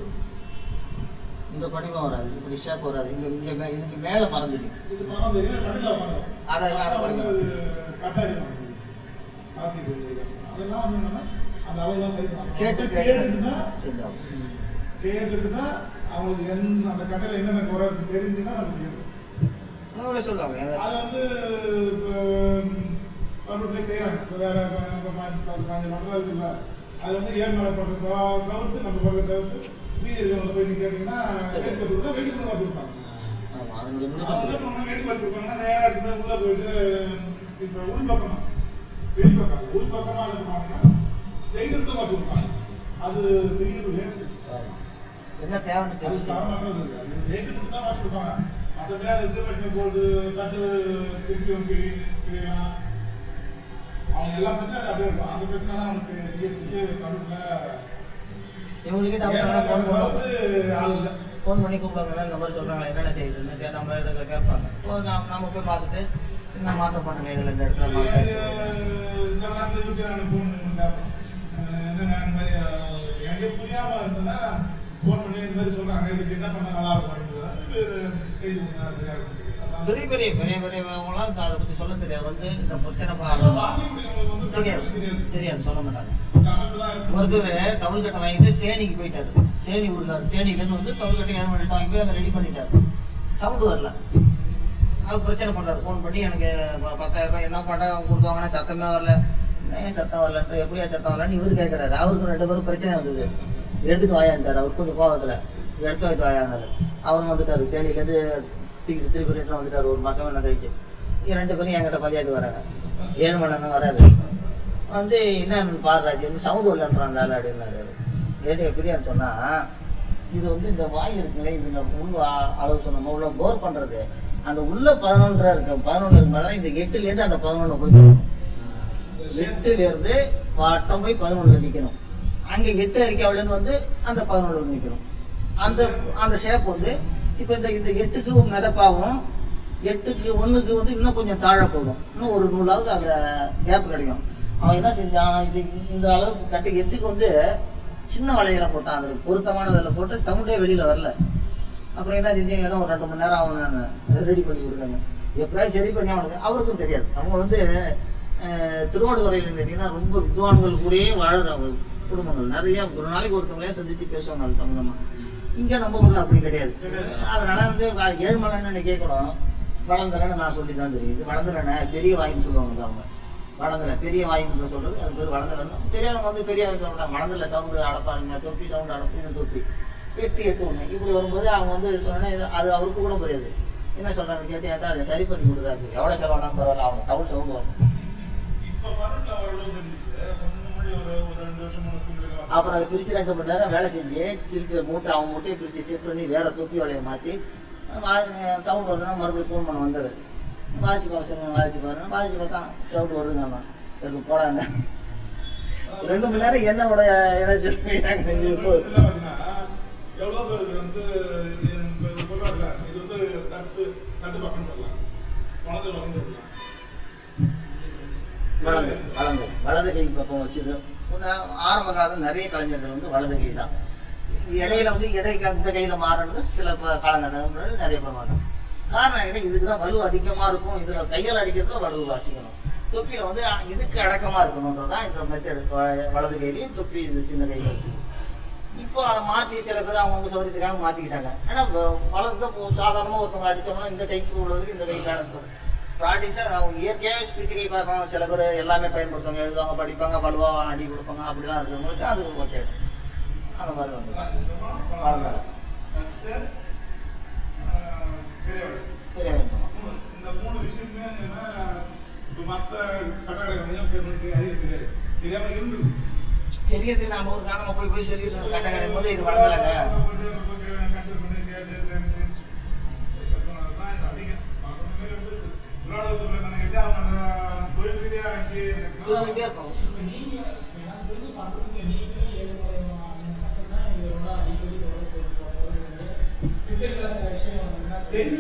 இந்த படிவம் வராது இப்படி ஷேப் வராது இங்க இங்க மே- இதுக்கு மேல மறந்துடும் இது பக்கம் தெரியும் கடையில் உட்காந்து அதை அதை வந்து படிவம் அது கட்டாயி ஆசி அதெல்லாம் வந்து என்னன்னா அந்த அளவுலாம் சரி பண்ணணும் கேட்டு கேட்டுட்டு தான் செஞ்சோம் கேட்டுட்டு தான் அவங்களுக்கு எந்த அந்த கட்டையில் என்னென்ன குறை தெரிஞ்சுன்னா நமக்கு தெரியும் அவங்களே சொல்லுவாங்க எங்க- அது வந்து கம்ப்யூட்டர்லேயே செய்கிறாங்க இப்போ வேற இப்போ பாஞ்சு பண்ணுறது இல்லை அது வந்து ஏழ்மலை பண்ணுறத தவிர்த்து நம்ம பண்ணுறத தவிர்த்து மீதி இருக்கவங்க போய் நீங்கள் கேட்டிங்கன்னா சரி. வெயிட் பார்த்து கொடுத்தா வெயிட் பண்ணி பார்த்து கொடுப்பாங்க ஆமா அதனுடைய அவங்க நுணுக்கம் என்ன தெரியும். பண்ணுவாங்க வெயிட் பார்த்து கொடுப்பாங்கன்னா நேராக எடுத்து உள்ளே போயிட்டு இப்போ உள் பக்கமா வெளி பக்கம் உள் பக்கமாக இருக்குமாங்கன்னா வெயிட் எடுத்து பார்த்து கொடுப்பாங்க அது செய்யறது வேஸ்ட் ஆமா. என்ன தேவைன்னு அது தெரியும் சாதாரணது இல்லை. அது ரேட்டு மட்டும் தான் வாசி கொடுப்பாங்க. மத்தபடி அது இது பண்ணி போட்டு, தட்டு திருப்பி வந்து கிழி- கிழியலாம். அவங்க எல்லா பிரச்சனையும் அது அப்படியே இருக்கும். அந்த பிரச்சனை தான் அவனுக்கு செய்யறதுக்கு கடுப்புல இவங்களுக்கே டவுட் ஏன்னா ஃபோன் நமக்கு வந்து ஆள் இல்லை. ஃபோன் பண்ணி கூப்பிடுவாங்க இந்த மாதிரி சொல்றாங்க என்னென்ன செய்யுதுன்னு கேட்ட மாதிரி இடத்துல கேட்பாங்க இப்போ நாம நாம போய் பார்த்துட்டு என்ன மாற்றம் பண்ணுங்க இதுல இந்த இடத்துல இது மாற்றம் சில நேரத்துல வீட்டுல எனக்கு phone பண்ணி கேட்பேன். அஹ் என்னங்க இந்த மாதிரி, அஹ், எனக்கே புரியாம இருந்ததுன்னா phone பண்ணி இந்த மாதிரி சொல்றாங்க இதுக்கு என்ன பண்ணா நல்லா இருக்கும் அப்படின்றத இது செய்தி கொடுங்க, சரியா இருக்கும். அதான் பெரிய பெரிய பெரிய பெரியவங்களாம் அதை பத்தி சொல்ல தெரியாது வந்து இந்த பிரச்சனை அப்புறம் பாருங்க வாசிக்கக்கூடியவங்களுக்கு வந்து தெரியாது கண்டிப்பா தெரியாது. தெரியாது சொல்ல மாட்டாங்க இந்த அமைப்புலாம் இருக்கு. ஒருத்தர் தமிழ் கட்டை வாங்கிட்டு தேனிக்கு போயிட்டாரு தேனி ஊருக்காரு தேனிலேருந்து வந்து தமிழ் கட்டை ஏன் பண்ணிட்டு வாங்கி போய் அதை ரெடி பண்ணிட்டாரு சவுண்டு வரல அவர் பிரச்சனை பண்றாரு ஃபோன் பண்ணி எனக்கு ப- பத்தாயிரம் ரூபாய் என்ன பண்ண கொடுத்தாங்கன்னா சத்தமே வரல ஏன் சத்தம் வரலன்ட்டு எப்படியா சத்தம் வரலன்னு இவர் கேட்கறாரு அவருக்கும் ரெண்டு பேரும் பிரச்சனை வந்தது எடுத்துட்டு வாயாண்டாரு அவர் கொஞ்சம் கோவத்துல எடுத்து வைத்து வாயாண்டாரு அவரும் வந்துட்டாரு தேனிலேருந்து திருப்பி திருப்பி ரிட்டர்ன் வந்துட்டாரு ஒரு மாசம் என்ன கழிச்சு இங்க ரெண்டு பேரும் என்கிட்ட பஞ்சாயத்து வராங்க ஏழு மணி நேரம் வராது வந்து என்ன பாடுறாச்சு சவுண்ட் வரலன்றாங்க ஆள் அப்படின்னாரு ஏட்டு எப்படியான்னு சொன்னா இது வந்து இந்த வாய் இருக்குல்ல இதுல உள் ஆ- அளவு சொன்னோம் உள்ள போர் பண்றது அந்த உள்ள பதினொன்றா இருக்கு பதினொன்று இருக்கும்போது இந்த எட்டுல இருந்து அந்த பதினொன்று போய் நிக்கணும். எட்டுல இருந்து வட்டம் போய் பதினொன்றுல நிக்கணும் அங்க எட்டு அறிக்கையாவிலன்னு வந்து அந்த பதினொன்று வந்து நிக்கணும் அந்த அந்த ஷேப் வந்து இப்ப இந்த இந்த எட்டுக்கு மிதப்பாவும் எட்டுக்கு ஒண்ணுக்கு வந்து இன்னும் கொஞ்சம் தாழ போகும் இன்னும் ஒரு நூலாவது அந்த கேப் கிடைக்கும் அவன் என்ன செஞ்சான் இது இந்த அளவுக்கு கட்டி எட்டுக்கு வந்து சின்ன வளையல போட்டான் அதுக்கு பொருத்தமானதில் போட்டு சவுண்டே வெளியில வரல அப்புறம் என்ன செஞ்சேன் ஏதோ ஒரு ரெண்டு மணி நேரம் அவன் ரெடி பண்ணி கொடுத்தாங்க எப்படியாவது சரி பண்ணி அவனுக்கு அவருக்கும் தெரியாது அவங்க வந்து அஹ், திருவாடுதுறையில் கேட்டீங்கன்னா ரொம்ப வித்வான்கள் கூடயே வாழுற குடும்பங்கள் நிறைய ஒரு நாளைக்கு ஒருத்தவங்களே சந்திச்சு பேசுவாங்க அது சம்பந்தமா இங்க நம்ம ஊர்ல அப்படி கிடையாது அதனால வந்து அது ஏழ்மலைன்னு கேட்கணும் வளர்ந்தலன்னு நான் சொல்லி தான் தெரியுது வளர்ந்தலண்ணே பெரிய வாயின்னு சொல்லுவாங்க அவங்க வளர்ந்தல பெரிய வாயின்னு சொல்றது அது பேர் வளர்ந்தலன்னு தெரியாதவங்க வந்து பெரிய வாங்கி சொல்றாங்க வளர்ந்தல சவுண்டு அடப்பாருங்க தொப்பி சவுண்டு அடப்பு இந்த தொப்பி எட்டு எட்டு ஒன்று இப்படி வரும்போது அவங்க வந்து சொன்னே அது அவருக்கு கூட புரியாது என்ன சொல்றாங்க கேட்டு ஏன்டா அதை சரி பண்ணி கொடுக்குறாரு எவ்வளோ செலவானாலும் பரவாயில்ல அவங்க தவுள் சவுண்டு வரும் இப்ப பரவாயில்ல அவ்வளவு தெரிஞ்சுச்சு கொஞ்சம் முன்னாடி ஒரு ஒரு ரெண்டு வருஷம் முன்னாடி அப்புறம் அதை பிரிச்சு ரெண்டு மணி நேரம் வேலை செஞ்சு திருப்பி மூட்டை அவன் மூட்டையை பிரிச்சு செட் பண்ணி வேற தொப்பி வலையை மாற்றி சவுண்ட் வருதுன்னா மறுபடியும் ஃபோன் பண்ண வந்தாரு வாதிச்சு பார்க்க சொன்ன வாதிச்சு பாருங்க வாதிச்சு பார்த்தா சவுண்ட் வருதுங்க அம்மா எடுத்து போடாங்க ரெண்டு மணி நேரம் என்னோட எனர்ஜி இப்போ இதுல பாத்தீங்கன்னா, எவ்வளவு பேருக்கு வந்து இந்த சொல்றாருல, இது வந்து தட்டு தட்டு பக்கம் சொல்லலாம் வலது பக்கம் சொல்லலாம் வலது வலது வலது கை பக்கம் வச்சுது முன்ன ஆரம்ப காலத்துல நிறைய கலைஞர்கள் வந்து வலது கை தான் இடையில வந்து இடைக்கு அந்த கையில மாறினது சில ப- காலகட்டங்கள் நிறைய பேர் மாறும் காரணம் என்ன இதுக்கு தான் வலு அதிகமா இருக்கும் இதுல கையால் அடிக்கிறதுல வலு வாசிக்கணும் தொப்பியில வந்து அஹ், இதுக்கு அடக்கமா இருக்கணும்ன்றதான் இந்த மெத்தட் வலது கையிலையும் தொப்பி இது சின்ன கையில வச்சு இப்போ அதை மாத்தி சில பேர் அவங்கவுங்க சௌகரியத்துக்காக மாத்திக்கிட்டாங்க ஆனா வ- வலது இப்போ சாதாரணமா ஒருத்தவங்க அடிச்சோம்னா இந்த கைக்கு உள்ளதுக்கு இந்த கை கணக்கு ப்ராக்டிஸா அவங்க இயற்கையாகவே ஸ்பீச் கை பார்க்கணும் சில பேர் எல்லாமே பயன்படுத்துவாங்க எழுதுவாங்க படிப்பாங்க வலுவா அடி கொடுப்பாங்க அப்படிலாம் இருக்கிறவங்களுக்கு அது ஓகே அந்த மாதிரி வந்து வளர்ந்தாரு தட்டு, ஆஹ், பெரியவர். பெரிய விஷயமா மூணு- இந்த மூணு விஷயமே என்னன்னா, இப்ப மத்த கட்டடக்கலை கொஞ்சம் பேருக்கு அதிகம் தெரியாது தெரியாம இருந்தது தெரியறது நம்ம ஒரு காரணமா போய் போய் சொல்லிட்டு இருந்தோம். கட்ட கிடைக்கும் போது இது வளர்ந்தலங்க சொல்லிட்டே இருப்போம் இப்ப நீங்க எனக்கு தெரிஞ்சு பண்றதுக்கு நீங்களும் ஏழுமலையும் அந்த கட்டம் தான் இதோட அடிக்கடி தொடர்பு கொள்வது. சித்தர் கிளாஸ் விஷயம் வந்ததுன்னா சரி.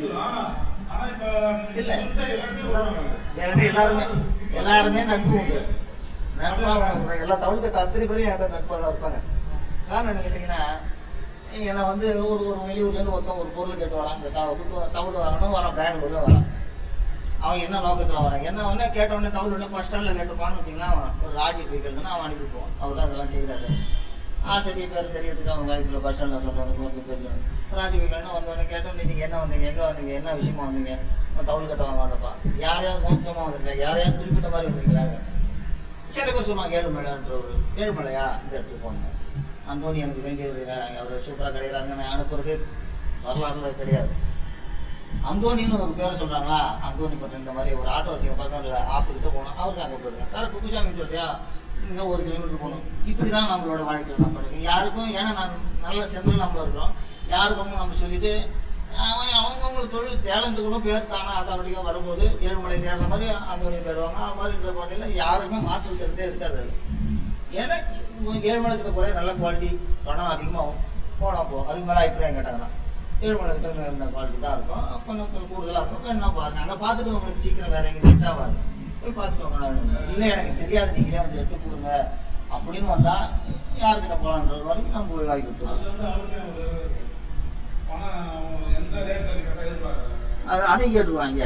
என்கிட்ட எல்லாருமே எல்லாருமே நட்பு உண்டு நட்பா அவங்க எல்லா தமிழ் கட்ட அத்தனை பேரும் என்கிட்ட நட்பாக தான் இருப்பாங்க காரணம் என்ன கேட்டிங்கன்னா ஏன்னா வந்து ஒரு ஒரு வெளியூர்லேருந்து ஒருத்தன் ஒரு பொருள் கேட்டு வரான் இந்த தவிர தவிர வாங்கணும் வரான் பெங்களூர்ல வரான் அவன் என்ன நோக்கத்தில் வரான் என்ன உடனே கேட்ட உடனே தவிர உடனே ஃபஸ்ட் ஸ்டாண்டில் கேட்டுப்பான்னு வச்சிங்களா ஒரு ராஜி போய்க்கிறதுனா அவன் அனுப்பிப்போம் அவர் தான் இதெல்லாம் செய்கிறாரு ஆசிரியர் பேர் தெரியறதுக்கு அவன் வாய்ப்பில் பஸ் ஸ்டாண்டில் சொல்கிறாங்க ஒருத்தர் தெரியும் ராஜி போய்க்கணும் வந்த உடனே கேட்டோம் நீங்கள் என்ன வந்தீங்க எங்கே வந்தீங்க என்ன விஷயமா வந்தீங்க தவுள் கட்ட வாங்க வந்தப்பா யாரையாவது மோசமாக வந்திருக்கா யாரையாவது குறிப்பிட்ட மாதிரி வந்திருக்கீங்களா சில பேர் சொன்னாங்க ஏழுமலைன்ற ஒரு ஏழுமலையா இந்த இடத்துக்கு போனேன் அந்தோனி எனக்கு வேண்டியவர் அவர் சூப்பராக கிடைக்கிறாங்க நான் அனுப்புறது வரலாறுல கிடையாது அந்தோனின்னு ஒரு பேரை சொல்றாங்களா அந்தோனி பக்கம் இந்த மாதிரி ஒரு ஆட்டோ வச்சுங்க பக்கத்தில் ஆற்றுக்கிட்ட போனோம் அவருக்கு அங்கே போயிருக்கேன் வேற குப்புசாமி சொல்றியா இங்கே ஒரு கிலோமீட்டர் போகணும் இப்படி தான் நம்மளோட வாழ்க்கையில் நம்ம இருக்கு யாருக்கும் ஏன்னா நான் நல்ல சென்ட்ரல் நம்ம இருக்கிறோம் யாருக்கும் நம்ம சொல்லிட்டு அவன் அவங்கவுங்களுக்கு தொழில் தேர்ந்தெடுக்கணும் பேர் தானே ஆட்டோமேட்டிக்காக வரும்போது ஏழுமலை தேடுற மாதிரி அந்தோனி தேடுவாங்க அது மாதிரின்ற பாட்டியில் யாருமே மாற்று இருக்கிறதே இருக்காது அது. ஏன்னா ஏழுமலை கிட்ட போகிற நல்ல குவாலிட்டி பணம் அதிகமாகும் போனால் போ அதுக்கு மேலே அபிப்பிராயம் கேட்டாங்கன்னா ஏழுமலை கிட்ட இந்த குவாலிட்டி தான் இருக்கும் கொஞ்சம் கொஞ்சம் கூடுதலாக இருக்கும் வேணா பாருங்க அங்கே பார்த்துட்டு உங்களுக்கு சீக்கிரம் வேற எங்கே செட் ஆகாது போய் பார்த்துட்டு வாங்க இல்லை எனக்கு தெரியாது நீங்களே வந்து எடுத்து கொடுங்க அப்படின்னு வந்தால் யார்கிட்ட போகலான்ற வரைக்கும் நம்ம போய் வாங்கி கொடுத்துருவோம் அது அதையும் கேட்டுருவாங்க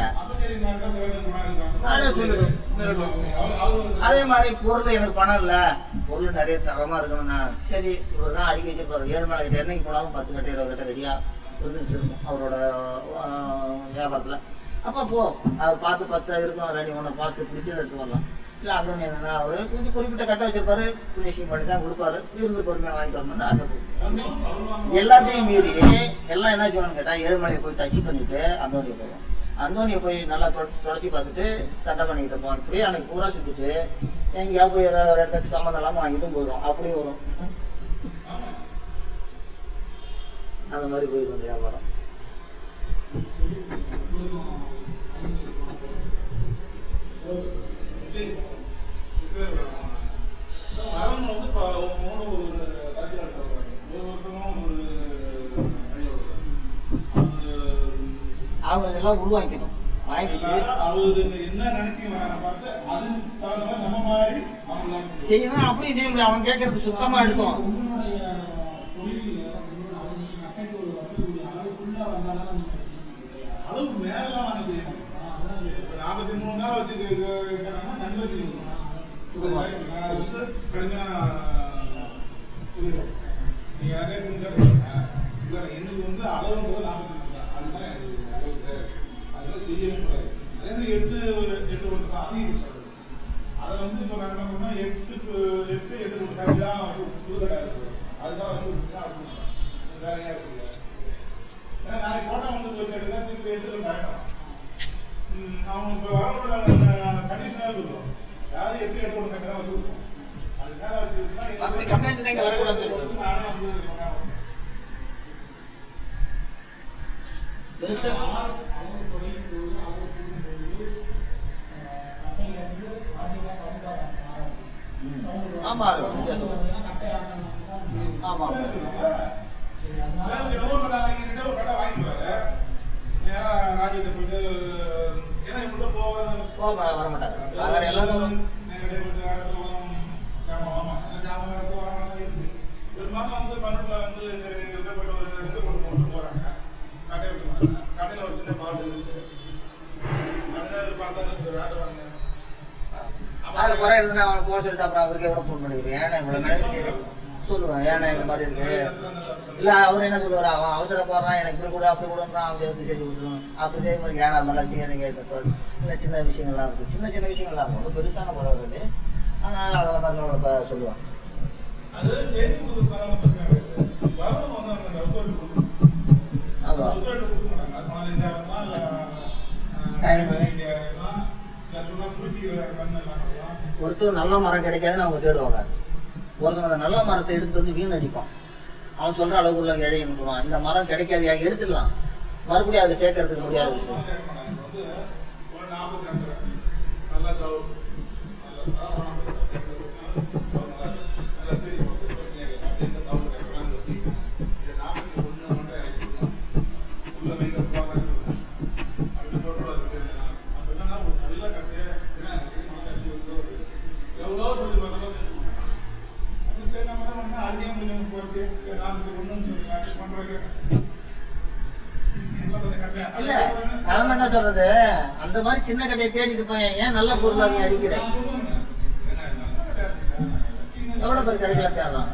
நானே சொல்லுவேன் அதே மாதிரி பொருள் எனக்கு பணம் இல்ல பொருள் நிறைய தரமா இருக்கணும்னா சரி இவர் தான் அடிக்க வச்சிருப்பாரு ஏழு மலை கிட்ட என்னைக்கு போனாலும் பத்து கட்டை இருபது கட்டை ரெடியா இருந்துட்டு இருக்கும் அவரோட ஆஹ், வியாபாரத்துல அப்ப போ அவர் பார்த்து பத்து இருக்கும் ரெடி ஒன்று பார்த்து பிடிச்சது எடுத்து வரலாம் இல்லை அது வந்து என்னன்னா அவரு கொஞ்சம் குறிப்பிட்ட கட்டை வச்சிருப்பாரு ஃபினிஷிங் பண்ணி தான் கொடுப்பாரு இருந்து பொறுமையாக வாங்கிட்டு வரணும்னா அங்கே கொடுப்போம். எல்லாத்தையும் மீறி எல்லாம் என்ன செய்வான்னு கேட்டா ஏழுமலையை போய் டச் பண்ணிட்டு அந்தோனியை போவோம் அந்தோனியை போய் நல்லா தொட- தொடச்சி பார்த்துட்டு தண்டை பண்ணிக்கிட்டு இருப்போம் இப்படியே அன்னைக்கு பூரா சுத்திட்டு எங்கேயா போய் ஏதாவது ஒரு இடத்துக்கு சம்மந்தம் இல்லாமல் வாங்கிட்டும் போயிடும் அப்படி வரும் அந்த மாதிரி போயிடும் அந்த வியாபாரம் அவங்க இதெல்லாம் உள்வாங்கிக்கணும் வாங்கிட்டு எல்லாரும் அவரு என்ன நினைச்சு வராங்க பார்த்து அதுக்கு தகுந்த மாதிரி நம்ம மாதிரி அவங்க செய்யணும் அப்படியும் செய்ய முடியாது அவன் கேட்கறது சுத்தமா எடுக்கும் உங்களுடைய தொழில் உங்களோட அது நீங்க அக்கௌண்ட் ஒரு வசதி அளவுக்குள்ள வந்தாலும் நீங்க செய்ய முடியாது அளவுக்கு மேலாம் நாங்க செய்ய மாட்டோம் அதான் இப்ப நாற்பத்தி மூணு நாள் வச்சுருக்காங்கன்னா நன்மை செய்யணும் அது வந்து கடுமையா சொல்லிடுவோம் நீங்க அதே புரிஞ்சுக்கோங்க இல்லை எனக்கு வந்து அளவு போது நாற்பத்தி மூணு தான் அதுதான் எனக்கு அளவுக்கு அதெல்லாம் செய்யவே கூடாது அதே மாதிரி எட்டு எட்டு ஒன்று தான் அதிகம் சொல்றது அதை வந்து இப்போ நாங்கள் என்ன பண்ணோம் எட்டு கு- எட்டு எட்டு ஒரு கறி தான் வந்து புது கடை இருக்குது அதுதான் வந்து விட்டுதான் அப்படின்னு வேற ஏன் இருக்கு ஏன்னா நாளைக்கு கோட்டை வந்து போய் சேர்த்துனா திருப்பி எட்டு பயணம் ம், அவங்க இப்போ வரவங்களோட கண்டிஷனாக இருக்கும் யாரும் எப்படி எடுத்து ஒன்று தான் வச்சு கொடுப்போம் அது மேலே வச்சுருந்தா அப்படி complaint தான் இங்க வரக்கூடாது. நானே வந்து சொன்னேன். பெருசா அவங்க தொழில் போது அவங்க போகும்போது கட்டையில இருந்து பாத்தீங்கன்னா சவுண்ட் மாறாது ம். சவுண்ட் ஆமா, அது வித்தியாசம். கட்டை ஆடணும் ஆமா சரி அதனால வேற என்னவோ பண்ணாங்க, என்கிட்ட ஒரு கடை வாங்கிக்குவாரு. நேரா ராஜிட்ட போயிட்டு, ஏன்னா இவங்கள்ட்ட போக- போக வர- வர மாட்டாங்க வேற எல்லாரும் நேரடியா போயிட்டு வேற இடத்துல போகணும். ஜாமான் வாமா. அந்த ஜாமான் எடுத்து வராங்க, இருக்கு. பெரும்பாலும் வந்து பன்னெண்டுல வந்து சரி, இங்க போயிட்டு ஒரு ரெண்டு கொண்டு கொண்டு போறாங்க. கடையை விட்டு வராங்க. கடையில ஒரு சின்ன பால் இருக்கு. கடையில பார்த்தா இருக்கு, வேலை வாங்க. அதுல குறை இருந்தா அவனை போக சொல்லிட்டு அப்புறம் அவருக்கு எவ்வளவு ஃபோன் பண்ணிடுவேன் ஏன்னா இவ்வளவு மேடம் சரி சொல்லுவேன் ஏன்னா இந்த மாதிரி இருக்கு இல்ல அவர் என்ன சொல்லுவாரு அவன் அவசரப்படுறான் எனக்கு இப்படி கூட அப்படி கூடன்றான் அவன் வந்து சரி விட்டுருவான் அப்படி செய்ய மாதிரி ஏன்னா மாதிரிலாம் செய்யாதீங்க இது இப்போ சின்ன சின்ன விஷயங்கள்லாம் இருக்கு சின்ன சின்ன விஷயங்கள்லாம் இருக்கும் ரொம்ப பெருசான குறை வருது அதனால அதில் மக்களோட ப- சொல்லுவான் அது செய்தி கொடுக்கறதால பிரச்சனை கிடையாது. வரணும் வந்து அந்த ஒத்துழைப்பு கொடுக்கணும். ஆமா ஒத்துழைப்பு கொடுக்க மாட்டாங்க. அது பதினஞ்சா இருக்கலாம், இல்ல, அஹ், Time. இங்க இருக்கலாம், இல்ல சொன்னா குறுக்கிற கண்ணு எல்லாம் இருக்கலாம். ஒருத்தர் நல்ல மரம் கிடைக்காதுன்னு அவங்க தேடுவாங்க ஒருத்தன் அந்த நல்ல மரத்தை எடுத்துட்டு வந்து வீண் அடிப்பான் அவன் சொல்ற அளவுக்கு உள்ள இழைன்னு சொல்லுவான் இந்த மரம் கிடைக்காது எடுத்துடலாம் மறுபடியும் அதை சேர்க்கறதுக்கு முடியாது சும்மா கேட்க மாட்டாங்க. இப்ப வந்து ஒரு நாற்பத்தி ரெண்டு ரூபாய். நல்ல தவு. நல்ல தவு, நாற்பத்தி ரெண்டு ரூபாய். தவு நல்லா இருக்கு. நல்ல சரி, ஓகே, ஓகே, அப்படின்ற தவு கேட்கலாம் வச்சு. இது நாற்பத்தி ஒண்ணு மட்டும் இறக்கிக்கணும். உள்ள வைக்கிற ரூபாய் வச்சுக்கணும். அப்படி போட்டு அது அப்ப என்னன்னா ஒரு நல்ல கட்டையை என்ன இருக்கு, மழை அடிச்சு விட்டு ஒரு எவ்வளோ சொல்லி பார்த்தாலும் அப்படி சரி நம்ம என்ன பண்ணோம், அதையும் கொஞ்சம் குறைச்சு நாற்பத்தி ஒண்ணுன்னு சொல்லி பண்றாங்க இல்ல நாம என்ன சொல்றது அந்த மாதிரி சின்ன கடையை தேடிட்டு போய் ஏன் நல்ல பொருளா நீ அடிக்கிற எவ்வளவு பேர் கடைகளை தேடுறான்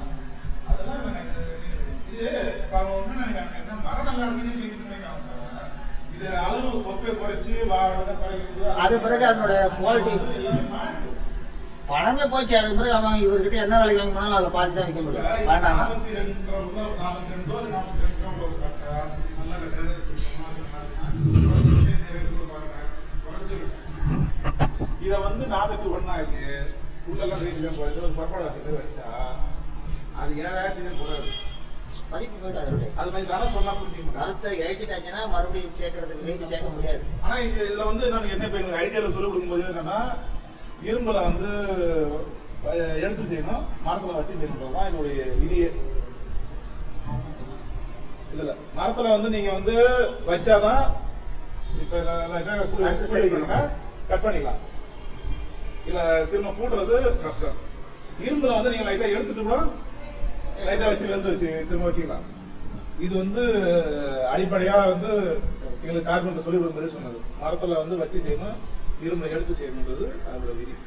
அது பிறகு அதனுடைய குவாலிட்டி பணமே போச்சு அது பிறகு அவன் இவர்கிட்ட என்ன வேலைக்கு வாங்கி போனாலும் அதை பார்த்து தான் விற்க முடியும் வேண்டாம் இதை வந்து நாற்பத்தி ஒன்னாக்கி உள்ளெல்லாம் ரீச் போயிட்டு ஒரு பக்கோடா கிட்ட வச்சா அது ஏழாயிரத்தி போடாது மதிப்பு போயிட்டு அதனுடைய அது மாதிரி தானே சொன்னா புரிஞ்சுக்க மாட்டாங்க மரத்தை இழைச்சிட்டாச்சுன்னா மறுபடியும் சேர்க்கறதுக்கு வெயிட் சேர்க்க முடியாது ஆனா இது இதுல வந்து நான் என்ன இப்ப எங்களுக்கு ஐடியால சொல்லி கொடுக்கும்போது என்னன்னா இரும்புல வந்து அஹ், எடுத்து செய்யணும் மரத்துல வச்சு செய்யணும் தான் என்னுடைய விதியே இல்ல இல்ல மரத்துல வந்து நீங்க வந்து வச்சாதான் இப்ப கட் பண்ணிக்கலாம் இல்ல திரும்ப கூட்டுறது கஷ்டம் இரும்புல வந்து நீங்க லைட்டா எடுத்துட்டு கூட லைட்டா வச்சு வெந்து வச்சு திரும்ப வச்சுக்கலாம் இது வந்து அடிப்படையா வந்து எங்களுக்கு கார்பெண்டர் சொல்லி கொடுக்கும்போது சொன்னது மரத்துல வந்து வச்சு செய்யணும் இரும்பை எடுத்து செய்யணுன்றது அதோட விதி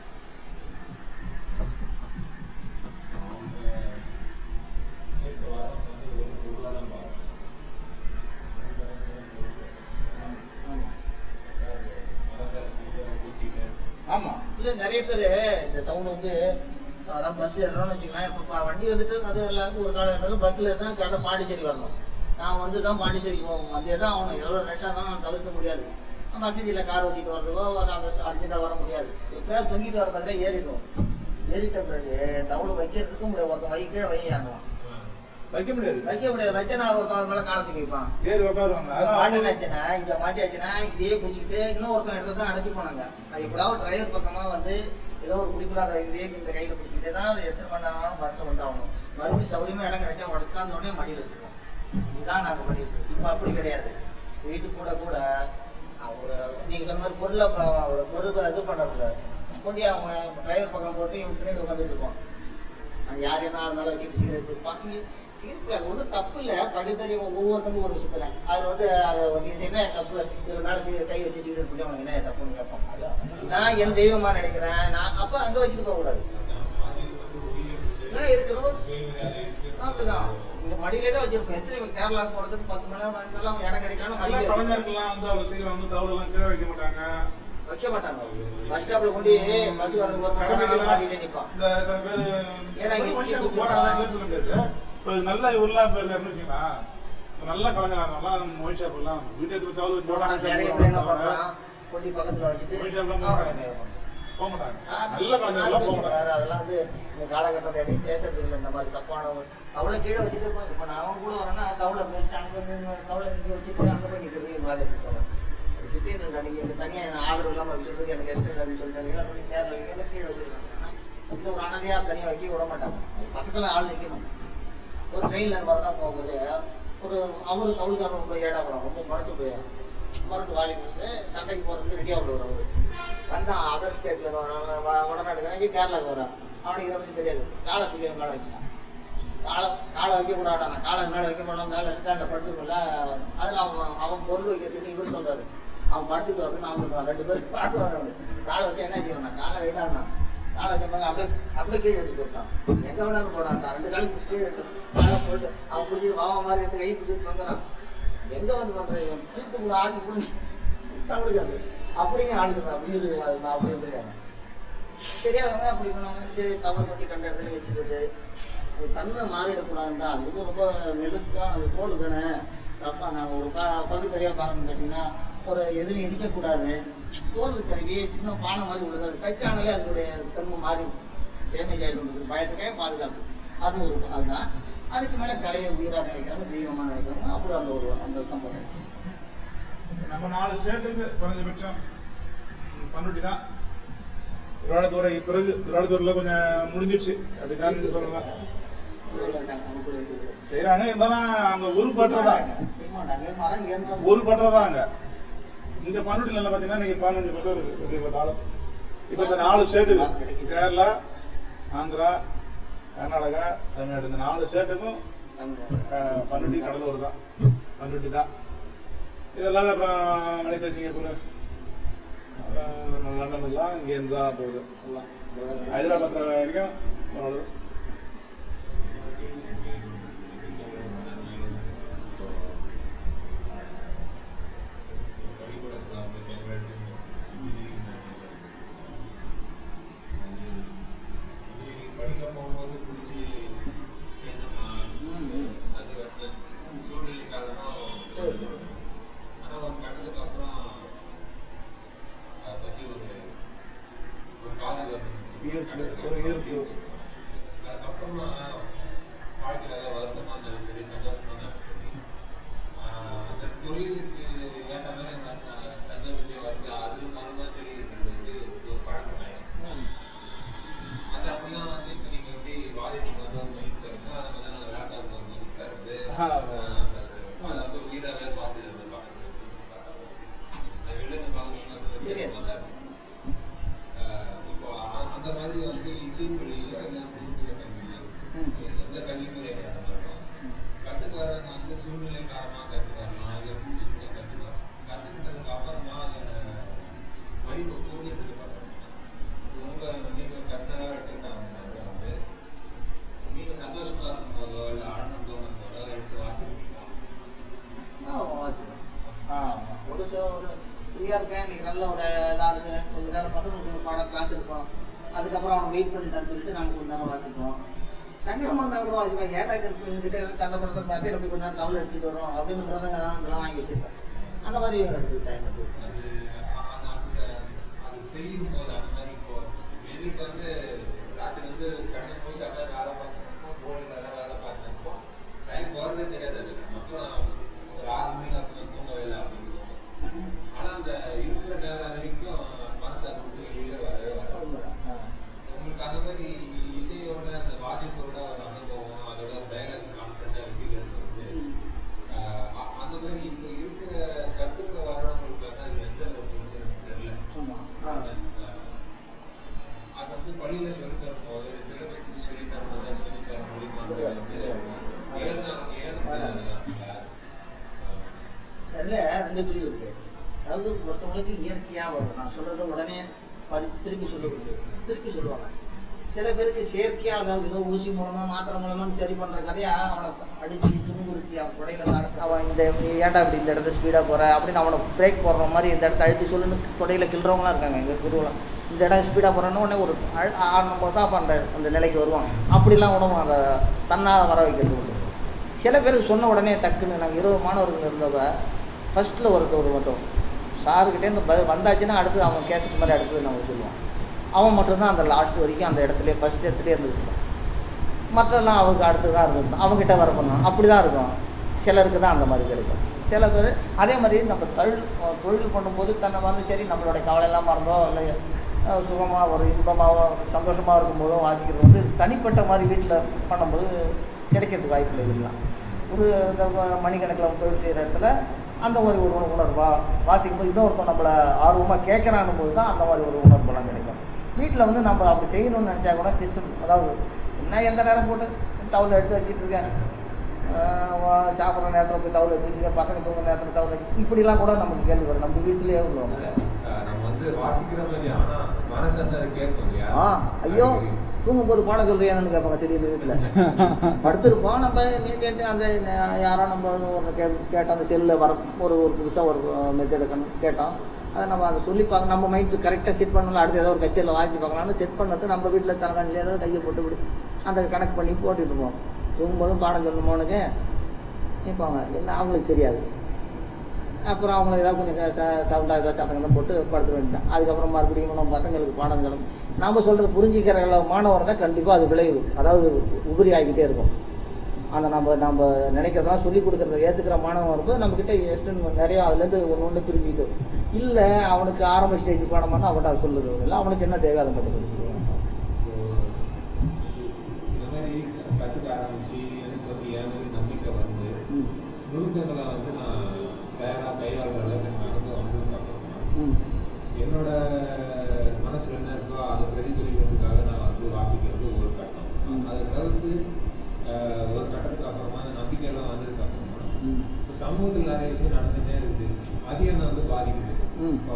ஆமா இல்ல நிறைய பேர் இந்த டவுன் வந்து அதான் பஸ் ஏறணும்னு வச்சுக்கலாம் இப்போ ப- வண்டி வந்துட்டு அது எல்லாருக்கும் ஒரு காலம் பஸ்ல இருந்தா கரெக்டாக பாண்டிச்சேரி வரணும் நான் வந்து தான் பாண்டிச்சேரிக்கு போவோம் அதே தான் அவனுக்கு எவ்வளோ ரஷ்ஷாக தான் தவிர்க்க முடியாது மசீதியில் கார் ஓட்டிட்டு வர்றதுக்கோ ஒரு அந்த அர்ஜென்ட்டாக வர முடியாது எப்படியாவது தொங்கிட்டு வர பக்கத்தில் ஏறிடும் ஏறிட்ட பிறகு டவுன் வைக்கிறதுக்கும் முடியாது ஒருத்தன் வை கீழே வை ஆடுவான் வைக்க முடியாது வைக்க முடியாது வச்சா நான் ஒருத்தன் அது மேலே காலத்துக்கு வைப்பான் ஏறி உட்காருவாங்க அதான் அவங்க- மாட்டினாச்சுன்னா இங்க மாட்டியாச்சுன்னா இதையே பிடிச்சிக்கிட்டு இன்னும் ஒருத்தன் இடத்துல தான் அடைச்சு போனாங்க நான் எப்படியாவது டிரைவர் பக்கமா வந்து ஏதோ ஒரு குடிக்கலாத இதையே இந்த கையில பிடிச்சிட்டு தான் எத்தனை மணி நேரம் பஸ்ல வந்து ஆகணும் மறுபடியும் சௌரியமா இடம் கிடைச்சா உட்கார்ந்த உடனே மடியில் வச்சுருவோம் இதுதான் நாங்க பண்ணிட்டு இருக்கோம். இப்ப அப்படி கிடையாது வீட்டு கூட கூட ஒரு நீ நீங்க சொன்ன மாதிரி பொருளை ப- பொருளை இது பண்றது கொண்டு அவங்க டிரைவர் பக்கம் போட்டு இவன் பின்னாடி உட்காந்துட்டு இருப்பான் அது யார் என்ன அதனால வச்சுட்டு சிகரெட் பார்த்து சிகரெட் அது ஒன்றும் தப்பு இல்லை பகுத்தறிவு ஒவ்வொருத்தருக்கும் ஒரு விஷயத்துல அது வந்து அது வந்து இது என்ன தப்பு இவர் மேலே சிகரெட் கை வச்சு சிகரெட் பிடிச்சா அவனுக்கு என்ன தப்புன்னு கேட்பான் நான் என் தெய்வமா நினைக்கிறேன் நான் அப்ப அங்க வச்சுட்டு போக கூடாது நான் இருக்கிறோம் அப்படிதான் இந்த மடியிலே தான் வச்சிருப்பேன் எத்தனை கேரளா போறதுக்கு பத்து மணி நேரம் பதினஞ்சு மணி நேரம் இடம் கிடைக்காம நல்லா மடியில கலைஞர்கள்லாம் வந்து அவ்வளவு சீக்கிரம் வந்து தவறுலாம் கீழே வைக்க மாட்டாங்க வைக்க மாட்டாங்க பஸ் ஸ்டாப்ல கொண்டு பஸ் வரதுக்கு ஒரு மணி நேரம் மாட்டிட்டே நிப்பான் இந்த சில பேர் ஏன்னா இங்க மனுஷனுக்கு போறாங்க இல்லைன்னு சொல்ல முடியாது இப்போ நல்ல இவரெல்லாம் பேர் இருக்காருன்னு வச்சுக்கலாம் நல்ல கலைஞர் நல்லா மொய் ஷாப் எல்லாம் வீட்டு எடுத்து தவறு வச்சு போனா நிறைய பேர் என்ன பண்றான் கொண்டு பக்கத்துல வச்சுட்டு மொய் ஷாப்லாம் போக அவனை மாட்டாங்க கேட்பான். போக மாட்டாங்க ஆ, நல்ல கலைஞர்கள்லாம் போக மாட்டாங்க பேசுறாரு. அதெல்லாம் வந்து இந்த காலகட்டத்தை எதையும் பேசுறது இல்லை இந்த மாதிரி தப்பான ஒரு தவளை கீழே வச்சுட்டு இருப்பான். இப்ப நான் அவன் கூட வரேன்னா தவளை வச்சுட்டு அங்க நின்னு தவளை இங்க வச்சுட்டு அங்க போய் நிக்கிறது என் மாதிரி தவளை அதுக்கிட்டே இல்லை நீங்க இங்க தனியா என்ன ஆதரவு இல்லாம வச்சுட்டு எனக்கு எஸ்ட் இல்லை அப்படின்னு சொல்லிட்டாங்க அப்படி கேரளா எல்லாம் கீழே வச்சிருக்காங்க இந்த ஒரு அனதையா தனியா வைக்க விட மாட்டாங்க பக்கத்துல ஆள் நிக்கணும் ஒரு ட்ரெயின்ல தான் போகும்போது ஒரு அவரு தவளுக்காரன் ரொம்ப ஏடா படம் ரொம்ப மறந்து போய் மறந்து வாலி வந்து சண்டைக்கு போறதுக்கு ரெடியாக விடுவார் அவரு வந்தான் அதர் ஸ்டேட்ல வரான் வடநாட்டுக்கு இங்கே கேரளாவுக்கு வரான் அவனுக்கு இதை பத்தி தெரியாது காலத்துக்கு மேலே வச்சுட்டான் காலை காலை வைக்க கூடாடா நான் காலை மேலே வைக்க போனோம் மேலே ஸ்டாண்டில் படுத்துக்கல அதில் அவன் அவன் பொருள் வைக்கிறதுக்கு இவர் சொல்றாரு அவன் படுத்துட்டு வரது நான் சொல்றான் ரெண்டு பேரும் பார்க்குவாங்க அவரு காலை வச்சு என்ன செய்யணும் காலை வைடான்னா காலை வச்ச அப்படியே அப்படியே கீழே எடுத்து போட்டான் எங்க வேணாலும் போடான்டா ரெண்டு காலம் பிடிச்சி கீழே எடுத்து காலை போட்டு அவன் பிடிச்சி வாவா மாதிரி எடுத்து கை பிடிச்சி வந்துறான் எங்க வந்து பண்றேன் தீர்த்து கூட ஆக்கி பிடிச்சி தமிழுக்காரு அப்படிங்க ஆளுங்க அப்படி இருக்கு அது நான் அப்படி இருந்திருக்காங்க தெரியாதவங்க அப்படி பண்ணுவாங்க சரி தவறு பண்ணி கண்ட இடத்துல வச்சுக்கிறது அது தன்மை மாறிடக்கூடாதுன்றா அது வந்து ரொம்ப மெழுக்கா அது தோல் தானே ரப்பா நான் ஒரு பா பகுத்தறியா பார்க்கணும் கேட்டிங்கன்னா ஒரு எதிரும் இடிக்கக்கூடாது தோல் கருவி சின்ன பானை மாதிரி உள்ளது அது டச்சானாலே அதனுடைய தன்மை மாறி டேமேஜ் ஆகிட்டு பயத்துக்கே பாதுகாப்பு அது ஒரு அதுதான் அதுக்கு மேலே கலையை உயிராக நினைக்கிறாங்க தெய்வமாக நினைக்கிறவங்க அப்படி அந்த ஒரு அந்த ஸ்தம்பம் நம்ம நாலு ஸ்டேட்டுக்கு குறைஞ்சபட்சம் பண்ருட்டி தான் விராடத்தூரை பிறகு விராடத்தூர்ல கொஞ்சம் முடிஞ்சிடுச்சு அப்படின்னு சொல்லலாம் செய்யறாங்க இருந்தாலும் அங்க ஒரு பற்றதா ஒரு பற்றதா அங்க இந்த பண்ருட்டில எல்லாம் பாத்தீங்கன்னா நீங்க பதினஞ்சு பட்டம் இருக்கு பெரிய பட்டாலும் இப்ப இந்த நாலு ஸ்டேட்டுக்கு கேரளா ஆந்திரா கர்நாடகா தமிழ்நாடு இந்த நாலு ஸ்டேட்டுக்கும் அஹ், பண்ருட்டி கடலூர் தான் பண்ருட்டி தான் இதெல்லாம் அப்புறம் மலேசியா சிங்கப்பூர் அப்புறம் லண்டனுக்குலாம் இங்கேருந்து தான் போகுது எல்லாம் ஹைதராபாத் வரைக்கும் போகுது படிக்க போகும்போது பிடிச்சி சேர்ந்தோமா அது வந்து சூழ்நிலை காரணமா ஆனா ஒரு கட்டத்துக்கு அப்புறம் அதை பத்தி ஒரு ஒரு காதல் ஈர்ப்பு, ஒரு ஈர்ப்பு. அதுக்கப்புறமா வாழ்க்கையில ஏதாவது வருத்தமா இருந்தாலும் சரி சந்தோஷமா இருந்தாலும் சரி ஆஹ் அந்த தொழிலுக்கு ஏற்ற மாதிரி அந்த சந்தோஷத்தையும் வருது அது மூலமா தெரியுது வந்து ஒரு பழக்கம் ஆயிடும் அது அப்படிலாம் வந்து இப்போ நீங்க எப்படி வாதிட்டு வந்து ஒரு மைண்ட் தருமோ அதை வந்து நாங்கள் லேப்டாப்ல வந்து தருது ஆமா. அதை வந்து உயிராகவே பார்த்துட்டு வந்து பார்க்குறது வெளியிருந்து பார்க்கணும்னா தெரியாது. வந்து ஆஹ் இப்போ அ- அந்த மாதிரி வந்து இசை மொழியில எல்லாம் புரிஞ்சுக்க கல்வி எந்த கல்வி முறையாக இருந்தாலும் கற்றுக்க வரவங்க வந்து சூழ்நிலை காரணமாக கற்றுக்க வரலாம் இல்லை பிடிச்சிருந்தா கற்றுக்கலாம் கற்றுக்கிட்டதுக்கு அப்புறமா அதை மதிப்பு கூடியதுக்கு பார்க்கணும் உங்க நீங்க கஷ்டப்பட்டு வந்து நீங்க சந்தோஷமா இருக்கும் போதோ இல்லை ஆனந்தம் தோணும் போதோ எடுத்து வாசிப்பீங்களா ஒரு ச- ஒரு ஃப்ரீயாக இருக்கேன் இன்னைக்கு நல்ல ஒரு இதாக இருக்குது கொஞ்ச நேரம் பசங்களுக்கு ஒரு பாடம் கிளாஸ் இருக்கும் அதுக்கப்புறம் அவன் வெயிட் பண்ணிட்டான்னு சொல்லிட்டு நாங்கள் கொஞ்ச நேரம் வாசிப்போம் சங்கடமாக இருந்தால் கூட வாசிப்பேன் ஏட்டா கிட்ட சண்டை படத்தை பார்த்து அப்படி கொஞ்ச நேரம் தவளை எடுத்துட்டு வரோம் அப்படின்னு பிரதங்க தான் இதெல்லாம் வாங்கி வச்சிருக்கேன் அந்த மாதிரி எடுத்து டைம் எடுத்து அது அந்த அந்த அது செய்யும் போது அந்த மாதிரி இப்போ வெளிக்கு வந்து ராத்திரி வந்து கண்ணை பூசி அப்படியே வேலை பார்த்துருப்போம் போர்டில் வேலை வேலை பார்த்துருப்போம் டைம் போகிறதே தெரியாது அது மொத்தம் ஒரு ஆறு மணிக்கு அப்புறம் தூங்கவே இல்லை அப்படின்னு தோணும். ஆனா அந்த இருக்கிற நேரம் வரைக்கும் மனசு அதை விட்டு வெளியில வரவே வராது உங்களுக்கு அந்த மாதிரி இசையோட அந்த வாத்தியத்தோட ஒரு அனுபவம் அதோட டைலாக் கான்ஃபிடண்டா வச்சுக்கிறது வந்து ஆஹ் அ- அந்த மாதிரி இப்போ இருக்கிற கத்துக்க வர்றவங்களுக்கு வந்து அது பள்ளியில சொல்லி தரும்போது சில பேருக்கு சொல்லி தரும்போது சொல்லி தர முடியுமான்றது வந்து ஏதுனாங்க ஏதுனாங்க அதில் ரெண்டு பிரிவு இருக்கு அதாவது ஒருத்தவங்களுக்கு இயற்கையாக வரும் நான் சொல்றத உடனே பரி- திருப்பி சொல்லக்கூடாது திருப்பி சொல்லுவாங்க சில பேருக்கு செயற்கையாக அதாவது ஏதோ ஊசி மூலமா மாத்திரை மூலமா சரி பண்ற கதையா அவனை அடிச்சு துன்புறுத்தி அவன் தொடையில நடத்து அவன் இந்த ஏன்டா இப்படி இந்த இடத்த ஸ்பீடாக போற அப்படின்னு அவனை பிரேக் போடுற மாதிரி இந்த இடத்த அழுத்தி சொல்லுன்னு தொடையில கிள்றவங்களாம் இருக்காங்க எங்கள் குருவெலாம் இந்த இடம் ஸ்பீடாக போகிறோன்னு உடனே ஒரு அழு ஆடணும் போது தான் அப்போ அந்த அந்த நிலைக்கு வருவாங்க அப்படிலாம் உணவு அதை தன்னால் வர வைக்கிறது உண்டு சில பேருக்கு சொன்ன உடனே டக்குன்னு நாங்கள் இருபது மாணவர்கள் இருந்தவ ஃபஸ்ட்டில் ஒருத்தர் மட்டும் சாருக்கிட்டேருந்து ப வந்தாச்சுன்னா அடுத்து அவன் கேசட் மாதிரி அடுத்தது நம்ம சொல்லுவோம் அவன் மட்டும்தான் அந்த லாஸ்ட் வரைக்கும் அந்த இடத்துல ஃபஸ்ட் இடத்துலேயே இருந்துக்கிட்டு இருந்தான் மற்றெல்லாம் அவருக்கு அடுத்து தான் இருந்திருக்கும் அவங்ககிட்ட வர பண்ணுவான் அப்படி தான் இருக்கும் சிலருக்கு தான் அந்த மாதிரி கிடைக்கும் சில பேர் அதே மாதிரி நம்ம தொழில் தொழில் பண்ணும்போது தன்னை வந்து சரி நம்மளுடைய கவலையெல்லாம் மறந்தோ இல்லை சுகமாக ஒரு இன்பமாக சந்தோஷமாக இருக்கும்போதும் வாசிக்கிறது வந்து தனிப்பட்ட மாதிரி வீட்டில் பண்ணும்போது கிடைக்கிறதுக்கு வாய்ப்பு இல்லை இதெல்லாம் ஒரு இந்த ம- மணிக்கணக்கில் தொழில் செய்கிற இடத்துல அந்த மாதிரி ஒரு உண- உணர்வா வாசிக்கும்போது இன்னொருத்தன் நம்மளை ஆர்வமாக கேட்குறான்னு போது தான் அந்த மாதிரி ஒரு உணர்வுலாம் கிடைக்கும் வீட்டில் வந்து நம்ம அப்படி செய்யணும்னு நினச்சா கூட டிஸ்டம் அதாவது என்ன எந்த நேரம் போட்டு டவுல் எடுத்து வச்சுட்டு இருக்கேன் ஆஹ் வா- சாப்பிட்ற நேரத்தில் போய் டவுல் எடுத்து வச்சுருக்கேன் பசங்க தூங்குற நேரத்தில் டவுல் எடுத்து இப்படிலாம் கூட நமக்கு கேள்வி வரும் நம்ம வீட்டிலேயே உள்ளவங்க நம்ம வந்து வாசிக்கிற மாதிரி ஆனா மனசு வந்து அதை கேட்கும் இல்லையா ஆ ஐயோ தூங்கும்போது பாட சொல்றியான்னு கேட்பாங்க திடீர்னு வீட்டில் படுத்திருப்போம் நம்ம நீ கேட்டு அந்த ந- யாரோ நம்ம ஒரு கே கேட்டோம் அந்த செல்லில் வர ஒரு ஒரு புதுசாக ஒரு மெத்தட் கேட்டோம் அதை நம்ம அதை சொல்லி பார்க்க நம்ம மைண்டு கரெக்டாக செட் பண்ணலாம் அடுத்து ஏதோ ஒரு கச்சேரியில் வாங்கி பார்க்கலாம்னு செட் பண்ணது நம்ம வீட்டில் தலகாணியில் ஏதாவது கையை போட்டு இப்படி அந்த கனெக்ட் பண்ணி போட்டுட்டு இருப்போம் தூங்கும்போதும் பாடம் சொல்லணுமோனுக்கு நிற்பாங்க என்ன அவங்களுக்கு தெரியாது அப்புறம் அவங்க ஏதாவது கொஞ்சம் சவுண்டாக ஏதாவது சத்தங்களும் போட்டு படுத்துட வேண்டியதான் அதுக்கப்புறம் மறுபடியும் நம்ம பசங்களுக்கு பாடங்களும் நாம் சொல்கிறது புரிஞ்சிக்கிற மாணவர்னா கண்டிப்பாக அது விளைவு அதாவது உபரி ஆகிக்கிட்டே இருக்கும் அந்த நம்ம நம்ம நினைக்கிறதெல்லாம் சொல்லி கொடுக்குறத ஏற்றுக்கிற மாணவன் இருக்கும்போது நம்மக்கிட்ட எஸ்டன் நிறையா அதுலேருந்து ஒன்று ஒன்று பிரிஞ்சுக்கிட்டு இல்லை அவனுக்கு ஆரம்ப ஸ்டேஜ் பாடமானா அவன்கிட்ட அதை சொல்லுறது இல்லை அவனுக்கு என்ன தேவை அதை மட்டும் சொல்லிடுவான் இந்த மாதிரி கற்றுக்க ஆரம்பிச்சு எனக்கு வந்து என் மீது நம்பிக்கை வந்து ம் நுணுக்கங்களை வந்து நான் தயாராக கையாளுற அளவுக்கு எனக்கு அனுபவம் வந்து பார்க்கணும் ம் என்னோட மனசுல என்ன இருக்கோ அதை பிரதிபலிக்கிறதுக்காக நான் வந்து வாசிக்கிறது ஒரு கட்டம் ம். அதை தவிர்த்து அஹ், ஒரு கட்டத்துக்கு அப்புறமா அந்த நம்பிக்கையெல்லாம் வந்ததுக்கு அப்புறமா ம் இப்போ சமூகத்தில் நிறைய விஷயம் நடந்துட்டே இருக்குது அது என்ன வந்து பாதிக்குது ம். இப்போ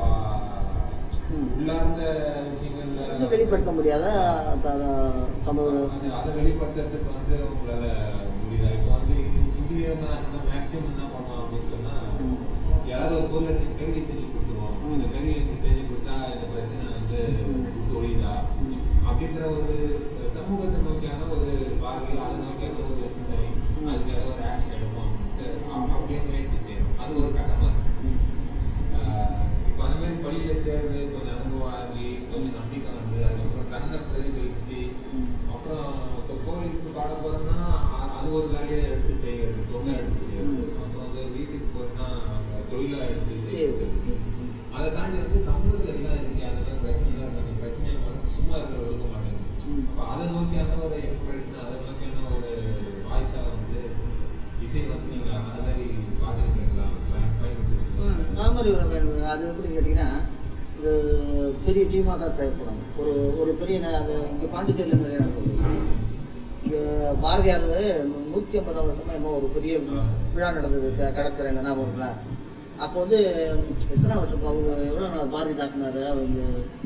ம். உள்ளார்ந்த வந்து விஷயங்கள்ல வெளிப்படுத்த முடியாத த- த- சமூக அது- அதை வெளிப்படுத்துறதுக்கு வந்து உங்களால முடியுதா இப்போ வந்து இது மேக்ஸிமம் என்ன பண்ணுவோம் அப்படின்னு சொன்னா ம். யாராவது ஒரு பொருளை செஞ்சு கைதி செஞ்சு கொடுத்துருவோம் ம். இந்த கைதி செஞ்சு கொடுத்தா இந்த பிரச்சனை வந்து ம். விட்டு ஒழியுதா ம். அப்படின்ற ஒரு சமூகத்தை நோக்கியான ஒரு பார்வை அதை நோக்கியான ஒரு சிந்தனை ம். அதுக்கு ஏதாவது ஒரு ஆக்ஷன் எடுப்போம் அப்படியே முயற்சி செய்யணும் அது ஒரு கட்டமா இருக்கு ம். ஆஹ் இப்போ அந்த மாதிரி பள்ளியில சேர்ந்து கொஞ்சம் அனுபவம் ஆகி கொஞ்சம் நம்பிக்கை வந்து அதுக்கப்புறம் தன்னை பிரதிபலிச்சு ம். அப்புறம் இப்போ கோயிலுக்கு பாட போறோம்னா அ- அது ஒரு வேலையை எடுத்து செய்யறது தொழிலா எடுத்து செய்யறது ம். அப்புறம் வந்து வீட்டுக்கு போறோம்னா அங்க தொழிலா எடுத்து சரி செய்யறது ம். அதை தாண்டி வந்து சமூகத்துல எல்லாம் இருக்கு அதெல்லாம் பிரச்சனை இருக்கு அந்த பிரச்சனையை மனசு சும்மா இருக்கிற ஒழுக்க மாட்டேங்குது ம். அப்போ அதை நோக்கியான ஒரு எக்ஸ்பிரஷன் அதை நோக்கியான ஒரு வாய்ஸா வந்து இசை வந்து நீங்க அந்த மாதிரி பாத்துருக்கீங்களா ம், பயன்படுத்தி அது மாதிரி ஒரு வேணும். அது எப்படி கேட்டிங்கன்னா இது பெரிய டீமாக தான் தேவைப்படும் ஒரு ஒரு பெரிய ந- அது இங்கே பாண்டிச்சேரியில் நிறைய நடக்குது இங்கே பாரதியார் நூற்றி ஐம்பதாம் வருஷமா இன்னும் ஒரு பெரிய விழா நடந்தது க- கடற்கரையில் ஞாபகம் இருக்குல்ல அப்போ வந்து எத்தனை வருஷம் அவங்க எவ்வளோ நாள் பாரதிதாசனார் அவங்க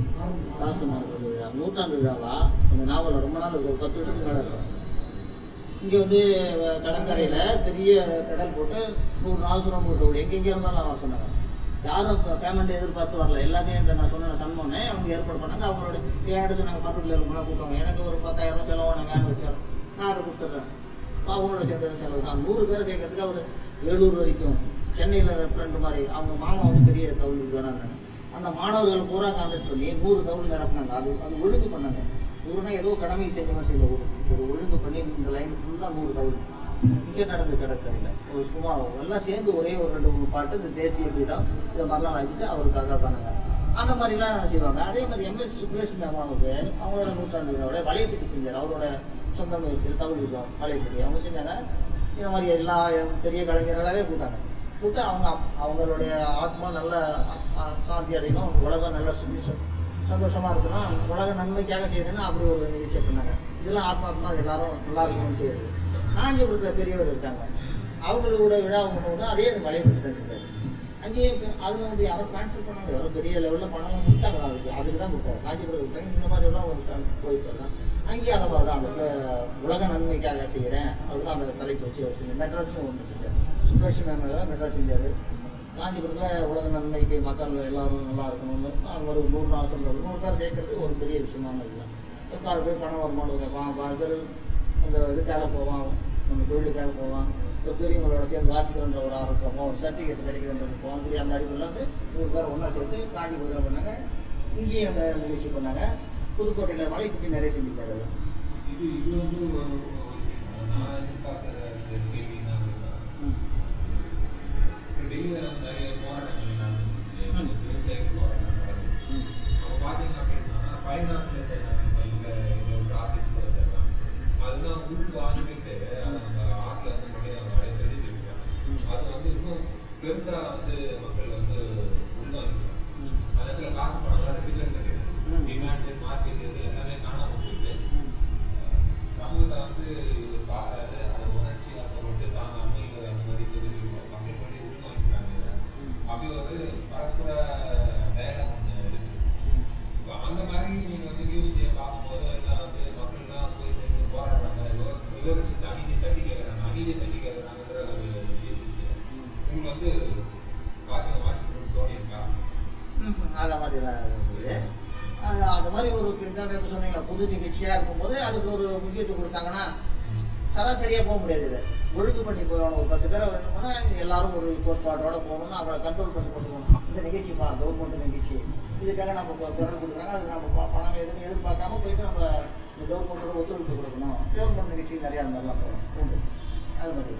தாசனார் விழா நூற்றாண்டு விழாவா அந்த நாவல் ரொம்ப நாள் இருக்கு ஒரு பத்து வருஷத்துக்கு மேலே இருக்கும் இங்கே வந்து அஹ், கடற்கரையில் பெரிய கடல் போட்டு நூறு நாசுரம் நூறு தோடு எங்கெங்கே இருந்தாலும் வர சொன்னாங்க யாரும் பேமெண்ட் எதிர்பார்த்து வரல எல்லாத்தையும் இந்த நான் சொன்ன சன்மானே அவங்க ஏற்பாடு பண்ணாங்க அவங்களோட என்கிட்ட சொன்னாங்க பக்கத்தில் இருக்கணும் கூப்பிட்டாங்க எனக்கு ஒரு பத்தாயிரம் ரூபாய் செலவு நான் வேன் வச்சார் நான் அதை கொடுத்துட்றேன் அவங்களோட சேர்ந்த செலவு தான் நூறு பேரை சேர்க்கறதுக்கு அவர் வேலூர் வரைக்கும் சென்னையில் ஃப்ரெண்டு மாதிரி அவங்க மாமா வந்து பெரிய தவுள் வேணாங்க அந்த மாணவர்கள் பூரா கான்டாக்ட் பண்ணி நூறு தவுள் நிரப்புனாங்க அது அது ஒழுங்கு பண்ணாங்க நூறுனா ஏதோ கடமை செஞ்ச மாதிரி செய்யல ஒரு ஒரு ஒழுங்கு பண்ணி இந்த லைன் ஃபுல்லாக நூறு தவுள் இங்கே நடந்து கடற்கரையில் ஒரு சும்மா எல்லாம் சேர்ந்து ஒரே ஒரு ரெண்டு மூணு பாட்டு இந்த தேசிய கீதம் இதை மாதிரிலாம் வாங்கிட்டு அவருக்காக பண்ணாங்க அந்த மாதிரிலாம் செய்வாங்க அதே மாதிரி எம்எஸ் சுப்ரேஷன் அம்மாவுக்கு அவங்களோட நூற்றாண்டு விழாவோட வளையப்பட்டி செஞ்சார் அவரோட சொந்த முயற்சியில் தமிழ் யுத்தம் வளையப்பட்டி அவங்க செஞ்சாங்க இந்த மாதிரி எல்லா பெரிய கலைஞர்களாகவே கூட்டாங்க கூப்பிட்டு அவங்க அப்- அவங்களுடைய ஆத்மா நல்ல அ- அ- சாந்தி அடையணும் உலகம் நல்ல சுபிஷம் சந்தோஷமா இருக்கணும் உலக நன்மைக்காக செய்யறேன்னு அப்படி ஒரு நிகழ்ச்சி பண்ணாங்க இதெல்லாம் ஆத்மாத்மா எல்லாரும் நல்லா இருக்கணும்னு செய்யறது காஞ்சிபுரத்தில் பெரியவர் இருக்காங்க அவங்களோட விழா ஒன்று ஒன்று அதே அந்த மலையை பிடிச்சி செஞ்சாரு அங்கேயே அதில் வந்து யாரும் கேன்சல் பண்ணாங்க எவ்வளோ பெரிய லெவலில் பணம்லாம் கொடுத்தாங்க தான் அதுக்கு அதுக்கு தான் கொடுத்தாங்க காஞ்சிபுரம் கொடுத்தாங்க இந்த மாதிரி எல்லாம் ஒரு ஃபேம் போயிட்டு வரலாம் அங்கேயே அந்த மாதிரி தான் அந்த உல- உலக நன்மைக்காக செய்கிறேன் அதுதான் அந்த தலைப்பு வச்சு அவர் செஞ்சு மெட்ராஸ்னு ஒன்று செஞ்சார் சுப்ரேஷன் மேம் மெட்ராஸ் செஞ்சார் காஞ்சிபுரத்தில் உலக நன்மைக்கு மக்கள் எல்லாரும் நல்லா இருக்கணும்னு அவங்க ஒரு நூறு நாள் சொல்கிறது நூறு பேர் சேர்க்கறது ஒரு பெரிய விஷயமான இல்லை பாதி பேர் பணம் வருமானம் கேட்பான் பாதி பேர் அந்த இதுக்காக போவான் நம்ம தொழிலுக்காக போவான் இப்போ பெரியவங்களோட சேர்ந்து வாசிக்கிறன்ற ஒரு ஆர்வம் ஒரு சர்டிஃபிகேட் கிடைக்குதுன்றது போவோம் அப்படி அந்த அடிப்படையில் வந்து நூறு பேர் ஒன்றா சேர்த்து காஞ்சிபுரத்தில் பண்ணாங்க இங்கேயும் அந்த நிகழ்ச்சி பண்ணாங்க புதுக்கோட்டையில் மலைக்குட்டி நிறைய செஞ்சுருக்காரு அதெல்லாம் இது இது வந்து ஒரு ஒரு விஷயம். நான் எதிர்பார்க்கிற இந்த கேள்வி என்ன அப்படின்னா, ம். இப்ப டெல்லியில வந்து நிறைய போராட்டங்கள் நடந்துச்சு. ம். விவசாயிகள் போராட்டம் நடந்துச்சு. ம். அவங்க பாத்தீங்க அப்படின்னா, finance-ல சேர்ந்தாங்க. இப்ப இங்க இங்க ஒரு artist கூட சேர்ந்தாங்க. அதெல்லாம் உள் வாங்கிட்டு, அதை அந்த ஆத்துல வந்து கொண்டு போய் அவங்க நிறைய பேர் தெரிவிக்கிறாங்க. ம். அது வந்து இன்னும் பெருசா வந்து மக்கள் வந்து உள்வாங்கிக்கிறாங்க. ம். அந்த இடத்துல காசு பணம்லாம் ரெண்டு பேர் கிடையாது. ம். Demand, market இது எல்லாமே காணாம போயிட்டு ம். சமூகத்தை வந்து இது பாராது அதை உணர்ச்சி ஆசைப்பட்டு தாங்க அமைகள் அந்த மாதிரி தெரிஞ்சு மக்கள் பண்ணி உள்வாங்கிக்கிறாங்க இதை. அப்படி ஒரு பரஸ்பர டயலாக் ஒன்று இருக்கு இப்போ அந்த மாதிரி நீங்கள் வந்து நியூஸ்லேயே பார்க்கும்போது எல்லாம் வந்து மக்கள்லாம் போய் சேர்ந்து போராடுறாங்க விவ- விவரிச்சு அநீதி தட்டி கேட்குறாங்க அநீதி தட்டி கேட்குறாங்கன்ற ஒரு விஷயம் இருக்கு உங்களுக்கு வந்து பார்த்து வாசிக்கணும்னு தோணியிருக்கா ம்ஹும். அந்த மாதிரிலாம் இருக்குது அது அந்த மாதிரி ஒரு இதான் இப்ப சொன்னீங்க புது நிகழ்ச்சியாக இருக்கும்போது அதுக்கு ஒரு முக்கியத்துவம் கொடுத்தாங்கன்னா சராசரியாக போக முடியாது இது ஒழுங்கு பண்ணி போகணும் ஒரு பத்து பேரை வேணும்னா எல்லாரும் ஒரு கோட்பாட்டோட போகணும்னு அவங்கள கண்ட்ரோல் பண்ணி கொண்டு போகணும் இந்த நிகழ்ச்சிப்பா கவர்மெண்ட் நிகழ்ச்சி இதுக்காக நம்ம இப்போ குரல் கொடுக்குறாங்க அதுக்கு நம்ம ப- பணம் எதுவும் எதிர்பார்க்காம போயிட்டு நம்ம இந்த கவர்மெண்ட்டோட ஒத்துழைப்பு கொடுக்கணும் கவர்மெண்ட் நிகழ்ச்சி நிறையா அந்த மாதிரிலாம் போகணும் உண்டு அது மாதிரி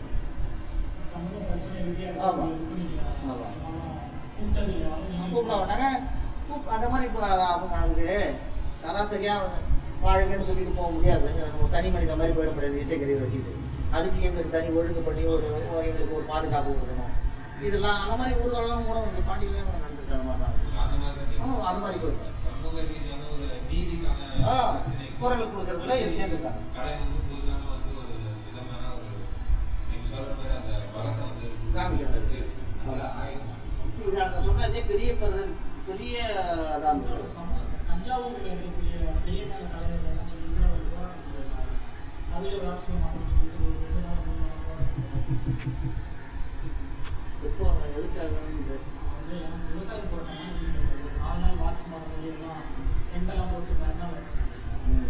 சமூக பிரச்சனை ரீதியா ஆமா. இது பண்ணிக்கலாம். ஆமா. ஆனா, கூட்டணியில வந்து நீங்க- கூப்பிட மாட்டாங்க கூப் அந்த மாதிரி இப்போ அவங்க அதுக்கு சராசரியாக வாழ்க்கைன்னு சொல்லிட்டு போக முடியாது நம்ம தனி மனித மாதிரி போயிட முடியாது இசைக்கருவி வச்சுட்டு அதுக்கு எங்களுக்கு தனி ஒழுங்கு பண்ணி ஒரு ஒரு எங்களுக்கு ஒரு பாதுகாப்பு கொடுக்கணும் இதெல்லாம் அந்த மாதிரி ஊர்களெல்லாம் கூட இந்த பாண்டியிலாம் நடந்துருக்கு அந்த மாதிரிலாம் இருக்கு. அந்த மாதிரி தான் நீங்க- ஆ, அந்த மாதிரி போயிருக்கு. சமூக ரீதியான ஒரு நீதிக்கான ஆ, பிரச்சனை குரல் கொடுக்கறதுல இது சேர்ந்துருக்காங்க. கலை வந்து புதுசான வந்து ஒரு விதமான ஒரு நீங்க சொல்ற மாதிரி அந்த பலத்தை வந்து காமிக்கிறது. நல்ல ஆயுதம். இது அங்கே சொன்னதே பெரிய பெரு- பெரிய அதான் இருந்தது சம- தஞ்சாவூர்ல இருக்கக்கூடிய பெரிய மேல கலைஞர்கள் என்ன சொல்லிட்டு ஒரு போராட்டம் செய்யறாங்க. அதுல வாசிக்க மாட்டோம்னு சொல்லிட்டு ஒரு ரெண்டு நாள் மூணு நாள் போராட்டம் இப்போ அவங்க எதுக்காக வந்து எனக்கு விவசாய போராட்டம் ஒரு நாலு நாள் வாசிக்க மாட்டோம் எல்லாம் எங்கெல்லாம் போட்டு மறுநாள் ம்.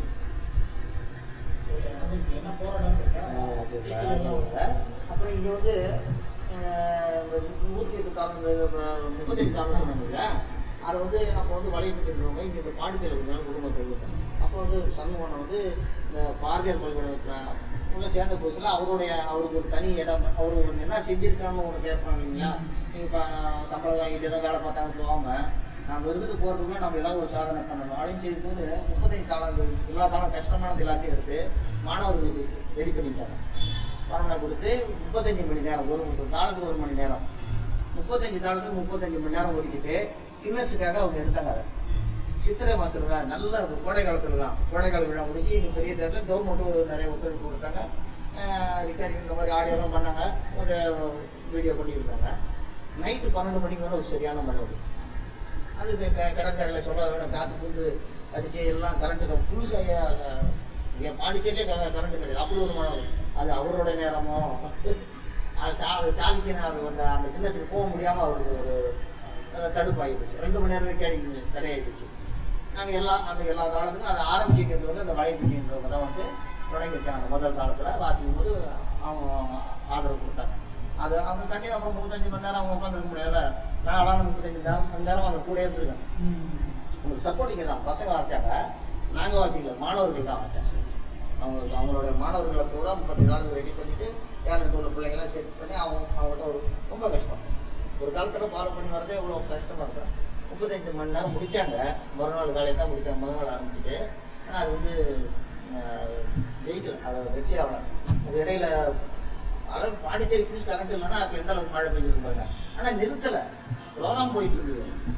அதுக்கு என்ன போராட்டம் இருக்கா? ஆஹ் அது வீட்டுல எல்லாம் வேற. அப்புறம் இங்க வந்து அஹ், இந்த நூற்றி எட்டு தாழ்ந்து முப்பத்தஞ்சு தாழ்ந்து சொன்னாங்க அதை வந்து அப்போ வந்து வழிபட்டு இருக்கிறவங்க இங்கே இந்த பாண்டிச்சேரி மேலே குடும்பத்தை இருக்காங்க அப்போ வந்து சண்முகனை வந்து இந்த பாரதியார் பல்கலைக்கழகத்தில் உள்ள சேர்ந்த புதுசில் அவருடைய அவருக்கு ஒரு தனி இடம் அவர் ஒன்று என்ன செஞ்சிருக்கான்னு ஒன்று கேட்பாங்க இல்லைங்களா நீங்கள் இப்போ சம்பளம் வாங்கிட்டு ஏதோ வேலை பார்த்தாங்க போவாங்க நம்ம விருதுக்கு போகிறதுக்குள்ள நம்ம ஏதாவது ஒரு சாதனை பண்ணணும் அப்படின்னு செய்யும்போது முப்பத்தஞ்சு தாளங்கள் எல்லா தாளும் கஷ்டமானது எல்லாத்தையும் எடுத்து மாணவர்களுக்கு ரெடி பண்ணிட்டாங்க பரவலை கொடுத்து முப்பத்தஞ்சு மணி நேரம் ஒரு ஒரு தாளுக்கு ஒரு மணி நேரம் முப்பத்தஞ்சு தாளுக்கு முப்பத்தஞ்சு மணி நேரம் ஒதுக்கிட்டு கின்னஸுக்காக அவங்க எடுத்தாங்க அதை சித்திரை மாதத்துல தான் நல்ல ஒரு கோடை காலத்துல தான் கோடைக்கால விழா முடிஞ்சு இங்கே பெரிய தேட்டரில் கவர்மெண்ட்டும் நிறைய ஒத்துழைப்பு கொடுத்தாங்க ரெக்கார்டிங் இந்த மாதிரி ஆடியோலாம் பண்ணாங்க ஒரு வீடியோ பண்ணியிருந்தாங்க நைட்டு பன்னெண்டு மணிக்கு மேலே ஒரு சரியான மழை வரும் அது கடற்கரையில் சொல்ல வேணும் காற்று புந்து அடிச்சு எல்லாம் கரண்ட்டு ஃபுல் என் பாண்டிச்சேரியே கரண்ட் கிடையாது அப்படி ஒரு மழை வரும் அது அவரோட நேரமோ அது சா அது சாதிக்கணும் அது அந்த அந்த கிண்ணத்துக்கு போக முடியாமல் அவருக்கு ஒரு அஹ், தடுப்பாகி போச்சு ரெண்டு மணி நேரம் ரெக்கார்டிங் தடையாகிடுச்சு நாங்கள் எல்லா அந்த எல்லா காலத்துக்கும் அதை ஆரம்பிக்கிறது வந்து அந்த வலைப்பிடின்றவங்க தான் வந்து தொடங்கி வச்சாங்க அந்த முதல் காலத்தில் வாசிக்கும் போது அவங்க ஆதரவு கொடுத்தாங்க அது அவங்க கட்டி அப்புறம் முப்பத்தஞ்சு மணி நேரம் அவங்க உட்காந்துருக்க முடியல நான் ஆனால் முப்பத்தஞ்சு நேரம் மணி நேரம் அவங்க கூட இருந்திருக்கேன் ம். உங்களுக்கு சப்போர்ட்டிங்க தான் பசங்க வாசிச்சாங்க நாங்கள் வாசிக்கல மாணவர்கள் தான் வாசிச்சாங்க அவங்க அவங்களோட மாணவர்களை பூரா முப்பத்தி நாலு ரெடி பண்ணிட்டு டேலண்ட் உள்ள பிள்ளைங்களாம் செட் பண்ணி அவங்க அவங்கள்ட்ட ஒரு ரொம்ப கஷ்டம் ஒரு காலத்தில் ஃபாலோ பண்ணி வரதே இவ்வளோ கஷ்டமாக இருக்கும் முப்பத்தஞ்சு மணி நேரம் முடிச்சாங்க மறுநாள் காலையில் தான் முடிச்சாங்க முதல் நாள் ஆரம்பிச்சுட்டு ஆனால் அது வந்து ஆஹ், ஜெயிக்கல அதை வெற்றி ஆகல அது இடையில அளவு பாண்டிச்சேரி ஃபுல் கரண்ட் இல்லைன்னா அப்போ எந்த அளவுக்கு மழை பெஞ்சிருக்கு பாருங்க ஆனால் நிறுத்தலை ப்ரோக்ராம் போயிட்டு இருந்தது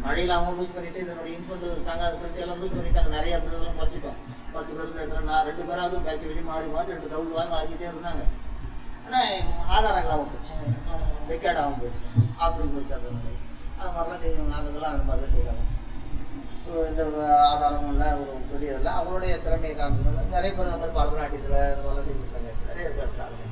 மழையில அவங்க லூஸ் பண்ணிட்டு இதனுடைய இன்ஃபண்ட் தாங்க சொல்லிட்டு எல்லாம் லூஸ் பண்ணிட்டாங்க நிறைய இருந்ததெல்லாம் குறைச்சிட்டோம் பத்து பேர் இருக்கிற நான் ரெண்டு பேராவது பேட்ச் வெளியே மாறி மாறி ரெண்டு தவுள் வாங்க ஆகிட்டே இருந்தாங்க ஆனால் ஆதாரம் இல்லாமல் போச்சு ரெக்கார்ட் ஆகும் போச்சு அப்படி போச்சு அது வந்து. அது மாதிரிலாம் செய்வாங்க அதெல்லாம் அது மாதிரி தான் செய்வாங்க ஒரு இந்த ஒரு ஆதாரமும் இல்லை ஒரு பெரிய இல்லை அவங்களுடைய திறமையை காமிக்கணும் நிறைய பேர் அந்த மாதிரி பரதநாட்டியத்தில் இந்த மாதிரிலாம் செஞ்சுருக்காங்க நிறைய இருக்காரு அது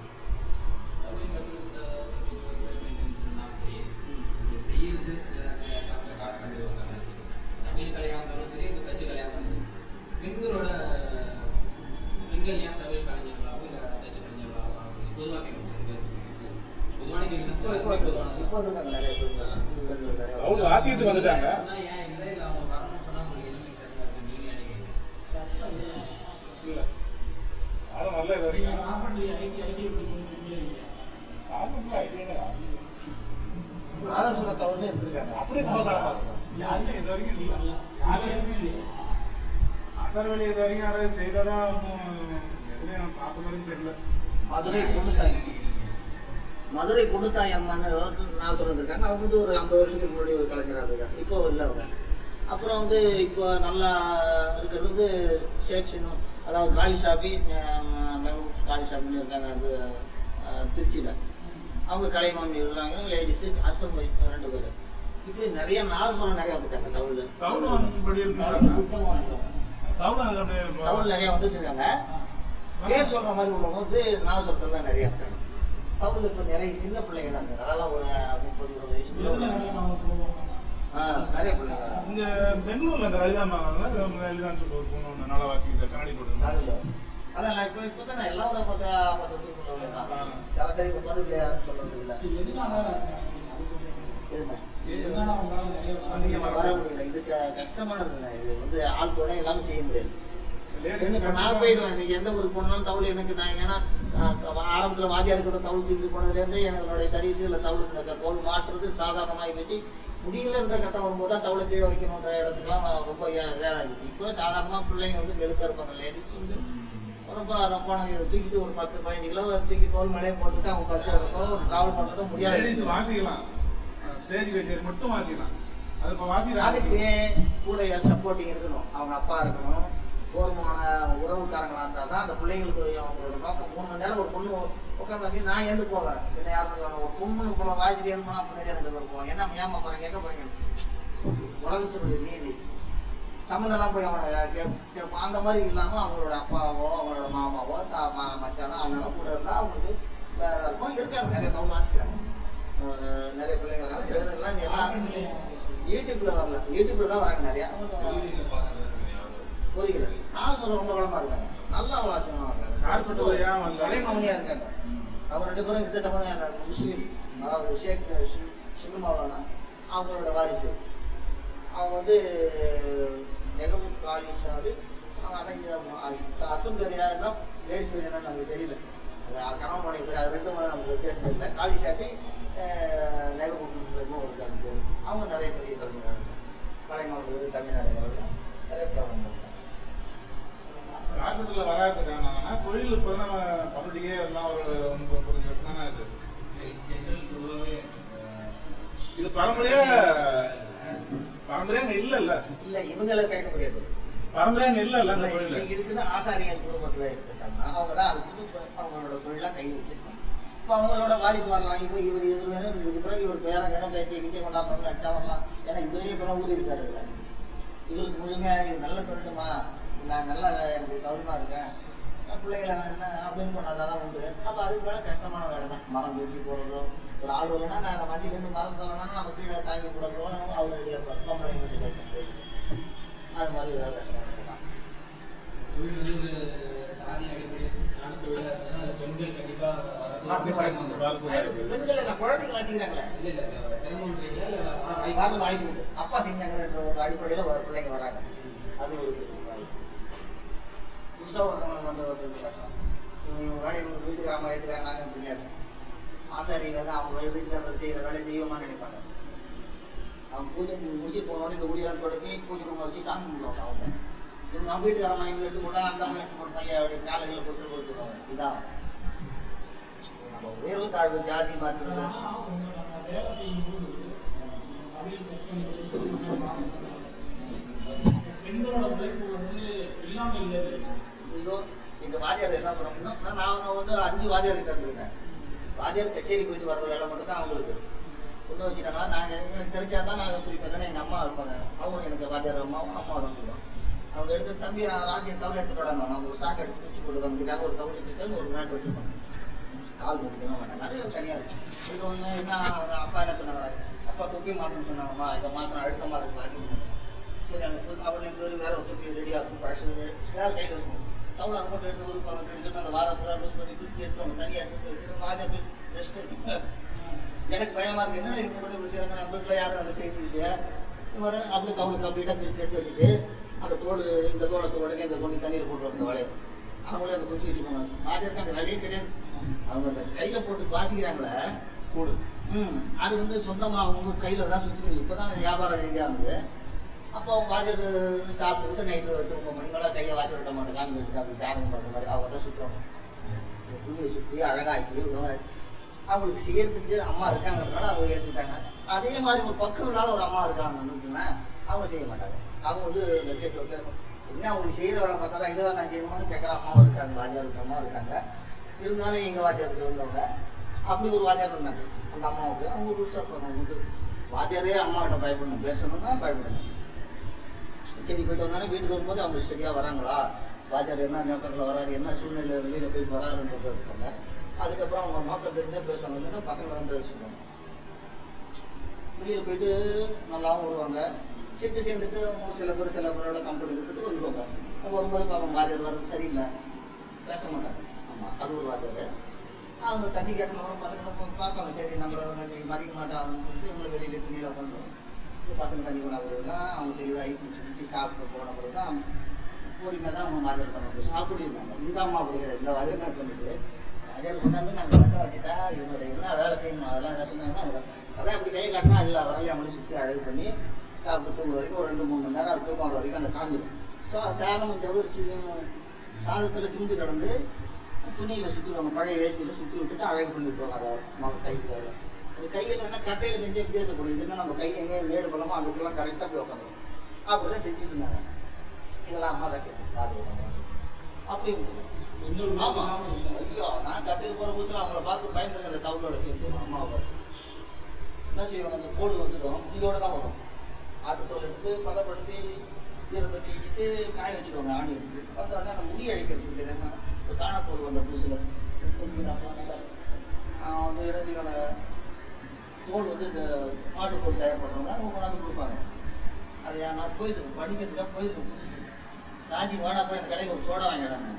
தமிழ் கற்றுக்கிட்ட மெயின்டெனன்ஸ் நான் செய்யணும் இது செய்யறது சாப்பிட்ட காட்டுறது ஒரு கலை தமிழ் கலையாக இருந்தாலும் சரி இந்த தச்சு கலையாக இருந்தாலும் சரி பெண்களோட பெண்கள் ஏன் தமிழ் கலைஞர்களாகவும் இல்லை தச்சு கலைஞர்களாகவும் பொதுவாக கேட்க முடியாது பொதுவான இப்போ இப்போ கேள்வி பொதுவான இப்போ இருக்காங்க நிறைய பேர் நிறைய அவங்க ஆசியத்துக்கு வந்துட்டாங்க சொன்னா ஏன் இல்லை இல்லை அவங்க வரணும்னு சொன்னா உங்களுக்கு எதுவுமே சரியா இருக்கு நீங்க நினைக்கிறீங்க இல்ல ஆளும் நல்ல இது நீங்க வரைக்கும் ராபர்ட் ஐடி ஐடி படிக்கிறீங்க இல்லையா ஆளும் ஐடியா ஆலோசனை தவறுல இருந்திருக்காங்க அப்படி பார்க்கலாம் யாருமே இது வரைக்கும் இல்ல யாருமே இல்லையா அசர்வெளி இது வரைக்கும் யாராவது செய்ததா எதுலையும் நான் பார்த்த மாதிரி தெரியல மதுரை பொண்ணுத்தாய் மதுரை பொண்ணுத்தாய் அம்மான்னு நான் சொல்லிருக்காங்க அவங்க வந்து ஒரு ஐம்பது வருஷத்துக்கு முன்னாடி ஒரு கலைஞராக இருக்காங்க இப்போ இல்லை அவங்க அப்புறம் வந்து இப்போ நல்லா இருக்கிறது வந்து ஷேக் சினு அதாவது காளி ஷாபி அஹ் மெஹபூப் காளி ஷாபின்னு இருக்காங்க வந்து திருச்சியில் அவங்க கலைமாமி இருக்காங்க லேடிஸு ஹஸ்பண்ட் ஒய்ஃப் ரெண்டு பேர் இப்படி நிறைய நாள் சொல்ல நிறைய வந்துட்டாங்க தமிழில் தவுண் படி இருக்காங்க புத்தகம் தவுண் அது அப்படியே தமிழ் நிறைய வந்துட்டு இருக்காங்க பேர் சொல்ற மாதிரி உள்ளவங்க வந்து நான் சொல்றதுலாம் நிறைய இருக்காங்க தமிழ் இப்ப நிறைய சின்ன பிள்ளைங்க தான் இருக்காங்க அதெல்லாம் ஒரு முப்பது இருபது வயசுக்குள்ள எவ்வளோ உள்ளவங்க. வேலை நாம போவோம் ஆ, நிறைய பிள்ளைங்க இங்க பெங்களூர்ல இந்த லலிதா மகாங்க லலிதான்னு சொல்லி ஒரு பொண்ணு ஒன்று நல்லா வாசிக்கிற கண்ணாடி போட்டு தமிழ்ல. அதான் நான் இப்போ இப்போ தான் எல்லாம் ஒரு பத்து பத்து வருஷத்துக்குள்ள உள்ளவங்க தான் சராசரி இப்போ மறு இல்லையான்னு சொல்றது இல்லை சரி எதுனால அது சொல்றீங்க எதுவுமே எதனால உங்களால நிறைய வர நீங்க முடியல? வர முடியல இது க- கஷ்டமானதுங்க இது வந்து ஆள் துணை எல்லாமே செய்ய முடியாது லேடிஸ் இப்போ நான் போயிடுவேன் இன்னைக்கு எந்த ஊருக்கு போனாலும் தவுள் எனக்கு நான் ஏன்னா ஆரம்பத்தில் வாத்தியார் கூட தவுள் தூக்கி போனதுலேருந்து என்னுடைய சர்வீஸ் இல்லை தவுள் இந்த தவுள் மாற்றுறது சாதாரணமாகி வச்சு முடியலன்ற கட்டம் வரும்போது தான் தவுளை கீழே வைக்கணுன்ற இடத்துக்குலாம் நான் ரொம்ப ரேர் ஆகிடுச்சு இப்போ சாதாரணமாக பிள்ளைங்க வந்து மெழுக்க இருப்பாங்க லேடிஸ் வந்து ரொம்ப ரஃபான இதை தூக்கிட்டு ஒரு பத்து பதினஞ்சு கிலோ தூக்கி தோல் மேலே போட்டுட்டு அவங்க பஸ் இருக்கோ ட்ராவல் பண்ணுறதும் முடியாது லேடிஸ் வாசிக்கலாம் ஸ்டேஜ் கச்சேரி மட்டும் வாசிக்கலாம் அது இப்போ அதுக்கு வாசிக்கலாம் கூட சப்போர்ட்டிங் இருக்கணும் அவங்க அப்பா இருக்கணும் போர்மான உறவுக்காரங்களா இருந்தா தான் அந்த பிள்ளைங்களுக்கு ஒரு அவங்களோட நோக்கம் மூணு மணி நேரம் ஒரு பொண்ணு உட்காந்து வாசி நான் எழுந்து போவேன் என்ன யாரும் சொல்லணும் ஒரு பொண்ணு போல வாசிட்டு எழுந்து போனா பின்னாடி எனக்கு வருவோம் என்ன ஏமா போறீங்க எங்க போறீங்க உலகத்தினுடைய நீதி சம்மந்தெல்லாம் போய் அவனை கே- கேட்பான் அந்த மாதிரி இல்லாம அவங்களோட அப்பாவோ அவங்களோட மாமாவோ தா- மா- மச்சானோ அண்ணனோ கூட இருந்தா அவங்களுக்கு வேற இருக்கும் இருக்காங்க நிறைய தமிழ் வாசிக்கிறாங்க ஒரு நிறைய பிள்ளைங்க இருக்காங்க பேர் எல்லாம் எல்லாம் இல்லையா? யூடியூப்ல வரல யூடியூப்ல தான் வராங்க நிறைய அவங்க கோயிலுக்கு பார்க்கறது ஞாபகம் போதிக்கல நான் சொல்ல ரொம்ப வளமா இருக்காங்க நல்லா வளர்ச்சமா இருக்காங்க கார்பெட் ஏன் வரல? கலைமாமணியா இருக்காங்க அவங்க ரெண்டு பேரும் இந்த சம்பந்தம் இல்லை முஸ்லீம் அதாவது ஷேக் சிவமாவானா அவங்களோட வாரிசு அவங்க வந்து நெகபூட் காலிஷாரு அவங்க அன்னைக்கு ஹஸ்பண்ட் பேர் யாருன்னா லேடிஸ் பேர் என்னன்னு நமக்கு தெரியல அது கணவன் மனைவி பேர் அது ரெண்டும் நமக்கு வித்தியாசம் தெரியல காலிஷாப்பி நெகபூட் ஒரு பேர் அவங்க நிறைய பெரிய கலைஞர்கள் கலைமாவட்டத்துக்கு தமிழ்நாடு நிறைய பிரபலம் இருக்காங்க. கார்பெட்ல வராது காரணம்னா தொழில் இப்போ நம்ம பண்டிகை எல்லாம் ஒரு ஒன்பது பதினஞ்சு வருஷம் தானே இது ஜெனரல் பொதுவாகவே இது பரம்பரையா பரம்பரையா அங்க இல்ல இல்ல இல்ல இவங்களை கேட்க முடியாது பரம்பரையா அங்க இல்ல இல்ல அந்த தொழில் இன்னைக்கு இருக்குன்னு ஆசாரியர்கள் குடும்பத்துல எடுத்துட்டாங்கன்னா அவங்க தான் அதுக்கு இப்ப அவங்களோட தொழிலா கையில் வச்சிருக்காங்க இப்போ அவங்களோட வாரிசு வரலாம் இவர் இவர் இவர் வேணும் இதுக்கு பிறகு இவர் பேர நேரம் பேச்சு கிட்டே கொண்டாடணும் நட்டா வரலாம் ஏன்னா இவரே இப்போ தான் ஊறி இருக்காரு இதுல இவருக்கு முழுமையா இது நல்ல தொழிலுமா நான் நல்லா எனக்கு சௌரியமா இருக்கேன் நான் பிள்ளைகளை என்ன அப்படின்னு பண்ணாதான் உண்டு அப்போ அதுக்கு மேலே கஷ்டமான வேலை தான் மரம் வெட்டி போகிறதோ ஒரு ஆள் வரலன்னா நாங்கள் வண்டியிலேருந்து மரம் தரலன்னா நம்ம கீழே தாங்கி போடுறதோ அவர் ரெடியாக இருப்பார் நம்மளை எங்களுக்கு கேட்க அது மாதிரி ஏதாவது கஷ்டம் தான் தொழில் வந்து ஒரு சாதி அடிப்படையிலான தொழிலாக இருந்தால் அது பெண்கள் கண்டிப்பாக வரது சிரமம் தான். பெண்கள் என்ன குழந்தைங்க வாசிக்கிறாங்களே இல்ல இல்ல சிரமம்ன்றீங்களா இல்ல வர வாய்ப்பு வாங்க வாய்ப்பு உண்டு அப்பா செஞ்சாங்கன்ற ஒரு அடிப்படையில் ஒரு பிள்ளைங்க வராங்க அது ஒரு பெரிய வாய்ப்பு புதுசாக ஒருத்தவங்களுக்கு வந்து ஒருத்தருக்கு கஷ்டம் இவங்க ஒரு வேலை இவங்க வீட்டுக்காரமா ஏற்றுக்கிறாங்கன்னு தெரியாது ஆசாரிகள் தான் அவங்க வீட்டுக்காரர் செய்கிற வேலையை தெய்வமாக நினைப்பாங்க அவங்க பூஜை முடிச்சு போனோடனே இந்த ஊழியெல்லாம் தொடச்சி பூஜை ரூமை வச்சு சாமி கும்பிடுவாங்க அவங்க இவங்க அவங்க வீட்டுக்காரமா இவங்க எடுத்து போட்டா அந்த அவங்க எடுத்து போட்டாங்க அப்படி காலையில் கொடுத்து கொடுத்துருவாங்க இதான் நம்ம உயர்வு தாழ்வு ஜாதி மாற்றுறது ஆனா, உங்க நம்ம வேலை செய்யும்போது தமிழ் செப்பன் சொல்லி மக்கள் பெண்களோட உழைப்பு வந்து இல்லாம இல்லை இதோ எங்க வாத்தியார் என்ன பண்ணுவாங்கன்னா நான் நான் வந்து அஞ்சு வாத்தியார் கிட்ட இருந்திருக்கேன் வாத்தியார் கச்சேரி போயிட்டு வர்ற வேலை மட்டும் தான் அவங்களுக்கு கொண்டு வச்சுட்டாங்களா நாங்கள் எங்களுக்கு தெரிஞ்சா தான் நாங்கள் குறிப்பாக எங்கள் அம்மா இருப்பாங்க அவங்க எனக்கு வாத்தியார் அம்மாவும் அம்மா தான் சொல்லுவாங்க அவங்க எடுத்து தம்பி ராஜ்யம் தவளை எடுத்துட்டு வராங்க அவங்க ஒரு சாக்கு எடுத்து வச்சு போடுவாங்க இதுக்காக ஒரு தவளை எடுத்து ஒரு மேட் வச்சுருப்பாங்க கால் வச்சுக்கலாம் வேண்டாம் அது தனியாக இருக்கும் இது ஒன்று என்ன அவங்க அப்பா என்ன சொன்னாங்க அப்பா தொப்பி மாற்றணும்னு சொன்னாங்கம்மா இதை மாத்திரம் அழுத்தமாக இருக்கு வாசிக்கணும் சரி அந்த புது அவனுக்கு ஒரு வேற ஒரு தொப்பி ரெடியாக இருக்கும் பழசு ஸ்பேர் கையில் இருக்கும் தவளை அங்கே மட்டும் எடுத்து ஒரு பழம் எடுத்துட்டு அந்த வாரம் பூரா ட்ரெஸ் பண்ணி பிரித்து எடுத்துவாங்க தனியாக எடுத்து எடுத்து வாஜா போய் ரெஸ்ட் எடுத்து எனக்கு பயமா இருக்கு என்ன இது மட்டும் இப்படி செய்யறாங்க நம்ம வீட்டில் யாரும் அதை செய்யுது இல்லையா இது மாதிரி அப்படியே தவளை கம்ப்ளீட்டாக பிரித்து எடுத்து வச்சுட்டு அந்த தோல் இந்த தோளத்தை உடனே இந்த கொண்டு தண்ணியில் போட்டுருவாங்க இந்த வலையை அவங்களே அதை கொஞ்சம் வச்சுப்பாங்க வாஜருக்கு அந்த வேலையே கிடையாது அவங்க அந்த கையில் போட்டு வாசிக்கிறாங்களே கூடு ம் அது வந்து சொந்தமாக அவங்க கையில் தான் சுற்றி இப்போ தான் வியாபாரம் ரீதியாக இருந்தது அப்போ அவங்க வாஜர் சாப்பிட்டு விட்டு நைட்டு தூங்க மணி மேலே கையை வாஜர் விட்ட மாட்டேன் காமி வச்சுட்டு அப்படி தியானம் பண்ணுற மாதிரி அவங்க தான் சுற்றுவாங்க துணியை சுற்றி அழகாக்கி விடுவாங்க அவங்களுக்கு செய்யறதுக்கு அம்மா இருக்காங்கிறதுனால அவங்க ஏற்றுக்கிட்டாங்க அதே மாதிரி ஒரு பக்கம் இல்லாத ஒரு அம்மா இருக்காங்கன்னு சொன்னால் அவங்க செய்ய மாட்டாங்க அவங்க வந்து இந்த கேட்டு என்ன அவங்களுக்கு செய்கிற வேலை பார்த்தா இதை நான் செய்யணும்னு கேட்குற அம்மாவும் இருக்காங்க வாத்தியார் இருக்க அம்மா இருக்காங்க இருந்தாலும் எங்கள் வாத்தியாருக்கு வந்தவங்க அப்படி ஒரு வாத்தியார் இருந்தாங்க அந்த அம்மாவுக்கு அவங்க ரூல்ஸாக இருப்பாங்க அவங்க வந்து வாத்தியாரே அம்மா கிட்ட பயப்படணும் பேசணும்னா பயப்படணும் சரி போயிட்டு வந்தாலும் வீட்டுக்கு வரும்போது அவங்க ஸ்டடியாக வராங்களா வாத்தியார் என்ன நோக்கத்தில் வராரு என்ன சூழ்நிலை வெளியில் போயிட்டு வராருன்றது இருப்பாங்க அதுக்கப்புறம் அவங்க நோக்கம் தெரிஞ்சே பேசுவாங்க இல்லைன்னா பசங்க தான் பேசுவாங்க வெளியில் போயிட்டு நல்லாவும் வருவாங்க சிட்டு சேர்ந்துட்டு அவங்க சில பேர் சில பேரோட கம்பெனி விட்டுட்டு வந்துருவாங்க அவங்க வரும்போது பார்ப்போம் வாத்தியார் வர்றது சரியில்லை பேச மாட்டாங்க ஆமாம் அது ஒரு வாத்தியார் அவங்க தண்ணி கேட்கணும் பசங்க பார்ப்பாங்க சரி நம்மளை வந்து மதிக்க மாட்டாங்கன்னு சொல்லிட்டு இவங்களை வெளியில் துணியில் பண்ணுறோம் பசங்க தண்ணி கொண்டா தான் அவங்க தெளிவாகி குடிச்சு குடிச்சு சாப்பிட்டு போன பிறகு தான் பொறுமையாக தான் அவங்க வாதியல் பண்ண முடியும் சாப்பிட்டு இருந்தாங்க இந்த அம்மா அப்படி கிடையாது இந்த வாதியல் நான் சொன்னது வாதியல் கொண்டாந்து நாங்கள் வச்ச வச்சுட்டா இதோட என்ன வேலை செய்யணும் அதெல்லாம் என்ன சொன்னாங்கன்னா அவங்க அதான் அப்படி கை காட்டினா இல்லை வரலையே அப்படி சுற்றி அழகு பண்ணி சாப்பிட்டு தூங்குற வரைக்கும் ஒரு ரெண்டு மூணு மணி நேரம் அது தூக்கம் வர வரைக்கும் அந்த காஞ்சிடும் ஸோ சேலம் ஜவரிசியும் சாதத்தில் சிந்து கிடந்து துணியில் சுற்றிடுவாங்க பழைய வேஷ்டியில் சுற்றி விட்டுட்டு அழகு பண்ணி விட்டுருவாங்க அதை நம்ம கைக்கு அது கையில் என்ன கட்டையில் செஞ்சு வித்தியாசப்படும் இதுன்னா நம்ம கை எங்கே மேடு பள்ளமோ அதுக்கெல்லாம் கரெக்டாக போய் உட்காந்துரும் அப்படி தான் செஞ்சுட்டு இருந்தாங்க இதெல்லாம் அம்மா தான் செய்யணும் பார்த்துருவாங்க அப்படி இருந்தது பெண்கள் ஆமா உழைப்பு இல்லாம இல்லை. ஐயோ நான் கற்றுக்க போகிற புதுசில் அவங்கள பார்த்து பயந்துருங்க அந்த தவளோட சேர்ந்து அம்மாவை பார்த்து என்ன செய்வாங்க அந்த கோடு வந்துடும் இதோட தான் வரும் ஆட்டுத்தோல் எடுத்து பதப்படுத்தி ஈரத்தை தேய்ச்சிட்டு காய வச்சுடுவாங்க ஆணி எடுத்து வந்த உடனே அந்த முடி அழிக்கிறதுக்கு தெரியாம இந்த காணத்தோல் வந்த புதுசில் வந்து என்ன செய்வாங்க தோல் வந்து இந்த மாட்டுத்தோல் தயார் பண்ணுறவங்க அவங்க கொண்டாந்து கொடுப்பாங்க அது நான் போயிருக்கேன் படிக்கிறதுக்காக போயிருக்கேன் புதுசு ராஜி வாடா போய் அந்த கடையில் ஒரு சோடா வாங்கிடாங்க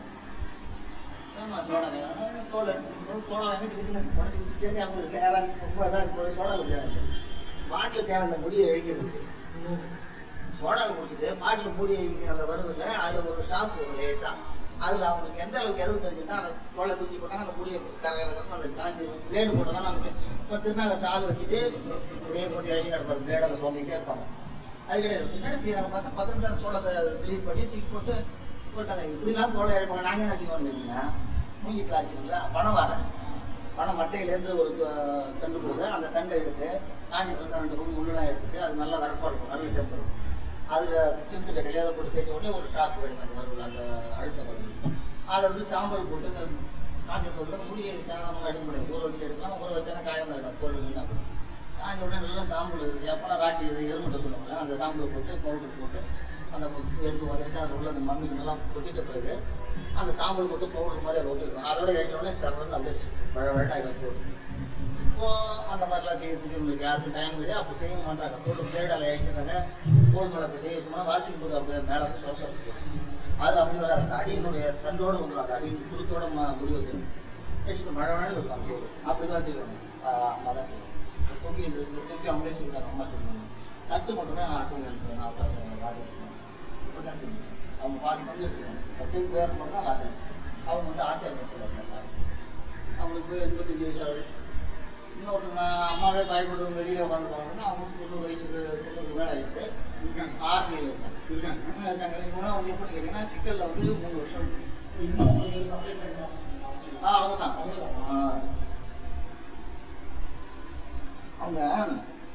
ஆமாம் சோடா வாங்கினா தோல் எடுத்து சோடா வாங்கிட்டு விட்டு உடச்சி விட்டு சரி அவங்களுக்கு நேரம் ரொம்ப இதாக இருக்கும் சோடா குடிக்கிறாங்க பாட்டில் தேவை அந்த முடியை அழிக்கிறதுக்கு சோடாவை குடிச்சிட்டு பாட்டில் மூடி அந்த வருதுல அதில் ஒரு ஷாம்பு ஒரு லேசா அதில் அவங்களுக்கு எந்த அளவுக்கு எதுவும் தெரிஞ்சுன்னா அந்த தோலை குச்சி போட்டாங்க அந்த முடியை கரகரக்கணும் அந்த காஞ்சி பிளேடு போட்டு தான் நமக்கு இப்போ திருநாங்க சால் வச்சுட்டு அப்படியே போட்டு எழுதி நடப்பாரு பிளேடில் சொல்லிக்கிட்டே இருப்பாங்க அது கிடையாது பின்னாடி செய்யறாங்க பார்த்தா பத்து நிமிஷம் தோளத்தை க்ளீன் பண்ணி தூக்கி போட்டு போட்டாங்க இப்படிலாம் தோலை எழுப்பாங்க நாங்கள் என்ன செய்வோம்னு கேட்டீங்கன்னா மூங்கி பிளாச்சிங்களா பணம் வரேன் பணம் மட்டையிலேருந்து ஒரு அஹ், தண்டு போகுது அந்த தண்டை எடுத்து காஞ்சி பிறந்த ரெண்டு மூணு முள்ளெல்லாம் எடுத்துட்டு அது நல்லா வரப்பாக இருக்கும் நல்ல டெம்பர் இருக்கும் அதில் சிமெண்ட் கடையில் அதை போட்டு தேய்ச்ச உடனே ஒரு ஷார்ப் கிடைக்கும் அந்த வருவில் அந்த அழுத்த வரும் அதை வந்து சாம்பல் போட்டு இந்த காஞ்ச தோல் முடியை சாதாரணமாக எடுக்க முடியாது ஊற வச்சு எடுக்கலாம் ஊற வச்சானா காயம் ஆகிடும் தோல் வீணாக போடும் காஞ்ச உடனே நல்லா சாம்பல் எப்போலாம் ராட்டி இது எருமட்டை சொல்லுவாங்க அந்த சாம்பல் போட்டு பவுடர் போட்டு அந்த எடுத்து வந்துட்டு அதில் உள்ள அந்த மண்ணு நல்லா கொட்டிட்ட பிறகு அந்த சாம்பல் போட்டு பவுடர் மாதிரி அதை ஒட்டிருக்கும் அதோட எடுத்த உடனே சரன்னு அப்படியே வழ வழட்டாக போடும் இப்போ அந்த மாதிரிலாம் செய்யறதுக்கு உங்களுக்கு யாருக்கும் டைம் கிடையாது அப்படி செய்ய மாட்டாங்க தோல் பிளேடால் அழிச்சிடுறாங்க தோல் மேலே அப்படி செய்யணும்னா வாசிக்கும் போது அப்படியே மேலே சோசம் அது அப்படி வராது அந்த அடியினுடைய தண்டோட வந்துடும் அந்த அடி குருத்தோட ம முடி வந்துடும் வச்சுட்டு மழை மழை இருக்கும் அந்த தோல் அப்படி தான் செய்வாங்க ஆஹ் அம்மா தான் செய்வாங்க இந்த தொப்பி இந்த இந்த தொப்பி அவங்களே செய்வாங்க அம்மா சொல்லுவாங்க சட்டு மட்டும் தான் ஆட்டுங்க நான் அப்பா செய்வாங்க வாதி இப்படி தான் செய்வாங்க அவங்க பாதி பங்கு எடுத்துக்காங்க பச்சைக்கு வேறு மட்டும் தான் வாதி அவங்க வந்து ஆச்சாரம் எடுத்துருவாங்க அவங்களுக்கு போய் எண்பத்தஞ்சு வயசு ஆகுது இன்னொருத்தர் நான் அம்மாவே பயப்படுவோம் வெளியில் உட்காந்துருக்காங்கன்னா அவங்களுக்கு தொண்ணூறு வயசு தொண்ணூறு மேலே ஆயிடுச்சு இருக்காங்க ஆர்மியில் இருக்காங்க இருக்காங்க இருக்காங்க இவங்களாம் வந்து எப்படி கேட்டிங்கன்னா சிக்கலில் வந்து மூணு வருஷம் இன்னும் ஒரு சப்ளை பண்ணுறாங்க ஆ அவங்க தான் அவங்க அவங்க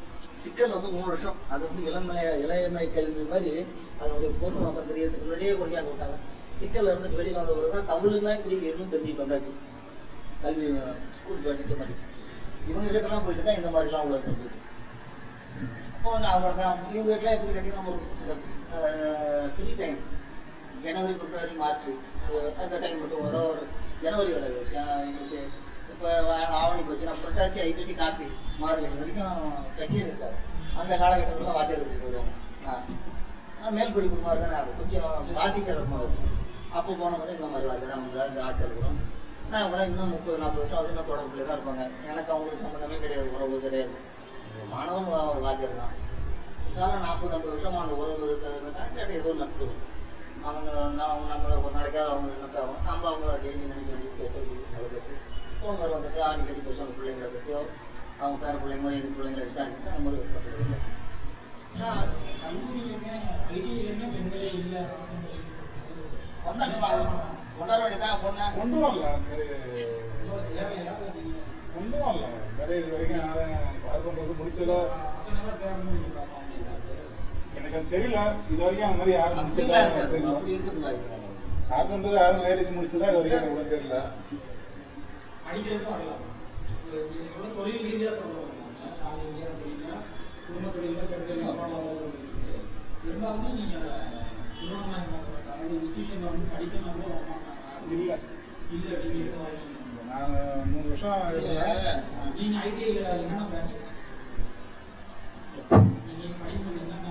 சிக்கல் வந்து மூணு வருஷம் அது வந்து இளமை இளையமை கல்வி மாதிரி அதனுடைய பொருள் நோக்கம் தெரியறதுக்கு முன்னாடியே கொண்டாந்து விட்டாங்க சிக்கல்ல இருந்து வெளியில் வந்த பிறகு தான் தமிழ்னா இப்படி இன்னும் தெரிஞ்சுட்டு வந்தாச்சு கல்வி ஸ்கூல் படித்த மாதிரி இவங்க கிட்டலாம் போயிட்டு தான் இந்த மாதிரிலாம் உள்ள தெரிஞ்சுது அப்போ வந்து அவங்க தான் இவங்க கிட்டலாம் எப்படி கேட்டீங்கன்னா ஒரு ஃப்ரீ டைம் ஜனவரி பிப்ரவரி மார்ச் அஹ் அந்த டைம் மட்டும் ஏதோ ஒரு ஜனவரி வராது ஜா- எங்களுக்கு இப்போ ஆவணி போச்சுன்னா புரட்டாசி ஐப்பசி கார்த்திகை மார்கழி வரைக்கும் கச்சேரி இருக்காது அந்த காலகட்டத்தில் வாத்தியார் வீட்டுக்கு போயிடுவாங்க ஆ மேல் படிப்பு மாதிரி தானே அது கொஞ்சம் வாசிக்கிற மாதிரி அப்போ போனவங்க இந்த மாதிரி வாத்தியார் அவங்க இந்த ஆட்கள் வரும் நான் கூட இன்னும் முப்பது நாற்பது வருஷம் அது இன்னும் தொடர்புல தான் இருப்பாங்க எனக்கு அவங்களுக்கு சம்மந்தமே கிடையாது உறவு கிடையாது மாணவன் வா- வாத்தியார் தான் இருந்தாலும் நாற்பது ஐம்பது வருஷமா அந்த உறவு இருக்கிறதுனால ஏதோ நட்பு அவங்க நான் அவங்க நம்மளை ஒரு நாளைக்காவது அவங்க நட்பாகும் நம்ம அவங்கள டெய்லி நினைக்க வேண்டியது பேச வேண்டியது அதை பற்றி ஃபோன் வர வந்துட்டு அடிக்கடி பேசுவாங்க பிள்ளைங்களை பற்றியோ அவங்க பேர பிள்ளைங்க எங்கள் பிள்ளைங்களை விசாரிச்சு நம்ம பண்ணுறது நான் கல்லூரியிலுமே ஐடியிலுமே பெண்களே இல்லை கொண்டாட கொண்டாட வேண்டியதான் பொண்ணை கொண்டு வரல அந்த மாதிரி கொண்டு வரல நிறைய இது வரைக்கும் யாரும் அது பண்றது முடிச்சதோ எனக்கு அது தெரியல இது வரைக்கும் அந்த மாதிரி யாரும் முடிச்சதா அப்படிலாம் எனக்கு இருக்காது தெரியல அப்படி இருக்குது வாய்ப்பு யார் பண்றது யாரும் லேடிஸ் முடிச்சதா இது வரைக்கும் எனக்கு கூட தெரியல படிக்கிறது வரலாம் எவ்வளோ தொழில் ரீதியாக சொல்லுவாங்க சாலை ரீதியாக படிக்கலாம் குடும்ப தொழிலில் பெண்கள் அப்புறம் இருந்தாலுமே நீங்கள் இன்னொன்று அதாவது இன்ஸ்டியூஷனில் வந்து படிக்கணும் கூட வரமாட்டாங்க இல்ல இல்லை நீங்கள் இருக்க வரீங்க நான் மூணு வருஷம் இருந்தேன் நீங்கள் ஐடிஐயில் என்னென்ன பிரான்ச் நீங்கள் படிக்கும்போது என்னென்ன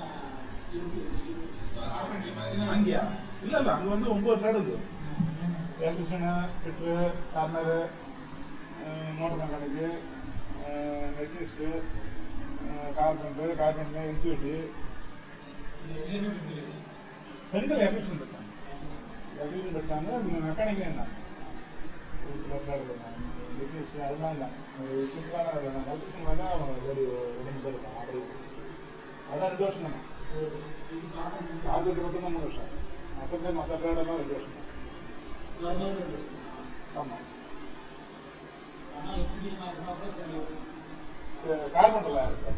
இருக்கு அங்கேயா இல்ல இல்ல அங்க வந்து ஒன்பது ட்ரேட் இருக்கு எலக்ட்ரிஷனு ஃபிட்ரு கார்னரு motor mechanic machinist carpenter carpenter institute பெண்கள் எலக்ட்ரிஷன் இருக்காங்க எலக்ட்ரிஷன் இருக்காங்க மெக்கானிக்கே இருந்தாங்க ஒரு சில ட்ரேட் இருக்காங்க பிஸ்னஸ் அதெல்லாம் இல்லை ஒரு சிம்பிளான எலக்ட்ரிஷன் வந்து அவங்க ஒரு ரெண்டு பேர் இருக்காங்க அப்படி அதான் ரெண்டு வருஷம் தானே கார்பெண்டர் மட்டும் தான் மூணு வருஷம் மற்ற மற்ற ட்ரேடெல்லாம் ரெண்டு வருஷம் தான் ஆமாம் ஆனால் எக்ஸிபிஷன் ஆகுனா கூட சரி சரி கார்பெண்டரில் யாரு சார்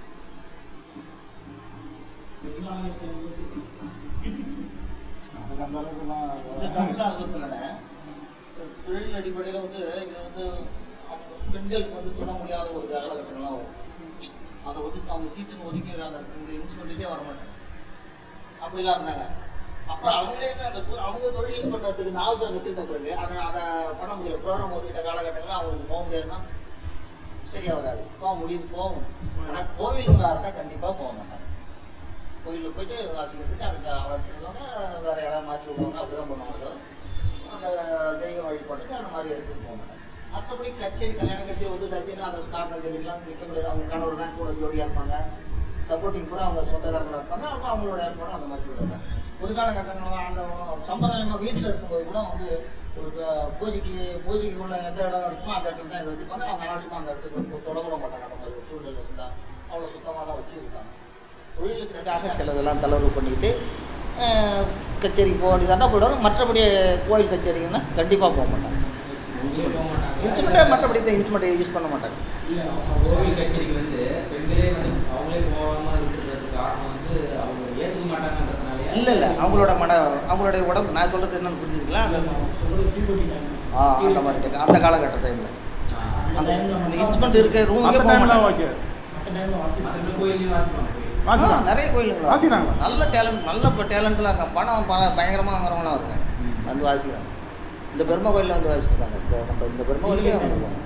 அதுக்கு அந்த அளவுக்கு இந்த நான் தமிழ்நாடு சொல்லல தொழில் அடிப்படையில் வந்து இது வந்து அவங்க பெண்களுக்கு வந்து தொட முடியாத ஒரு காலகட்டங்கள்லாம் வரும் அதை ஒதுக்கி அவங்க சீட்டுன்னு ஒதுக்கி அந்த இந்த இன்ஸ்டியூட்டே வர மாட்டாங்க அப்படிலாம் இருந்தாங்க அப்புறம் அவங்களே என்ன அந்த கு- அவங்க தொழில் பண்ணுறதுக்கு நான் அவசரம் கற்றுக்கிட்ட பிறகு அதை அதை பண்ண முடியல ப்ரோக்ராம் ஒதுக்கிட்ட காலகட்டங்களில் அவங்களுக்கு போக முடியாதுன்னா சரியா வராது போக முடியுது போகும் ஆனால் கோவிலுங்களா இருந்தால் கண்டிப்பாக போக மாட்டாங்க கோயிலில் போயிட்டு வாசிக்கிறதுக்கு அதுக்கு அவர் சொல்லுவாங்க வேற யாராவது மாற்றி விடுவாங்க அப்படிதான் பண்ணுவாங்க அந்த தெய்வ வழிபாட்டுக்கு அந்த மாதிரி எடுத்துட்டு போக மாட்டாங்க மற்றபடி கச்சேரி கல்யாண கச்சேரி ஒதுட்டாச்சுன்னா அந்த காரணம் சொல்லிக்கலாம் நிற்க முடியாது அவங்க கணவர் தான் கூட ஜோடியாக இருப்பாங்க சப்போர்ட்டிங் கூட அவங்க சொந்தக்காரங்களாக இருப்பாங்க அப்போ அவங்களோட ஏற்பாடும் அந்த மாதிரி விடுவாங்க ஒரு காலகட்டங்கள் அந்த சம்பிரதாயமாக வீட்டில் இருக்கும்போது கூட வந்து ஒரு ப- பூஜைக்கு பூஜைக்கு உள்ள எந்த இடம் இருக்குமோ அந்த இடத்துல தான் இதை வச்சுப்பாங்க அவங்க அனாவசியமாக அந்த இடத்துக்கு வந்து தொடக்கூட மாட்டாங்க அந்த மாதிரி ஒரு சூழ்நிலை இருந்தால் அவ்வளோ சுத்தமாக தான் வச்சுருக்காங்க தொழிலுக்காக சிலதெல்லாம் தளர்வு பண்ணிக்கிட்டு அஹ், கச்சேரிக்கு போக வேண்டியதாண்டா போயிடுவாங்க மற்றபடி கோயில் கச்சேரிங்கன்னா கண்டிப்பாக போக மாட்டாங்க இன்ஸ்ட்ருமெண்ட்டே மற்றபடி இன்ஸ்ட்ருமெண்ட்டை யூஸ் பண்ண மாட்டாங்க இல்லை கோவில் கச்சேரிக்கு வந்து பெண்களே வந்து அவங்களே போகாம இருக்கிறதுக்கு காரணம் வந்து அவங்க ஏற்றுக்க மாட்டாங்கன்றதுனாலயா இல்லை இல்லை அவங்களோட மன அவங்களுடைய உடம்பு நான் சொல்கிறது என்னன்னு புரிஞ்சுக்கலாம் அந்த சொல்கிறது ஃபீல் பண்ணிட்டாங்க ஆ அந்த மாதிரி இருக்கு. அந்த காலகட்ட டைமில் அந்த இந்த இன்ஸ்ட்ருமெண்ட் இருக்க ரூமுக்கே மற்ற போக டைம்லாம் மாட்டாங்க ஓகே மற்ற டைமில் வாசி மற்ற கோயிலையும் வாசிப்பாங்க போய் ஆ, வாசிக்கலாம் நிறைய கோயிலுங்களா வாசிக்கிறாங்களா? நல்ல டேலண்ட் நல்ல இப்போ டேலண்ட்லாம் இருக்காங்க பணம் பணம் பயங்கரமாக வாங்குறவங்களாம் இருக்காங்க வந்து வாசிக்கிறாங்க இந்த பெருமை கோயிலில் வந்து வாசிக்கிறாங்க இந்த நம்ம இந்த பெருமை கோயிலே வந்துருக்காங்க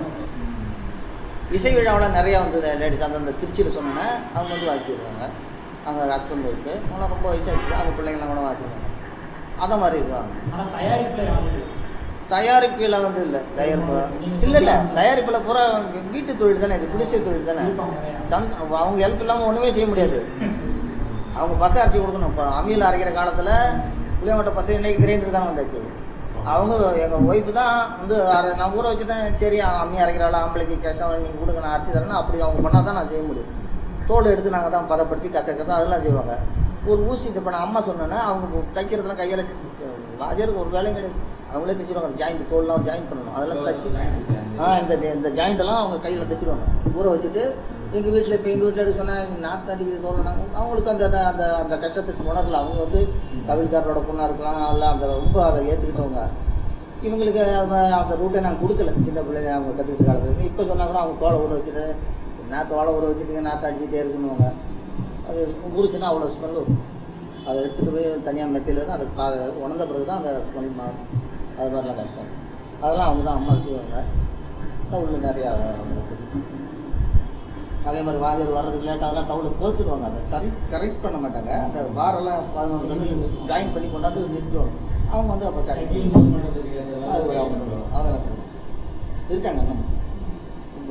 இசை விழாவில் நிறையா வந்து லேடிஸ் அந்தந்த திருச்சியில் சொன்னேன்னா அவங்க வந்து வாசிச்சு இருக்காங்க அங்கே ஹஸ்பண்ட் ஒய்ஃபு அவங்களாம் ரொம்ப வயசாகிடுச்சு அவங்க பிள்ளைங்களாம் கூட வாசிக்கிறாங்க அந்த மாதிரி இருக்காங்க ஆனால் தயாரிப்பில் யாரும் தயாரிப்பில் வந்து இல்லை தயாரிப்பு இல்லை இல்லை தயாரிப்பில் பூரா வீட்டு தொழில் தானே இது குடிசை தொழில் தானே சம் அவங்க ஹெல்ப் இல்லாமல் ஒன்றுமே செய்ய முடியாது அவங்க பசை அரைச்சி கொடுக்கணும் இப்போ அம்மியில் அரைக்கிற காலத்தில் புளியங்கொட்டை பசை இன்னைக்கு கிரைண்டர் தானே வந்தாச்சு அவங்க எங்கள் ஒய்ஃபு தான் வந்து அரை நான் ஊற வச்சு தான் சரி அம்மி அரைக்கிறாள் ஆம்பளைக்கு கஷ்டம் நீங்கள் கொடுங்க நான் அரைச்சி தரேன்னா அப்படி அவங்க பண்ணால் தான் நான் செய்ய முடியும் தோல் எடுத்து நாங்கள் தான் பதப்படுத்தி கசக்கிறது அதெல்லாம் செய்வாங்க ஒரு ஊசி இப்போ நான் அம்மா சொன்னேன்னா அவங்க தைக்கிறதுலாம் கையால் வாஜருக்கு ஒரு வேலையும் கிடையாது அவங்களே தைச்சிருவாங்க ஜாயிண்ட் தோல்லாம் ஜாயின் பண்ணணும் அதெல்லாம் தைச்சி ஆ இந்த இந்த ஜாயிண்ட் எல்லாம் அவங்க கையில் தைச்சிருவாங்க ஊற வச்சுட்டு எங்கள் வீட்டில் இப்போ எங்கள் வீட்டில் எடுக்க சொன்னால் நாற்று அடிக்கிறது தோணுனாங்க அவங்களுக்கு அந்த அந்த- அந்த அந்த கஷ்டத்துக்கு உணரல அவங்க வந்து தமிழ்காரரோட பொண்ணாக இருக்கலாம் இல்லை அந்த ரொம்ப அதை ஏற்றுக்கிட்டவங்க இவங்களுக்கு அந்த- அந்த ரூட்டை நான் கொடுக்கல சின்ன பிள்ளைங்க அவங்க கற்றுக்கிட்ட காலத்துல இப்போ சொன்னால் கூட அவங்க தோலை ஊற வச்சுட்டு நாற்று தோலை ஊற வச்சுட்டு நாற்று அடிச்சுட்டே இருக்குன்னுவாங்க அது ஊறிச்சுன்னா அவ்வளோ ஸ்மெல் வரும் அதை எடுத்துகிட்டு போய் தனியாக மெத்தையில் இருந்து அதை பா உணர்ந்த பிறகு தான் அந்த ஸ்மெல் மாறும் அது மாதிரிலாம் கஷ்டம் அதெல்லாம் அவங்க தான் அம்மா செய்வாங்க தவுள் நிறையா அவங்களுக்கு அதே மாதிரி வாதியர் வர்றதுக்கு லேட் அதெல்லாம் தவுளை கோத்துடுவாங்க அதை சரி கரெக்ட் பண்ண மாட்டாங்க அந்த வாரெல்லாம் பதினொன்று ரெண்டு ஜாயின் பண்ணி கொண்டாந்து நிறுத்துவாங்க அவங்க வந்து அப்போ கரெக்ட் எப்படியும் நோட் பண்ண தெரியாது அது ஒரு அவங்க பண்ணுவாங்க. அதெல்லாம் சொல்லுவாங்க இருக்காங்க நம்ம ரொம்ப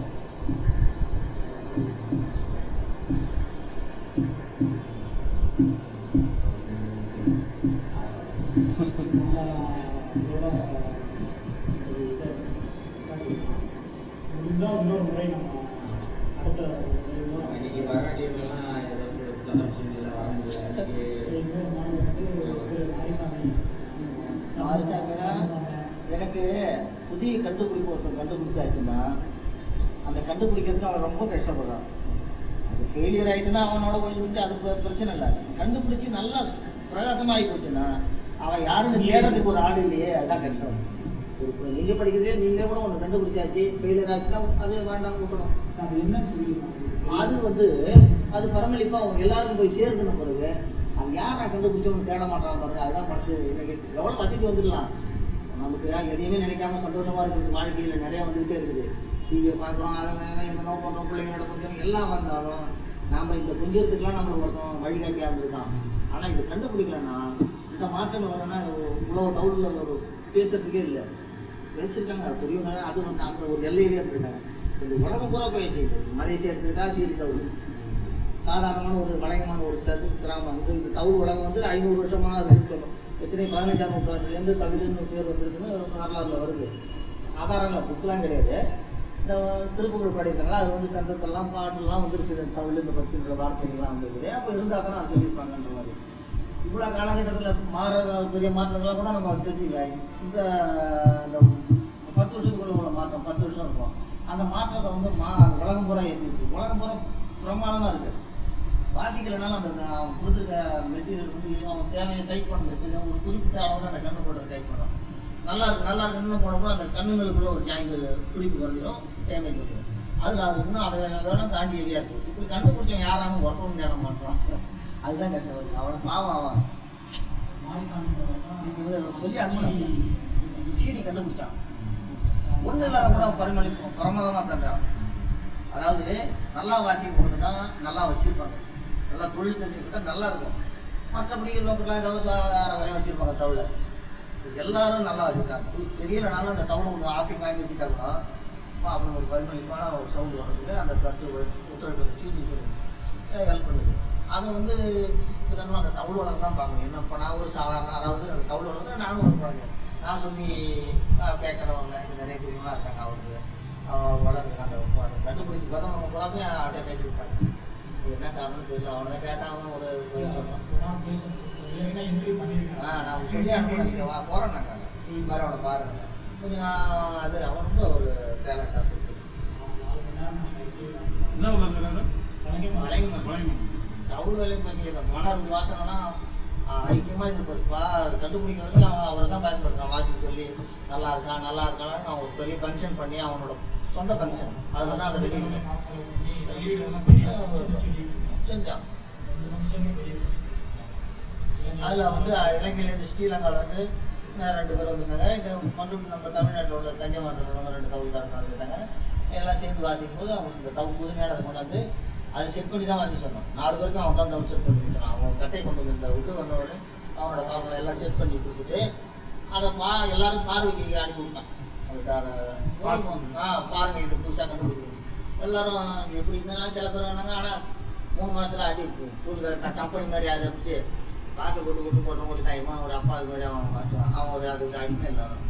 முடிந்தால் இன்னொரு முறை நம்ம அடுத்த ஒரு இன்னைக்கு வர டீம்லாம் ஏதோ சந்தர்ப்பம் இல்லை வர முடியல இன்னைக்கு இன்னொரு நாள் வந்து ஒரு மாரிசாமி மாரிசாமினா எனக்கு புதிய கண்டுபிடிப்பு ஒருத்தன் கண்டுபிடிச்சாச்சுன்னா அந்த கண்டுபிடிக்கிறதுக்கு அவன் ரொம்ப கஷ்டப்படுறான் அது ஃபெயிலியர் ஆயிட்டுன்னா அவனோட கொஞ்சம் அது பிர- பிரச்சனை இல்லை கண்டுபிடிச்சு நல்லா பிரகாசமாகி போச்சுன்னா அவன் யாருன்னு தேடுறதுக்கு ஒரு ஆடு இல்லையே அதுதான் கஷ்டம் ஒரு இப்போ நீங்கள் படிக்கிறதே நீங்களே கூட ஒன்று கண்டுபிடிச்சாச்சு ஃபெயிலியர் ஆச்சுன்னா அது வேண்டாம் விட்டணும் அது என்ன சொல்லி அது வந்து அது பரமளிப்பா அவங்க எல்லாருக்கும் போய் சேருதுன பிறகு அது யார் நான் கண்டுபிடிச்சவங்க தேட மாட்டாங்க பாருங்க அதுதான் மனசு இன்னைக்கு எவ்வளோ வசதி வந்துடலாம் நமக்கு எதையுமே நினைக்காம சந்தோஷமா இருக்குது வாழ்க்கையில் நிறைய வந்துகிட்டே இருக்குது டிவியை பார்க்குறோம் அதை வேணும் என்னென்ன பண்ணுறோம் பிள்ளைங்களோட கொஞ்சம் எல்லாம் வந்தாலும் நாம இந்த கொஞ்சத்துக்குலாம் நம்மளை ஒருத்தன் வழிகாட்டியாக இருந்திருக்கான் ஆனால் இது கண்டுபிடிக்கலன்னா இந்த மாற்றங்கள் வரணும்னா இவ்வளோ தவுளில் ஒரு பேசுறதுக்கே இல்லை வச்சிருக்காங்க பெரியவங்க அது வந்து அந்த ஒரு எல்லையிலே இருந்திருக்காங்க இந்த உலகம் பூரா போயிடுச்சு இது மலேசியா எடுத்துக்கிட்டா சீடி தவுள் சாதாரணமான ஒரு வழக்கமான ஒரு சது கிராமம் வந்து இந்த தவுள் உலகம் வந்து ஐநூறு வருஷமாக இருக்குன்னு சொல்லும் எத்தனை பதினஞ்சாம் நூற்றாண்டுலேருந்து தமிழ்னு பேர் வந்திருக்குன்னு வரலாறுல வருது ஆதாரங்கள் புக்கெலாம் கிடையாது இந்த திருப்புகழ் பாடியிருக்காங்களா அது வந்து சந்தத்தெல்லாம் பாட்டுலாம் வந்துருக்குது தமிழ் இந்த பத்தின்ற வார்த்தைகள்லாம் வந்துருக்குது அப்போ இருந்தால் தான் நான் சொல்லியிருப்பாங்கன்ற மாதிரி இவ்வளோ காலகட்டத்தில் மாற பெரிய மாற்றங்கள்லாம் கூட நம்ம தெரிஞ்சுக்கல இந்த இந்த பத்து வருஷத்துக்குள்ள உள்ள மாற்றம் பத்து வருஷம் இருக்கும் அந்த மாற்றத்தை வந்து மா உலகம் பூரா ஏற்றிச்சு உலகம் பூரா பிரமாதமாக இருக்குது வாசிக்கலைனாலும் அந்த அந்த அவன் கொடுத்துருக்க மெட்டீரியல் வந்து அவன் தேவையை டைப் பண்ணுறது ஒரு குறிப்பிட்ட அளவில் அந்த கண்ணு போட்டு டைப் பண்ணலாம் நல்லா இருக்கு நல்லா இருக்குன்னு போனப்போ அந்த கண்ணுங்களுக்குள்ள ஒரு ஜாயிண்ட் துடிப்பு குறைஞ்சிரும் டேமேஜ் வந்துடும் அதில் அது இன்னும் அதை அதெல்லாம் தாண்டி எரியா இருக்குது இப்படி கண்டுபிடிச்சவன் யாராலும் ஒருத்தவங்க தேட மாட்டான் அதுதான் கஷ்டம் வருது அவன் பாவம் அவன் நீங்க இவங்க சொல்லி அனுப்பணும் சீனி கண்டுபிடிச்சான் ஒன்றும் இல்லாத கூட பரிமளி பரமதமாக தட்டுறான் அதாவது நல்லா வாசிக்கும் போது தான் நல்லா வச்சிருப்பாங்க நல்லா தொழில் தெரிஞ்சுக்கிட்டா நல்லா இருக்கும் மற்றபடி நோக்கெல்லாம் ஏதாவது ஆறு வரையும் வச்சிருப்பாங்க தவிர எல்லாரும் நல்லா வச்சிருக்காங்க தெரியலனாலும் அந்த தவணை ஒன்று ஆசை வாங்கி வச்சுட்டா கூட அப்படி ஒரு பரிமளிப்பான ஒரு சவுண்டு வர்றதுக்கு அந்த தட்டு ஒத்துழைப்பு சீனி சொல்லி ஹெல்ப் பண்ணுது அதை வந்து இதுக்கப்புறம் அந்த தவுள் வளர்ந்து தான் பார்க்கணும் என்ன இப்போ நான் ஒரு சாதாரண அதாவது அந்த தவுள் வளர்ந்து நானும் இருப்பாங்க நான் சொல்லி ஆஹ், கேட்கறவங்க இங்கே நிறைய பெரியவங்களாம் இருக்காங்க அவருக்கு ஆஹ், வளருது அந்த அந்த கண்டுபிடிப்பு பார்த்தா அவங்க பூராமே அப்படியே கைட்டு விட்டாங்க இது என்ன காரணம் தெரியல அவனை கேட்டால் அவன் ஒரு ஒரு சொல்றான். ஆ நான் சொல்லி அனுப்புறேன் நீங்கள் வா போகிறேன் நாங்கள் மாதிரி அவனை பாருங்க கொஞ்சம் அது அவன் ரொம்ப ஒரு டேலண்டாக சொல்லி என்ன வளர்க்குறாரு வளையங்கள். வளையங்கள். தவுள் வேலை பண்ணி அந்த மணர் வாசனைலாம் ஐக்கியமாக இது இப்போ பா கண்டுபிடிக்க வச்சு அவன் அவரை தான் பயன்படுத்துறான் வாசிக்க சொல்லி நல்லா இருக்கா நல்லா இருக்கான்னு அவன் ஒரு பெரிய ஃபங்க்ஷன் பண்ணி அவனோட சொந்த ஃபங்க்ஷன் அதில் தான் அதை ரெடி செஞ்சான் அதில் வந்து இலங்கையிலேருந்து ஸ்ரீலங்காவில் வந்து இன்னும் ரெண்டு பேர் வந்திருந்தாங்க இது மற்றும் நம்ம தமிழ்நாட்டில் உள்ள தஞ்சமாட்டில் உள்ளவங்க ரெண்டு தவுள்காரங்க வந்துருந்தாங்க எல்லாம் சேர்ந்து வாசிக்கும் போது அவங்க இந்த தவு புதுமையானதை கொண்டாந்து அதை செட் பண்ணி தான் வாசிக்க சொன்னோம் நாலு பேருக்கும் அவன் தான் தவு செட் பண்ணி கொடுத்தான் அவன் கட்டை கொண்டு வந்து இந்த விட்டு வந்தவொடனே அவனோட பாவங்களை எல்லாம் செட் பண்ணி கொடுத்துட்டு அதை பா எல்லாரும் பார்வைக்கு அனுப்பி விட்டான் அதுக்கு அதை ஆ பாருங்க இது புதுசாக கண்டுபிடிச்சிருக்கு எல்லாரும் இது எப்படி இருந்தாலும் சில பேர் வேணாங்க ஆனால் மூணு மாசத்துல அடி தூள் கம்பெனி மாதிரி அதை வச்சு காசை கொண்டு கொண்டு போட்டு ஒரு டைமா ஒரு அப்பா மாதிரி அவன் வாசுவான் அவன் ஒரு அதுக்கு அடிமை இல்லை அவன்.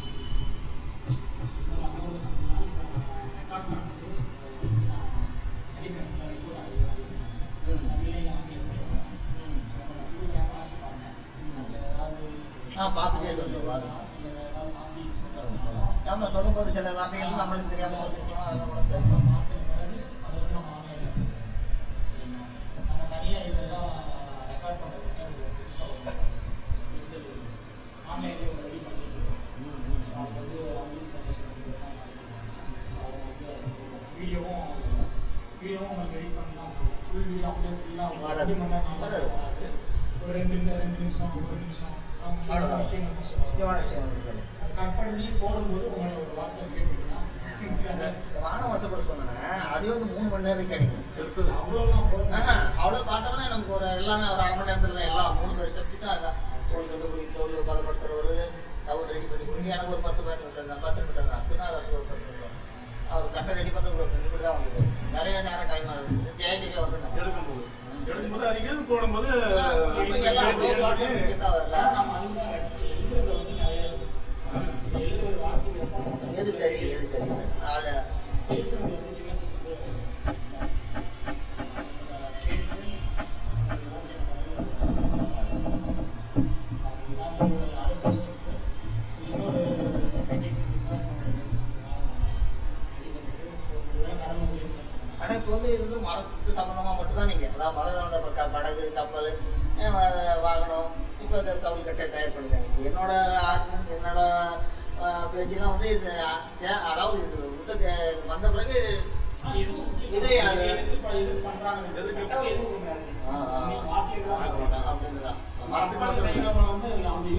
ஆ பார்த்துட்டே சொல்லுவாங்க நம்ம சொல்லும்போது சில வார்த்தைகள் நம்மளுக்கு தெரியாம சொல்லிக்கலாம் அதெல்லாம் கூட சரி அதான் இருக்கும். ஒரு ரெண்டு நிமி- ரெண்டு நிமிஷம் ஒரு நிமிஷம் அவங்க சொல்ற அவ்வளவுதான். விஷயங்கள் மட்டும் சொல்லுவாங்க. முக்கியமான விஷயம் இருக்குது. அது கட் பண்ணி போடும்போது உங்களை ஒரு வார்த்தை கேட்டீங்கன்னா இந்த வானம் வசப்பட சொன்னேன்னா அதே வந்து மூணு மணி நேரம் கிடைக்கும் எடுத்தது அவ்வளோலாம் போடுங்க ஆஹா, அவ்வளவு பார்த்தோம்னா நமக்கு ஒரு எல்லாமே ஒரு அரை மணி நேரத்துல தான் எல்லாம் மூணு பேர் சப்ஜெக்டும் அதான் தோல் கண்டுபிடி தோல் பதப்படுத்துறவர் டவுல் ரெடி பண்ணி கொடுங்க எனக்கு ஒரு பத்து பதினஞ்சு நிமிஷம் தான் பத்து நிமிஷம் தான் திருநாதரசு ஒரு பத்து நிமிஷம் அவர் கட்டை ரெடி பண்ணுறது ஒரு இப்படி தான் வந்து நிறைய நேரம் டைம் ஆகுது ஜெயடிக்கே வந்து எடுக்கும்போது எடுக்கும்போது அதிகம் போடும்போது அப்ப எல்லாம் அவ்வளோ பார்த்து முடிச்சுட்டா வரல ஆனா நம்ம அதுதான் எழுதுறது வந்து நிறைய இருக்கு. எழுதுறது வாசிக்கிறப்ப எது சரி எது சரி ஆளு பேசுறது வந்து சின்ன சின்னது கேட்டு அது ஓகே ஆனா இப்போ வந்து இது வந்து மரத்து சம்பந்தமா மட்டும்தான் நீங்க அதாவது மரம் சார்ந்த பக்க படகு கப்பல் அஹ் வா- வாகனம் இப்போ இந்த கவுல் கட்டை தயார் பண்ணிருக்காங்க என்னோட ஆர்வம் என்னோட அஹ், பேச்சுலாம் வந்து இது அஹ், தே- அதாவது இது விட்டு தே- வந்த பிறகு இது எனக்கு ஆ, ஆ, ஆ, அப்படின்னுதான் மரத்துக்கு மட்டும்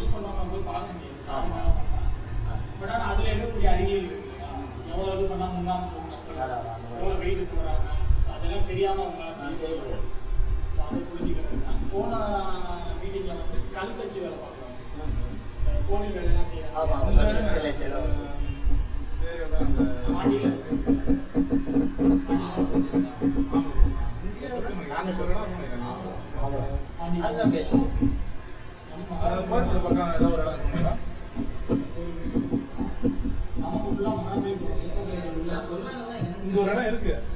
அதுல இருக்கக்கூடிய அறிவியல் இருக்கு இல்லையா? எவ்வளவு இது பண்ணா முன்னாடி அதான், அதான். எவ்வளவு வெயிட் எடுத்து வராங்க So அதெல்லாம் தெரியாம உங்களால நான் செய்ய செய்ய முடியாது So அதை புரிஞ்சுக்கிறது தான். போன மீட்டிங்ல வந்து கல்கட்சி வேலை பார்க்குறாங்க ம், ம். கோவில் வேலையெல்லாம் ஆமா, செய்யறாங்க சில சில சரி அதான் அந்த மாடியில ராமேஸ்வரம் அதுதான் பேசுவோம் அது கோயம்புத்தூர் பக்கம் ஏதோ ஒரு இடம் இருக்குங்களா நமக்கு ஃபுல்லா மகாபலிபுரம் சிற்பக்கலை நான் சொன்னாங்கன்னா இங்க ஒரு இடம் இருக்கு